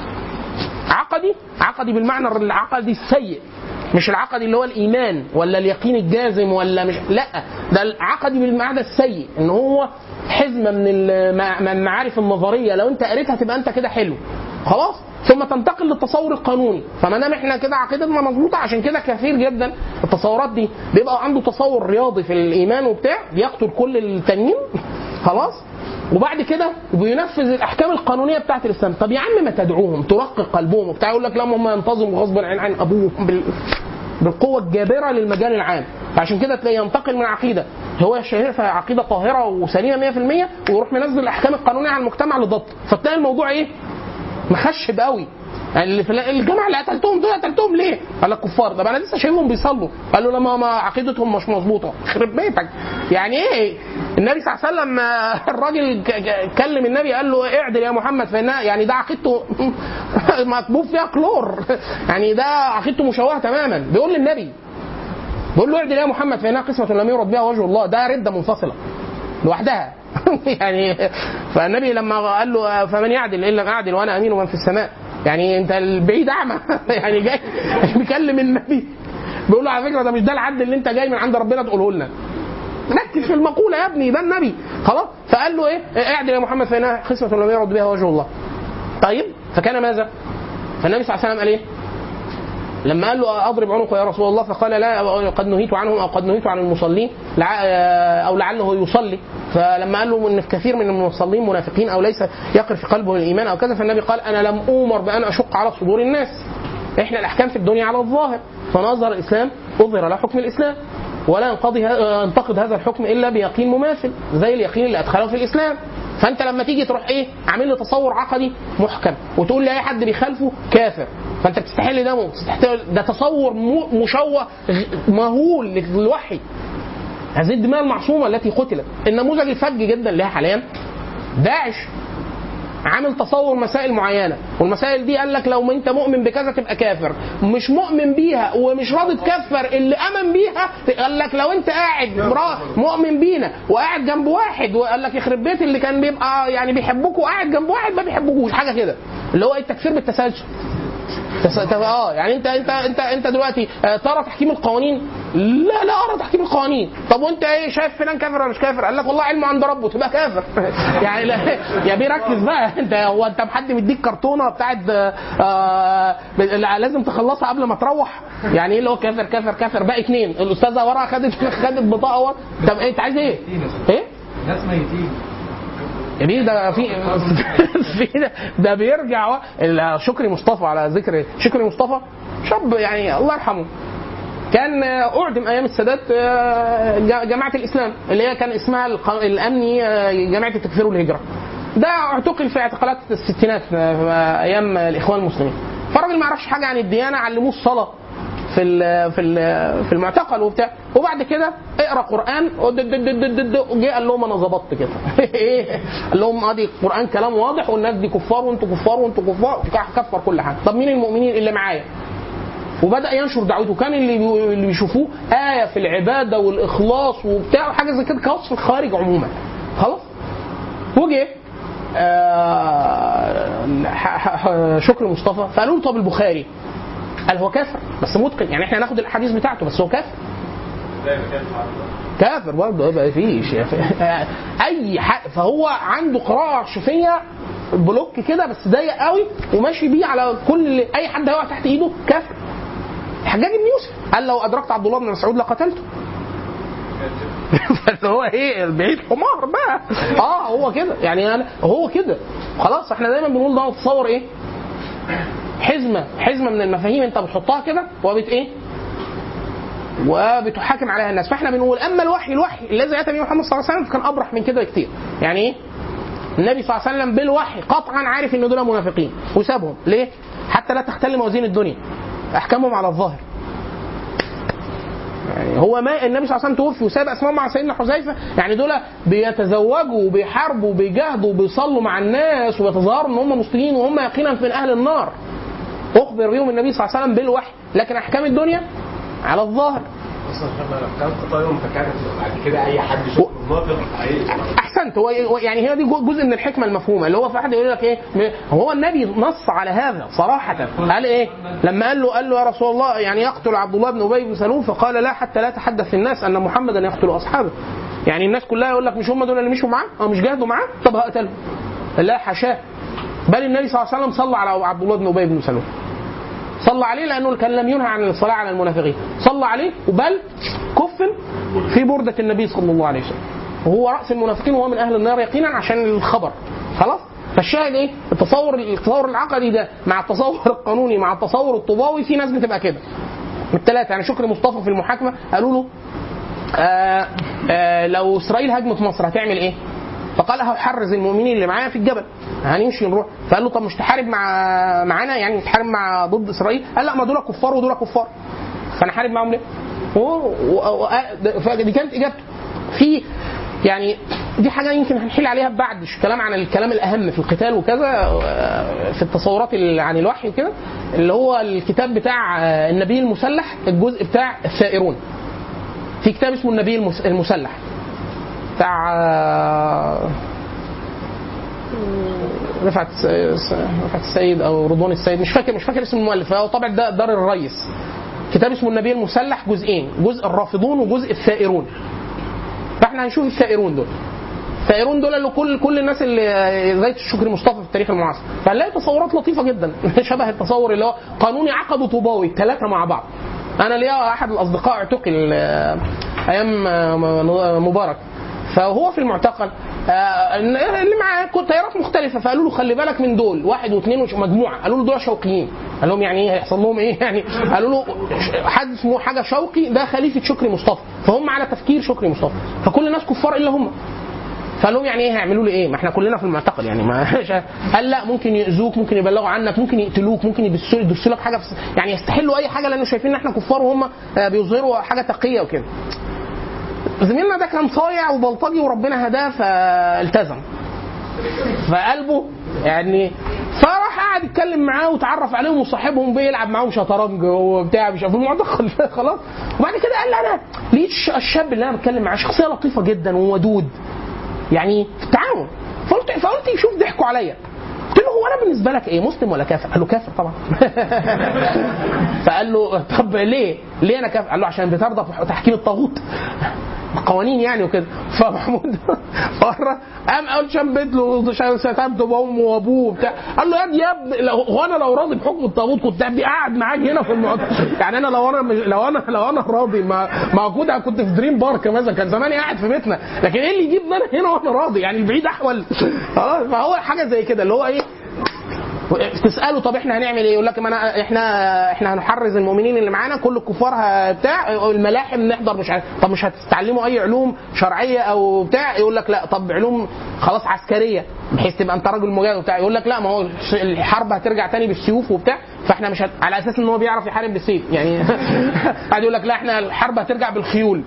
عقدي عقدي بالمعنى العقدي السيء مش العقدي اللي هو الايمان ولا اليقين الجازم ولا مش لا ده العقدي بالمعنى السيء ان هو حزمه من المع- من المعارف النظريه لو انت قريتها تبقى انت كده حلو خلاص ثم تنتقل للتصور القانوني فما دام احنا كده عقيدتنا مظبوطه عشان كده كثير جدا التصورات دي بيبقى عنده تصور رياضي في الايمان وبتاع بيقتل كل التانيين خلاص وبعد كده بينفذ الاحكام القانونيه بتاعت الاسلام طب يا عم ما تدعوهم ترقق قلبهم وبتاع يقول لك لا هم ينتظموا غصبا عن عن ابوهم بال... بالقوه الجابره للمجال العام فعشان كده تلاقيه ينتقل من عقيده هو شايفها عقيده طاهره وسليمه 100% ويروح منزل الاحكام القانونيه على المجتمع لضبط فتلاقي الموضوع ايه مخشب قوي يعني اللي في الجماعه اللي قتلتهم دول قتلتهم ليه؟ قال لك كفار طب انا لسه شايفهم بيصلوا قال له لما ما عقيدتهم مش مظبوطه يخرب بيتك يعني ايه؟ النبي صلى الله عليه وسلم آه، الراجل ك- ك- كلم النبي قال له اعدل يا محمد فانها يعني ده عقيدته مكبوب فيها كلور يعني ده عقيدته مشوهه تماما بيقول للنبي بيقول له اعدل يا محمد فانها قسمه لم يرد بها وجه الله ده رده منفصله لوحدها يعني فالنبي لما قال له فمن يعدل ان لم اعدل وانا امين من في السماء يعني انت البعيد اعمى يعني جاي بيكلم النبي بيقول له على فكره ده مش ده العدل اللي انت جاي من عند ربنا تقوله لنا ركز في المقوله يا ابني ده النبي خلاص فقال له ايه اعدل يا محمد فانها قسمه لم يرد بها وجه الله طيب فكان ماذا؟ فالنبي صلى الله عليه وسلم قال ايه؟ لما قال له اضرب عنقه يا رسول الله فقال لا قد نهيت عنهم او قد نهيت عن المصلين لع- او لعله يصلي فلما قال له ان كثير من المصلين منافقين او ليس يقر في قلبه الايمان او كذا فالنبي قال انا لم اومر بان اشق على صدور الناس احنا الاحكام في الدنيا على الظاهر فنظر الاسلام اظهر له حكم الاسلام ولا ينقضي ه- ينتقد هذا الحكم الا بيقين مماثل زي اليقين اللي ادخله في الاسلام فانت لما تيجي تروح ايه عامل له تصور عقدي محكم وتقول لاي حد بيخالفه كافر فانت بتستحل دمه بتستحل ده تصور م- مشوه غ- مهول للوحي هذه الدماء المعصومه التي قتلت النموذج الفج جدا لها حاليا داعش عامل تصور مسائل معينه والمسائل دي قال لك لو ما انت مؤمن بكذا تبقى كافر مش مؤمن بيها ومش راضي تكفر اللي امن بيها قال لك لو انت قاعد مرا- مؤمن بينا وقاعد جنب واحد وقال لك يخرب بيت اللي كان بيبقى يعني بيحبوك وقاعد جنب واحد ما بيحبوكوش حاجه كده اللي هو ايه التكفير بالتسلسل تس... تس... اه يعني انت انت انت انت دلوقتي آه، ترى تحكيم القوانين لا لا ارى تحكيم القوانين طب وانت ايه شايف فلان كافر ولا مش كافر قال لك والله علمه عند ربه تبقى كافر يعني لا يا بيه ركز بقى انت هو انت حد مديك كرتونه بتاعت آه، آه لا، لازم تخلصها قبل ما تروح يعني ايه اللي هو كافر كافر كافر باقي اثنين الاستاذه ورا خدت خدت بطاقه ورا طب إيه، انت عايز ايه؟ ايه؟ ناس ميتين يا بيه ده في في ده, ده بيرجع و- ال- شكري مصطفى على ذكر شكري مصطفى شاب يعني الله يرحمه كان آه، اعدم ايام السادات آه، جا- جماعه الاسلام اللي هي كان اسمها الق- الامني آه، جماعه التكفير والهجره ده اعتقل في اعتقالات الستينات آه، ايام ايام المسلمين فالراجل ما يعرفش حاجه عن الديانه علموه الصلاه في ال في ال في المعتقل وبتاع وبعد كده اقرا قران ود- د- د- د- د- د- جه قال لهم انا ظبطت كده ايه قال لهم ادي القران كلام واضح والناس دي كفار وانتوا كفار وانتوا كفار كفر كل حاجه طب مين المؤمنين اللي معايا وبدا ينشر دعوته كان اللي بي- اللي بيشوفوه ايه في العباده والاخلاص وبتاع حاجه زي كده كوصف الخارج عموما خلاص وجه آه ح- ح- ح- شكر مصطفى فقالوا له طب البخاري قال هو كافر بس متقن يعني احنا هناخد الاحاديث بتاعته بس هو كافر كافر برضه ما فيش اي حق فهو عنده قراءه عشفيه بلوك كده بس ضيق قوي وماشي بيه على كل اي حد هيقع تحت ايده كافر الحجاج بن يوسف قال لو ادركت عبد الله بن مسعود لقتلته فاللي هو ايه البعيد حمار بقى اه هو كده يعني أنا هو كده خلاص احنا دايما بنقول ده تصور ايه حزمه حزمه من المفاهيم انت بتحطها كده وبت ايه وبتحاكم عليها الناس فاحنا بنقول اما الوحي الوحي الذي اتى به محمد صلى الله عليه وسلم كان ابرح من كده بكتير يعني ايه النبي صلى الله عليه وسلم بالوحي قطعا عارف ان دول منافقين وسابهم ليه حتى لا تختل موازين الدنيا احكامهم على الظاهر يعني هو ما النبي صلى الله عليه وسلم توفي وساب اسماء مع سيدنا حذيفه يعني دول بيتزوجوا وبيحاربوا وبيجاهدوا وبيصلوا مع الناس وبيتظاهروا ان هم مسلمين وهم يقينا من اهل النار اخبر بهم النبي صلى الله عليه وسلم بالوحي لكن احكام الدنيا على الظاهر اصلا لما كان قطايهم فكانت بعد كده اي حد يشوف الناطق هيقلق احسنت هو هو- يعني هي دي جو- جزء من الحكمه المفهومه اللي هو في حد يقول لك ايه م- هو النبي نص على هذا صراحه قال ايه لما قال له قال له يا رسول الله يعني يقتل عبد الله بن ابي بن سلول فقال لا حتى لا تحدث الناس ان محمدا يقتل اصحابه يعني الناس كلها يقول لك مش هم دول اللي مشوا معاه اه مش جاهدوا معاه طب هقتلهم لا حاشاه بل النبي صلى الله عليه وسلم صلى على عبد الله بن ابي بن سلول صلى عليه لانه كان لم ينهى عن الصلاه على المنافقين صلى عليه وبل كفن في برده النبي صلى الله عليه وسلم وهو راس المنافقين وهو من اهل النار يقينا عشان الخبر خلاص فالشاهد ايه التصور التصور العقدي ده مع التصور القانوني مع التصور الطوباوي في ناس بتبقى كده الثلاثه يعني شكري مصطفى في المحاكمه قالوا له آه آه لو اسرائيل هجمت مصر هتعمل ايه؟ فقال هحرز المؤمنين اللي معايا في الجبل هنمشي نروح فقال له طب مش تحارب مع معانا يعني تحارب مع ضد اسرائيل؟ قال لا ما دول كفار ودول كفار فانا حارب معاهم ليه؟ و- و- و- فدي كانت اجابته في يعني دي حاجه يمكن هنحيل عليها بعد ش- كلام عن الكلام الاهم في القتال وكذا آه، في التصورات ال- عن الوحي وكده اللي هو الكتاب بتاع آه، النبي المسلح الجزء بتاع الثائرون في كتاب اسمه النبي المس- المسلح بتاع آه، رفعت الس- رفعت السيد او رضوان السيد مش فاكر مش فاكر اسم المؤلف هو طبع ده دار الريس كتاب اسمه النبي المسلح جزئين جزء الرافضون وجزء الثائرون فاحنا هنشوف الثائرون دول الثائرون دول اللي كل كل الناس اللي زي الشكري مصطفى في التاريخ المعاصر فهنلاقي تصورات لطيفه جدا شبه التصور اللي هو قانوني عقد طوباوي ثلاثه مع بعض انا ليا احد الاصدقاء اعتقل آه، ايام آه، مبارك فهو في المعتقل آه، اللي معاه كنت تيارات مختلفه فقالوا له خلي بالك من دول واحد واثنين وش- مجموعه قالوا له دول شوقيين قال لهم يعني ايه هيحصل لهم ايه يعني قالوا له حد اسمه حاجه شوقي ده خليفه شكري مصطفى فهم على تفكير شكري مصطفى فكل الناس كفار الا هم فقال لهم يعني ايه هيعملوا لي ايه؟ ما احنا كلنا في المعتقل يعني ما قال لا ممكن يؤذوك ممكن يبلغوا عنك ممكن يقتلوك ممكن يدسوا يدسوا لك حاجه في يعني يستحلوا اي حاجه لانه شايفين ان احنا كفار وهم آه، بيظهروا حاجه تقيه وكده. زميلنا ده كان صايع وبلطجي وربنا هداه فالتزم. فقلبه يعني فراح قعد يتكلم معاه وتعرف عليهم وصاحبهم بيلعب معاهم شطرنج وبتاع مش عارف في المعتقل خلاص وبعد كده قال لي انا لقيت الش- الشاب اللي انا بتكلم معاه شخصيه لطيفه جدا وودود يعني في التعامل فقلت فقلت شوف ضحكوا عليا قلت له هو انا بالنسبه لك ايه مسلم ولا كافر؟ قال له كافر طبعا فقال له طب ليه؟ ليه انا كافر؟ قال له عشان بترضى في تحكيم الطاغوت قوانين يعني وكده فمحمود مره قام قال شبت له شتمت بامه وابوه وبتاع قال له يا ابني يا ابني لو هو انا لو راضي بحكم الطاغوت كنت ابني قاعد معاك هنا في المعتقل يعني انا لو انا مش لو انا لو انا راضي ما ما كنت كنت في دريم بارك مثلا كان زماني قاعد في بيتنا لكن ايه اللي يجيبني انا هنا وانا راضي يعني البعيد احول خلاص فهو حاجه زي كده اللي هو ايه تساله طب احنا هنعمل ايه؟ يقول لك ما انا احنا احنا هنحرز المؤمنين اللي معانا كل الكفار ه- بتاع الملاحم نحضر مش عارف طب مش هتتعلموا اي علوم شرعيه او بتاع يقول لك لا طب علوم خلاص عسكريه بحيث تبقى انت راجل مجاهد وبتاع يقول لك لا ما هو الحرب هترجع تاني بالسيوف وبتاع فاحنا مش هت... على اساس ان هو بيعرف يحارب بالسيف يعني قاعد يقول لك لا احنا الحرب هترجع بالخيول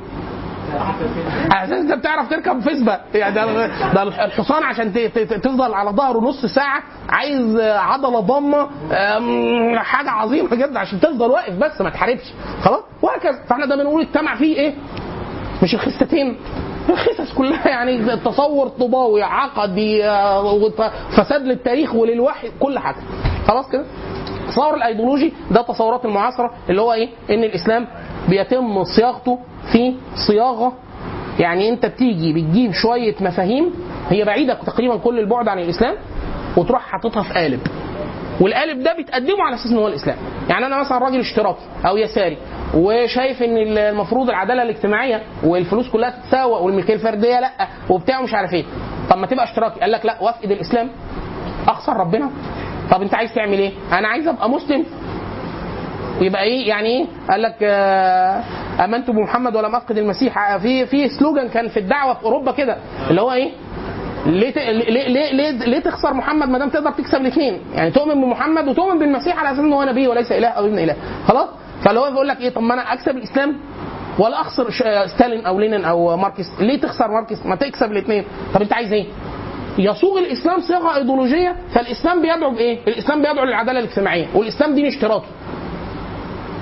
على اساس انت بتعرف تركب فسبه يعني ده, ده الحصان عشان ت- ت- تفضل على ظهره نص ساعه عايز عضله ضمه أم، حاجه عظيمه جدا عشان تفضل واقف بس ما تحاربش خلاص وهكذا فاحنا ده بنقول اجتمع فيه ايه؟ مش الخستين الخسس كلها يعني تصور طوباوي عقدي آه، وت- فساد للتاريخ وللوحي كل حاجه خلاص كده التصور الايديولوجي ده تصورات المعاصره اللي هو ايه ان الاسلام بيتم صياغته في صياغه يعني انت بتيجي بتجيب شويه مفاهيم هي بعيده تقريبا كل البعد عن الاسلام وتروح حاططها في قالب والقالب ده بتقدمه على اساس ان هو الاسلام يعني انا مثلا راجل اشتراكي او يساري وشايف ان المفروض العداله الاجتماعيه والفلوس كلها تتساوى والملكيه الفرديه لا وبتاع ومش عارف ايه طب ما تبقى اشتراكي قال لك لا وافقد الاسلام اخسر ربنا طب انت عايز تعمل ايه انا عايز ابقى مسلم يبقى ايه يعني ايه قال لك آه، امنت بمحمد ولم افقد المسيح في في سلوجان كان في الدعوه في اوروبا كده اللي هو ايه ليه ت- ليه ليه ليه, ليه تخسر محمد ما دام تقدر تكسب الاثنين يعني تؤمن بمحمد وتؤمن بالمسيح على اساس ان هو نبي وليس اله او ابن اله خلاص فاللي هو بيقول لك ايه طب ما انا اكسب الاسلام ولا اخسر ش- ستالين او لينين او ماركس ليه تخسر ماركس ما تكسب الاثنين طب انت عايز ايه يصوغ الاسلام صيغه ايديولوجيه فالاسلام بيدعو بايه الاسلام بيدعو للعداله الاجتماعيه والاسلام دين اشتراكي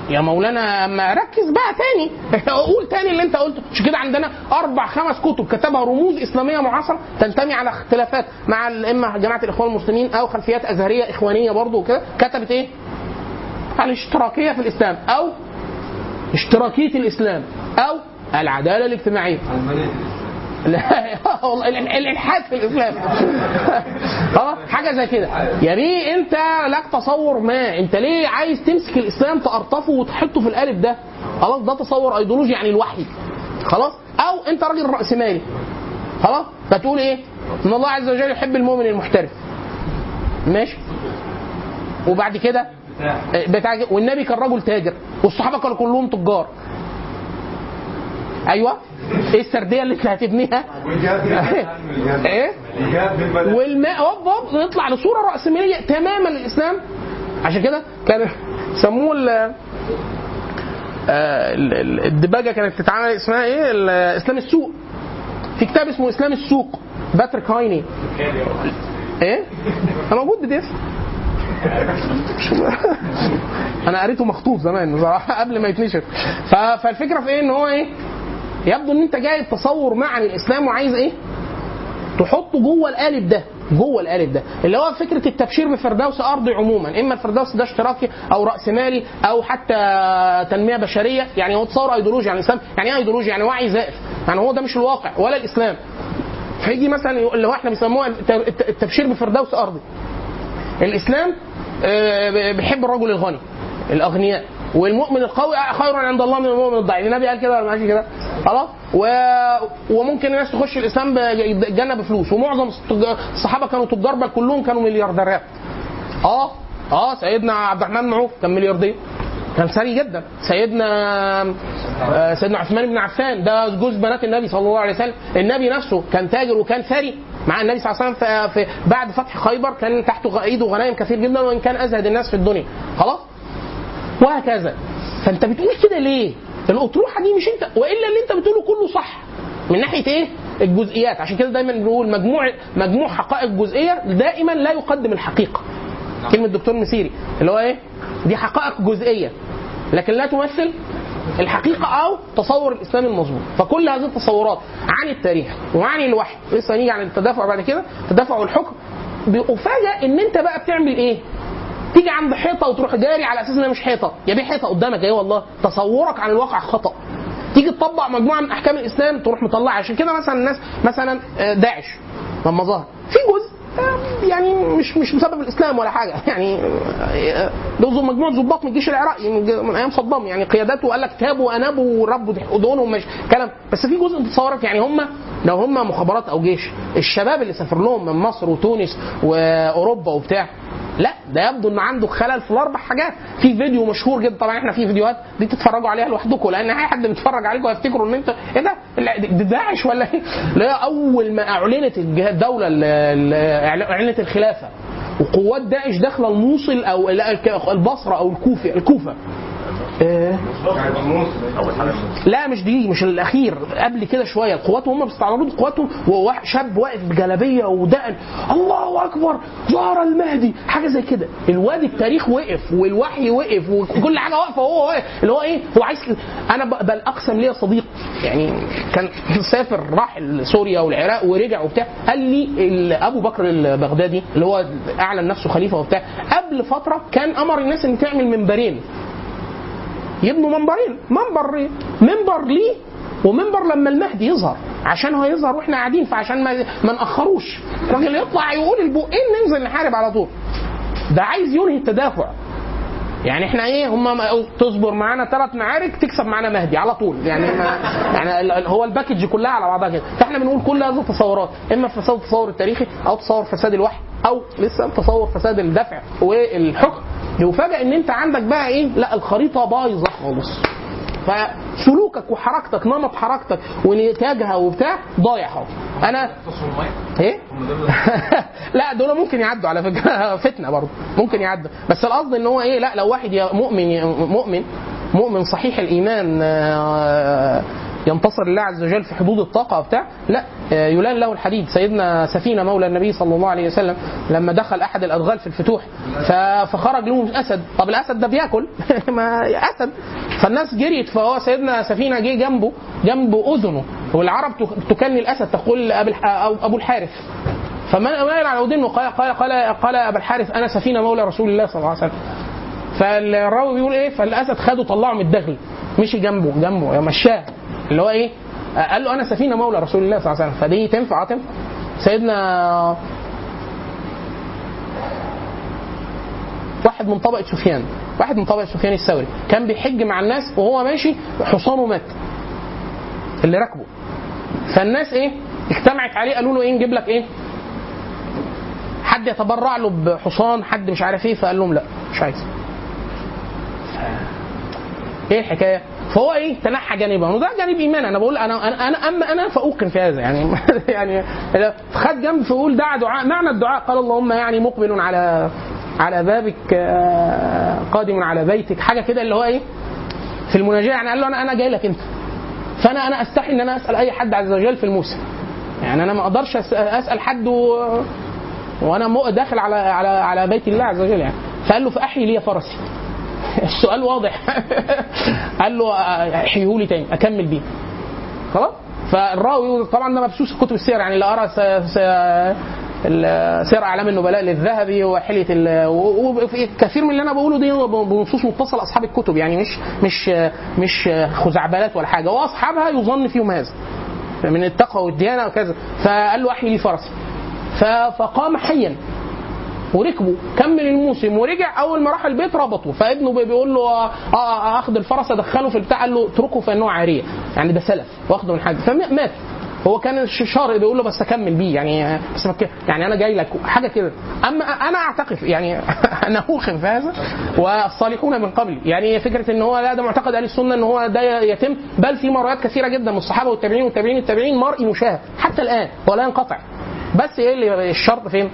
يا مولانا اما ركز بقى تاني قول تاني اللي انت قلته مش كده عندنا اربع خمس كتب كتبها رموز اسلاميه معاصره تنتمي على اختلافات مع اما جماعه الاخوان المسلمين او خلفيات ازهريه اخوانيه برضو وكده كتبت ايه؟ الاشتراكيه في الاسلام او اشتراكيه الاسلام او العداله الاجتماعيه لا والله ال- الالحاد في الاسلام اه حاجه زي كده يا بيه انت لك تصور ما انت ليه عايز تمسك الاسلام تقرطفه وتحطه في القالب ده خلاص ده تصور ايديولوجي يعني الوحي خلاص او انت راجل راسمالي خلاص فتقول ايه ان الله عز وجل يحب المؤمن المحترف ماشي وبعد كده بتاع والنبي كان رجل تاجر والصحابه كانوا كلهم تجار ايوه ايه السرديه اللي انت هتبنيها ايه والماء هوب هوب نطلع لصوره راسماليه تماما للاسلام عشان كده كان سموه ال- آه، ال- ال- الدباجه كانت تتعمل اسمها ايه ال- اسلام السوق في كتاب اسمه اسلام السوق باتريك هايني ايه انا موجود بديف انا قريته مخطوط زمان بصراحه قبل ما يتنشر ف- فالفكره في ايه ان هو ايه يبدو ان انت جايب تصور ما عن الاسلام وعايز ايه تحطه جوه القالب ده جوه القالب ده اللي هو فكره التبشير بفردوس ارضي عموما اما الفردوس ده اشتراكي او راسمالي او حتى تنميه بشريه يعني هو تصور ايديولوجي عن الاسلام يعني ايه ايديولوجي يعني وعي زائف يعني هو ده مش الواقع ولا الاسلام فيجي مثلا يقول- اللي هو احنا بيسموها الت- الت- التبشير بفردوس ارضي الاسلام آه، بيحب الرجل الغني الاغنياء والمؤمن القوي خير عند الله من المؤمن الضعيف النبي قال كده ولا ما قالش كده خلاص و... وممكن الناس تخش الاسلام الجنه بفلوس ومعظم التج- الصحابه كانوا تجار بل كلهم كانوا مليارديرات اه اه سيدنا عبد الرحمن بن عوف كان ملياردير كان ثري جدا سيدنا آه، سيدنا عثمان بن عفان ده جوز بنات النبي صلى الله عليه وسلم النبي نفسه كان تاجر وكان ثري مع النبي صلى الله عليه وسلم في في- بعد فتح خيبر كان تحته غ- ايده غنائم كثير جدا وان كان ازهد الناس في الدنيا خلاص وهكذا فانت بتقول كده ليه الاطروحه دي مش انت والا اللي انت بتقوله كله صح من ناحيه ايه الجزئيات عشان كده دايما بنقول مجموع مجموع حقائق جزئيه دائما لا يقدم الحقيقه كلمه الدكتور مسيري اللي هو ايه دي حقائق جزئيه لكن لا تمثل الحقيقه او تصور الاسلام المظبوط فكل هذه التصورات عن التاريخ وعن الوحي لسه هنيجي عن التدافع بعد كده التدافع والحكم بأفاجأ ان انت بقى بتعمل ايه تيجي عند حيطه وتروح جاري على اساس انها مش حيطه يا بيه حيطه قدامك ايه والله تصورك عن الواقع خطا تيجي تطبق مجموعه من احكام الاسلام تروح مطلعها عشان كده مثلا الناس مثلا آه، داعش لما ظهر في جزء آه، يعني مش مش بسبب الاسلام ولا حاجه يعني آه، دول مجموعه ضباط من الجيش العراقي من ج- من ايام صدام يعني قياداته قال لك تابوا وانابوا وربوا دونهم مش كلام بس في جزء متصورك يعني هم لو هم مخابرات او جيش الشباب اللي سافر لهم من مصر وتونس واوروبا وبتاع لا ده يبدو ان عنده خلل في الاربع حاجات في فيديو مشهور جدا طبعا احنا في فيديوهات دي تتفرجوا عليها لوحدكم لان اي حد بيتفرج عليكم هيفتكروا ان انت ايه ده لا، ده داعش ولا ايه لا اول ما اعلنت الجهة- الدوله ال- ال- اعلنت الخلافه وقوات داعش داخله الموصل او لا، الك- البصره او الكوفه الكوفه آه، لا مش دي مش الاخير قبل كده شويه القوات وهم بيستعرضوا قواتهم وواحد شاب واقف بجلابيه ودقن الله اكبر ظهر المهدي حاجه زي كده الواد التاريخ وقف والوحي وقف وكل حاجه واقفه وهو واقف اللي هو ايه هو عايز انا ب- بل اقسم ليا صديق يعني كان سافر راح سوريا والعراق ورجع وبتاع قال لي ال- ابو بكر البغدادي اللي هو اعلن نفسه خليفه وبتاع قبل فتره كان امر الناس ان تعمل منبرين يبنوا منبرين منبر إيه؟ منبر ليه ومنبر لما المهدي يظهر عشان هو يظهر واحنا قاعدين فعشان ما ما ناخروش الراجل يطلع يقول البقين ننزل نحارب على طول ده عايز ينهي التدافع يعني احنا ايه هم تصبر معانا ثلاث معارك تكسب معانا مهدي على طول يعني ما يعني ال- ال- هو الباكج كلها على بعضها كده فاحنا بنقول كل هذه التصورات اما فساد التصور التاريخي او تصور فساد الوحي او لسه تصور فساد الدفع والحكم يفاجئ ان انت عندك بقى ايه لا الخريطه بايظه خالص فسلوكك وحركتك نمط حركتك ونتاجها وبتاع ضايع خالص انا ايه لا دول ممكن يعدوا على فكره فتنه برضه ممكن يعدوا بس القصد ان هو ايه لا لو واحد يا مؤمن مؤمن مؤمن صحيح الايمان آه، ينتصر الله عز وجل في حدود الطاقه وبتاع لا آه، يلان له الحديد سيدنا سفينه مولى النبي صلى الله عليه وسلم لما دخل احد الادغال في الفتوح ف- فخرج له اسد طب الاسد ده بياكل ما اسد فالناس جريت فهو سيدنا سفينه جه جنبه جنب اذنه والعرب تك- تكني الاسد تقول أبي الح- أو- ابو الحارث فما مال على ودنه قال قال قال قال ابا الحارث انا سفينه مولى رسول الله صلى الله عليه وسلم فالراوي بيقول ايه فالاسد خده طلعه من الدغل مشي جنبه جنبه مشاه اللي هو ايه قال له انا سفينه مولى رسول الله صلى الله عليه وسلم فدي تنفع آه تنفع سيدنا واحد من طبقه سفيان واحد من طبقه سفيان الثوري كان بيحج مع الناس وهو ماشي حصانه مات اللي راكبه فالناس ايه اجتمعت عليه قالوا له ايه نجيب لك ايه حد يتبرع له بحصان حد مش عارف ايه فقال لهم لا مش عايز ايه الحكايه فهو ايه تنحى جانبا وده جانب ايمان انا بقول انا انا انا اما انا فاوقن في هذا يعني يعني خد جنب فيقول دعا دعاء معنى الدعاء قال اللهم يعني مقبل على على بابك آه، قادم على بيتك حاجه كده اللي هو ايه في المناجاه يعني قال له انا انا جاي لك انت فانا انا استحي ان انا اسال اي حد عز وجل في الموسم يعني انا ما اقدرش أس- اسال حد و... وانا مو- داخل على على على بيت الله عز وجل يعني فقال له فاحيي لي فرسي السؤال واضح قال له احيه لي تاني اكمل بيه خلاص فالراوي طبعا ده مبسوس في كتب السير يعني اللي قرا س- س- ال- سير اعلام النبلاء للذهبي وحليه ال- و- وفي كثير من اللي انا بقوله دي بنصوص متصله اصحاب الكتب يعني مش مش مش خزعبلات ولا حاجه واصحابها يظن فيهم هذا من التقوى والديانه وكذا فقال له احيي لي فرسي ف- فقام حيا وركبوا كمل الموسم ورجع اول ما راح البيت ربطه فابنه بي- بيقول له آه، آه، اخد الفرس ادخله في البتاع قال له اتركه فانه عاريه يعني ده سلف واخده من حاجه فمات هو كان الشارع بيقول له بس اكمل بيه يعني بس ما ك- يعني انا جاي لك حاجه كده اما انا اعتقد يعني انا اوخن في هذا والصالحون من قبلي يعني فكره ان هو لا ده معتقد اهل السنه ان هو ده يتم بل في مرويات كثيره جدا من الصحابه والتابعين والتابعين التابعين مرئي مشاهد حتى الان ولا ينقطع بس ايه اللي الشرط فين؟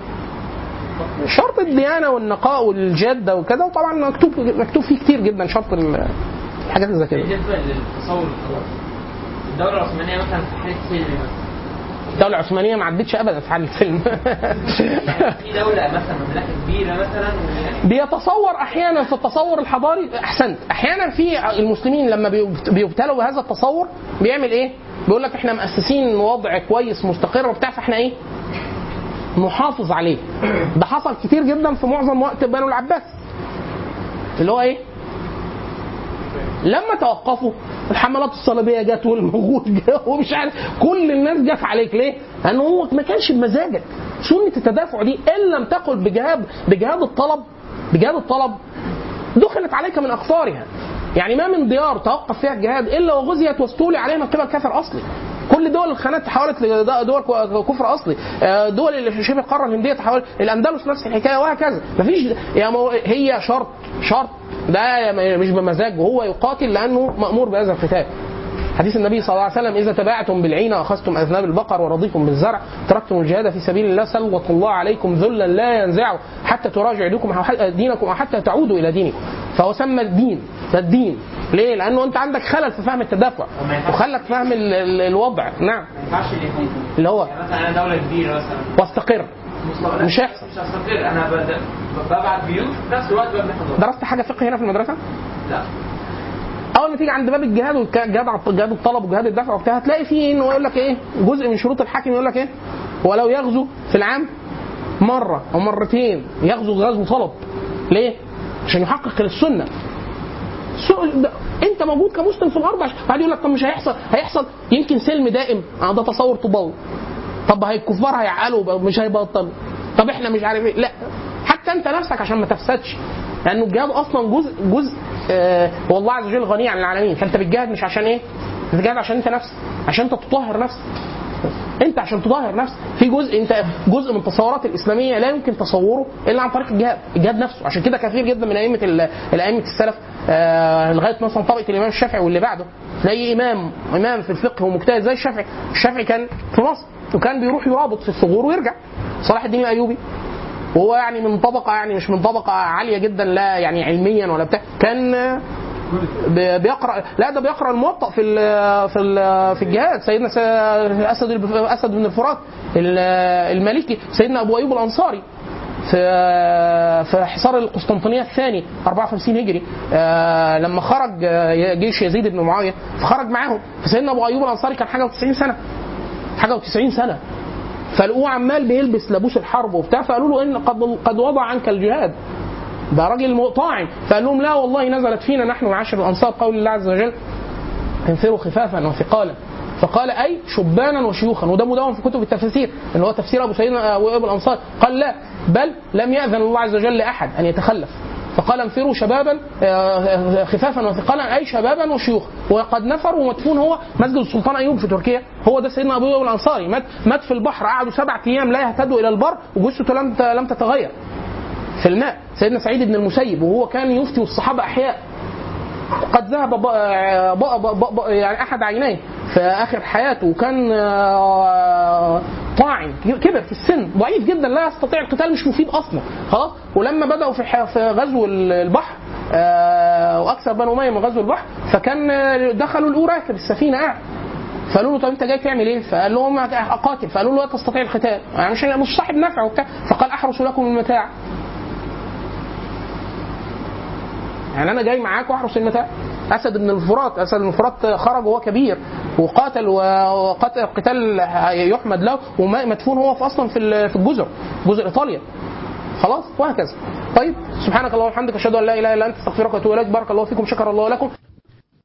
شرط الديانه والنقاء والجاده وكذا وطبعا مكتوب مكتوب فيه كتير جدا شرط ال- الحاجات اللي زي كده بالنسبه للتصور الخلاص الدوله العثمانيه مثلا في حاله سلم مثلا الدوله العثمانيه ما عدتش ابدا في حل الفيلم يعني في دوله مثلا مملكه كبيره مثلا يعني بيتصور احيانا في التصور الحضاري احسنت احيانا في المسلمين لما بيبت- بيبتلوا بهذا التصور بيعمل ايه بيقول لك احنا مؤسسين وضع كويس مستقر وبتاع فاحنا ايه نحافظ عليه ده حصل كتير جدا في معظم وقت بنو العباس اللي هو ايه لما توقفوا الحملات الصليبيه جت والمغول جت ومش عارف كل الناس جت عليك ليه؟ لانه هو ما كانش بمزاجك سنه التدافع دي ان لم تقل بجهاد بجهاد الطلب بجهاد الطلب دخلت عليك من اقطارها يعني ما من ديار توقف فيها الجهاد الا وغزيت واستولي عليها من قبل كافر اصلي كل دول الخانات تحولت لدول كفر اصلي آه، دول اللي في شبه القاره الهنديه تحولت الاندلس نفس الحكايه وهكذا مفيش يعني مو- هي شرط شرط ده مش بمزاجه هو يقاتل لانه مامور بهذا القتال حديث النبي صلى الله عليه وسلم اذا تباعتم بالعين واخذتم اذناب البقر ورضيتم بالزرع تركتم الجهاد في سبيل الله سلط الله عليكم ذلا لا ينزعه حتى تراجعوا دينكم أو حتى- دينكم او حتى تعودوا الى دينكم فهو سمى الدين ده الدين ليه؟ لانه انت عندك خلل في فهم التدافع وخلك فهم ال- ال- الوضع نعم ما ينفعش الاثنين اللي هو يعني مثلا انا دوله كبيره مثلا واستقر مستقبل- مش هيحصل. مش هستقر انا بد- ببعت بيوت في نفس الوقت ببني حضاره درست حاجه فقه هنا في المدرسه؟ لا اول ما تيجي عند باب الجهاد والجهاد جهاد الطلب وجهاد الدفع وبتاع هتلاقي فيه انه يقول لك ايه جزء من شروط الحاكم يقول لك ايه ولو يغزو في العام مره او مرتين يغزو غزو طلب ليه؟ عشان يحقق السنه السؤال ده انت موجود كمسلم في الارض عشان بعد يقول لك طب مش هيحصل هيحصل يمكن سلم دائم اه ده تصور طوباوي طب هي الكفار هيعقلوا مش هيبطلوا طب احنا مش عارف ايه لا حتى انت نفسك عشان ما تفسدش لانه الجهاد اصلا جزء جزء آه والله عز وجل غني عن العالمين فانت بتجاهد مش عشان ايه؟ بتجاهد عشان انت نفسك عشان انت تطهر نفسك انت عشان تطهر نفسك في جزء انت جزء من التصورات الاسلاميه لا يمكن تصوره الا عن طريق الجهاد الجهاد نفسه عشان كده كثير جدا من ائمه ال- الائمه السلف آه لغايه مثلا طبقه الامام الشافعي واللي بعده تلاقي امام امام في الفقه ومجتهد زي الشافعي الشافعي كان في مصر وكان بيروح يرابط في الثغور ويرجع صلاح الدين الايوبي وهو يعني من طبقه يعني مش من طبقه عاليه جدا لا يعني علميا ولا بتاع كان بي- بيقرا لا ده بيقرا الموطأ في ال في ال في الجهاد سيدنا س- اسد الب- اسد بن الفرات ال- المالكي سيدنا ابو ايوب الانصاري في في حصار القسطنطينيه الثاني 54 هجري آه، لما خرج آه، جيش يزيد بن معاويه فخرج معاهم فسيدنا ابو ايوب الانصاري كان حاجه و90 سنه حاجه و90 سنه فلقوه عمال بيلبس لبوس الحرب وبتاع فقالوا له ان قد قد وضع عنك الجهاد ده راجل طاعن فقال لهم لا والله نزلت فينا نحن معاشر الانصار قول الله عز وجل انفروا خفافا وثقالا فقال اي شبانا وشيوخا وده مدون في كتب التفاسير اللي هو تفسير ابو سيدنا ابو ابو الانصار قال لا بل لم ياذن الله عز وجل لاحد ان يتخلف فقال انفروا شبابا آه، خفافا وثقالا اي شبابا وشيوخا وقد نفر ومدفون هو مسجد السلطان ايوب في تركيا هو ده سيدنا ابو ايوب الانصاري مات مات في البحر قعدوا سبعة ايام لا يهتدوا الى البر وجثته لم ت- لم تتغير في الماء سيدنا سعيد بن المسيب وهو كان يفتي والصحابه احياء قد ذهب ب- ب- ب- ب- ب- يعني احد عينيه في اخر حياته وكان آه، طاعن كبر في السن ضعيف جدا لا يستطيع القتال مش مفيد اصلا خلاص ولما بداوا في ح- في غزو البحر آه، واكثر بنو اميه من غزو البحر فكان آه، دخلوا لقوه راكب السفينه قاعد فقالوا له طب انت جاي تعمل ايه؟ فقال لهم اقاتل فقالوا له لا تستطيع القتال يعني مش مش صاحب نفع وبتاع فقال احرس لكم المتاع يعني انا جاي معاك واحرس المتاع اسد بن الفرات اسد بن الفرات خرج وهو كبير وقاتل وقتل قتال يحمد له ومدفون هو في اصلا في ال- في الجزر جزر ايطاليا خلاص وهكذا طيب سبحانك اللهم وبحمدك اشهد ان لا اله الا انت استغفرك واتوب اليك بارك الله فيكم شكر الله لكم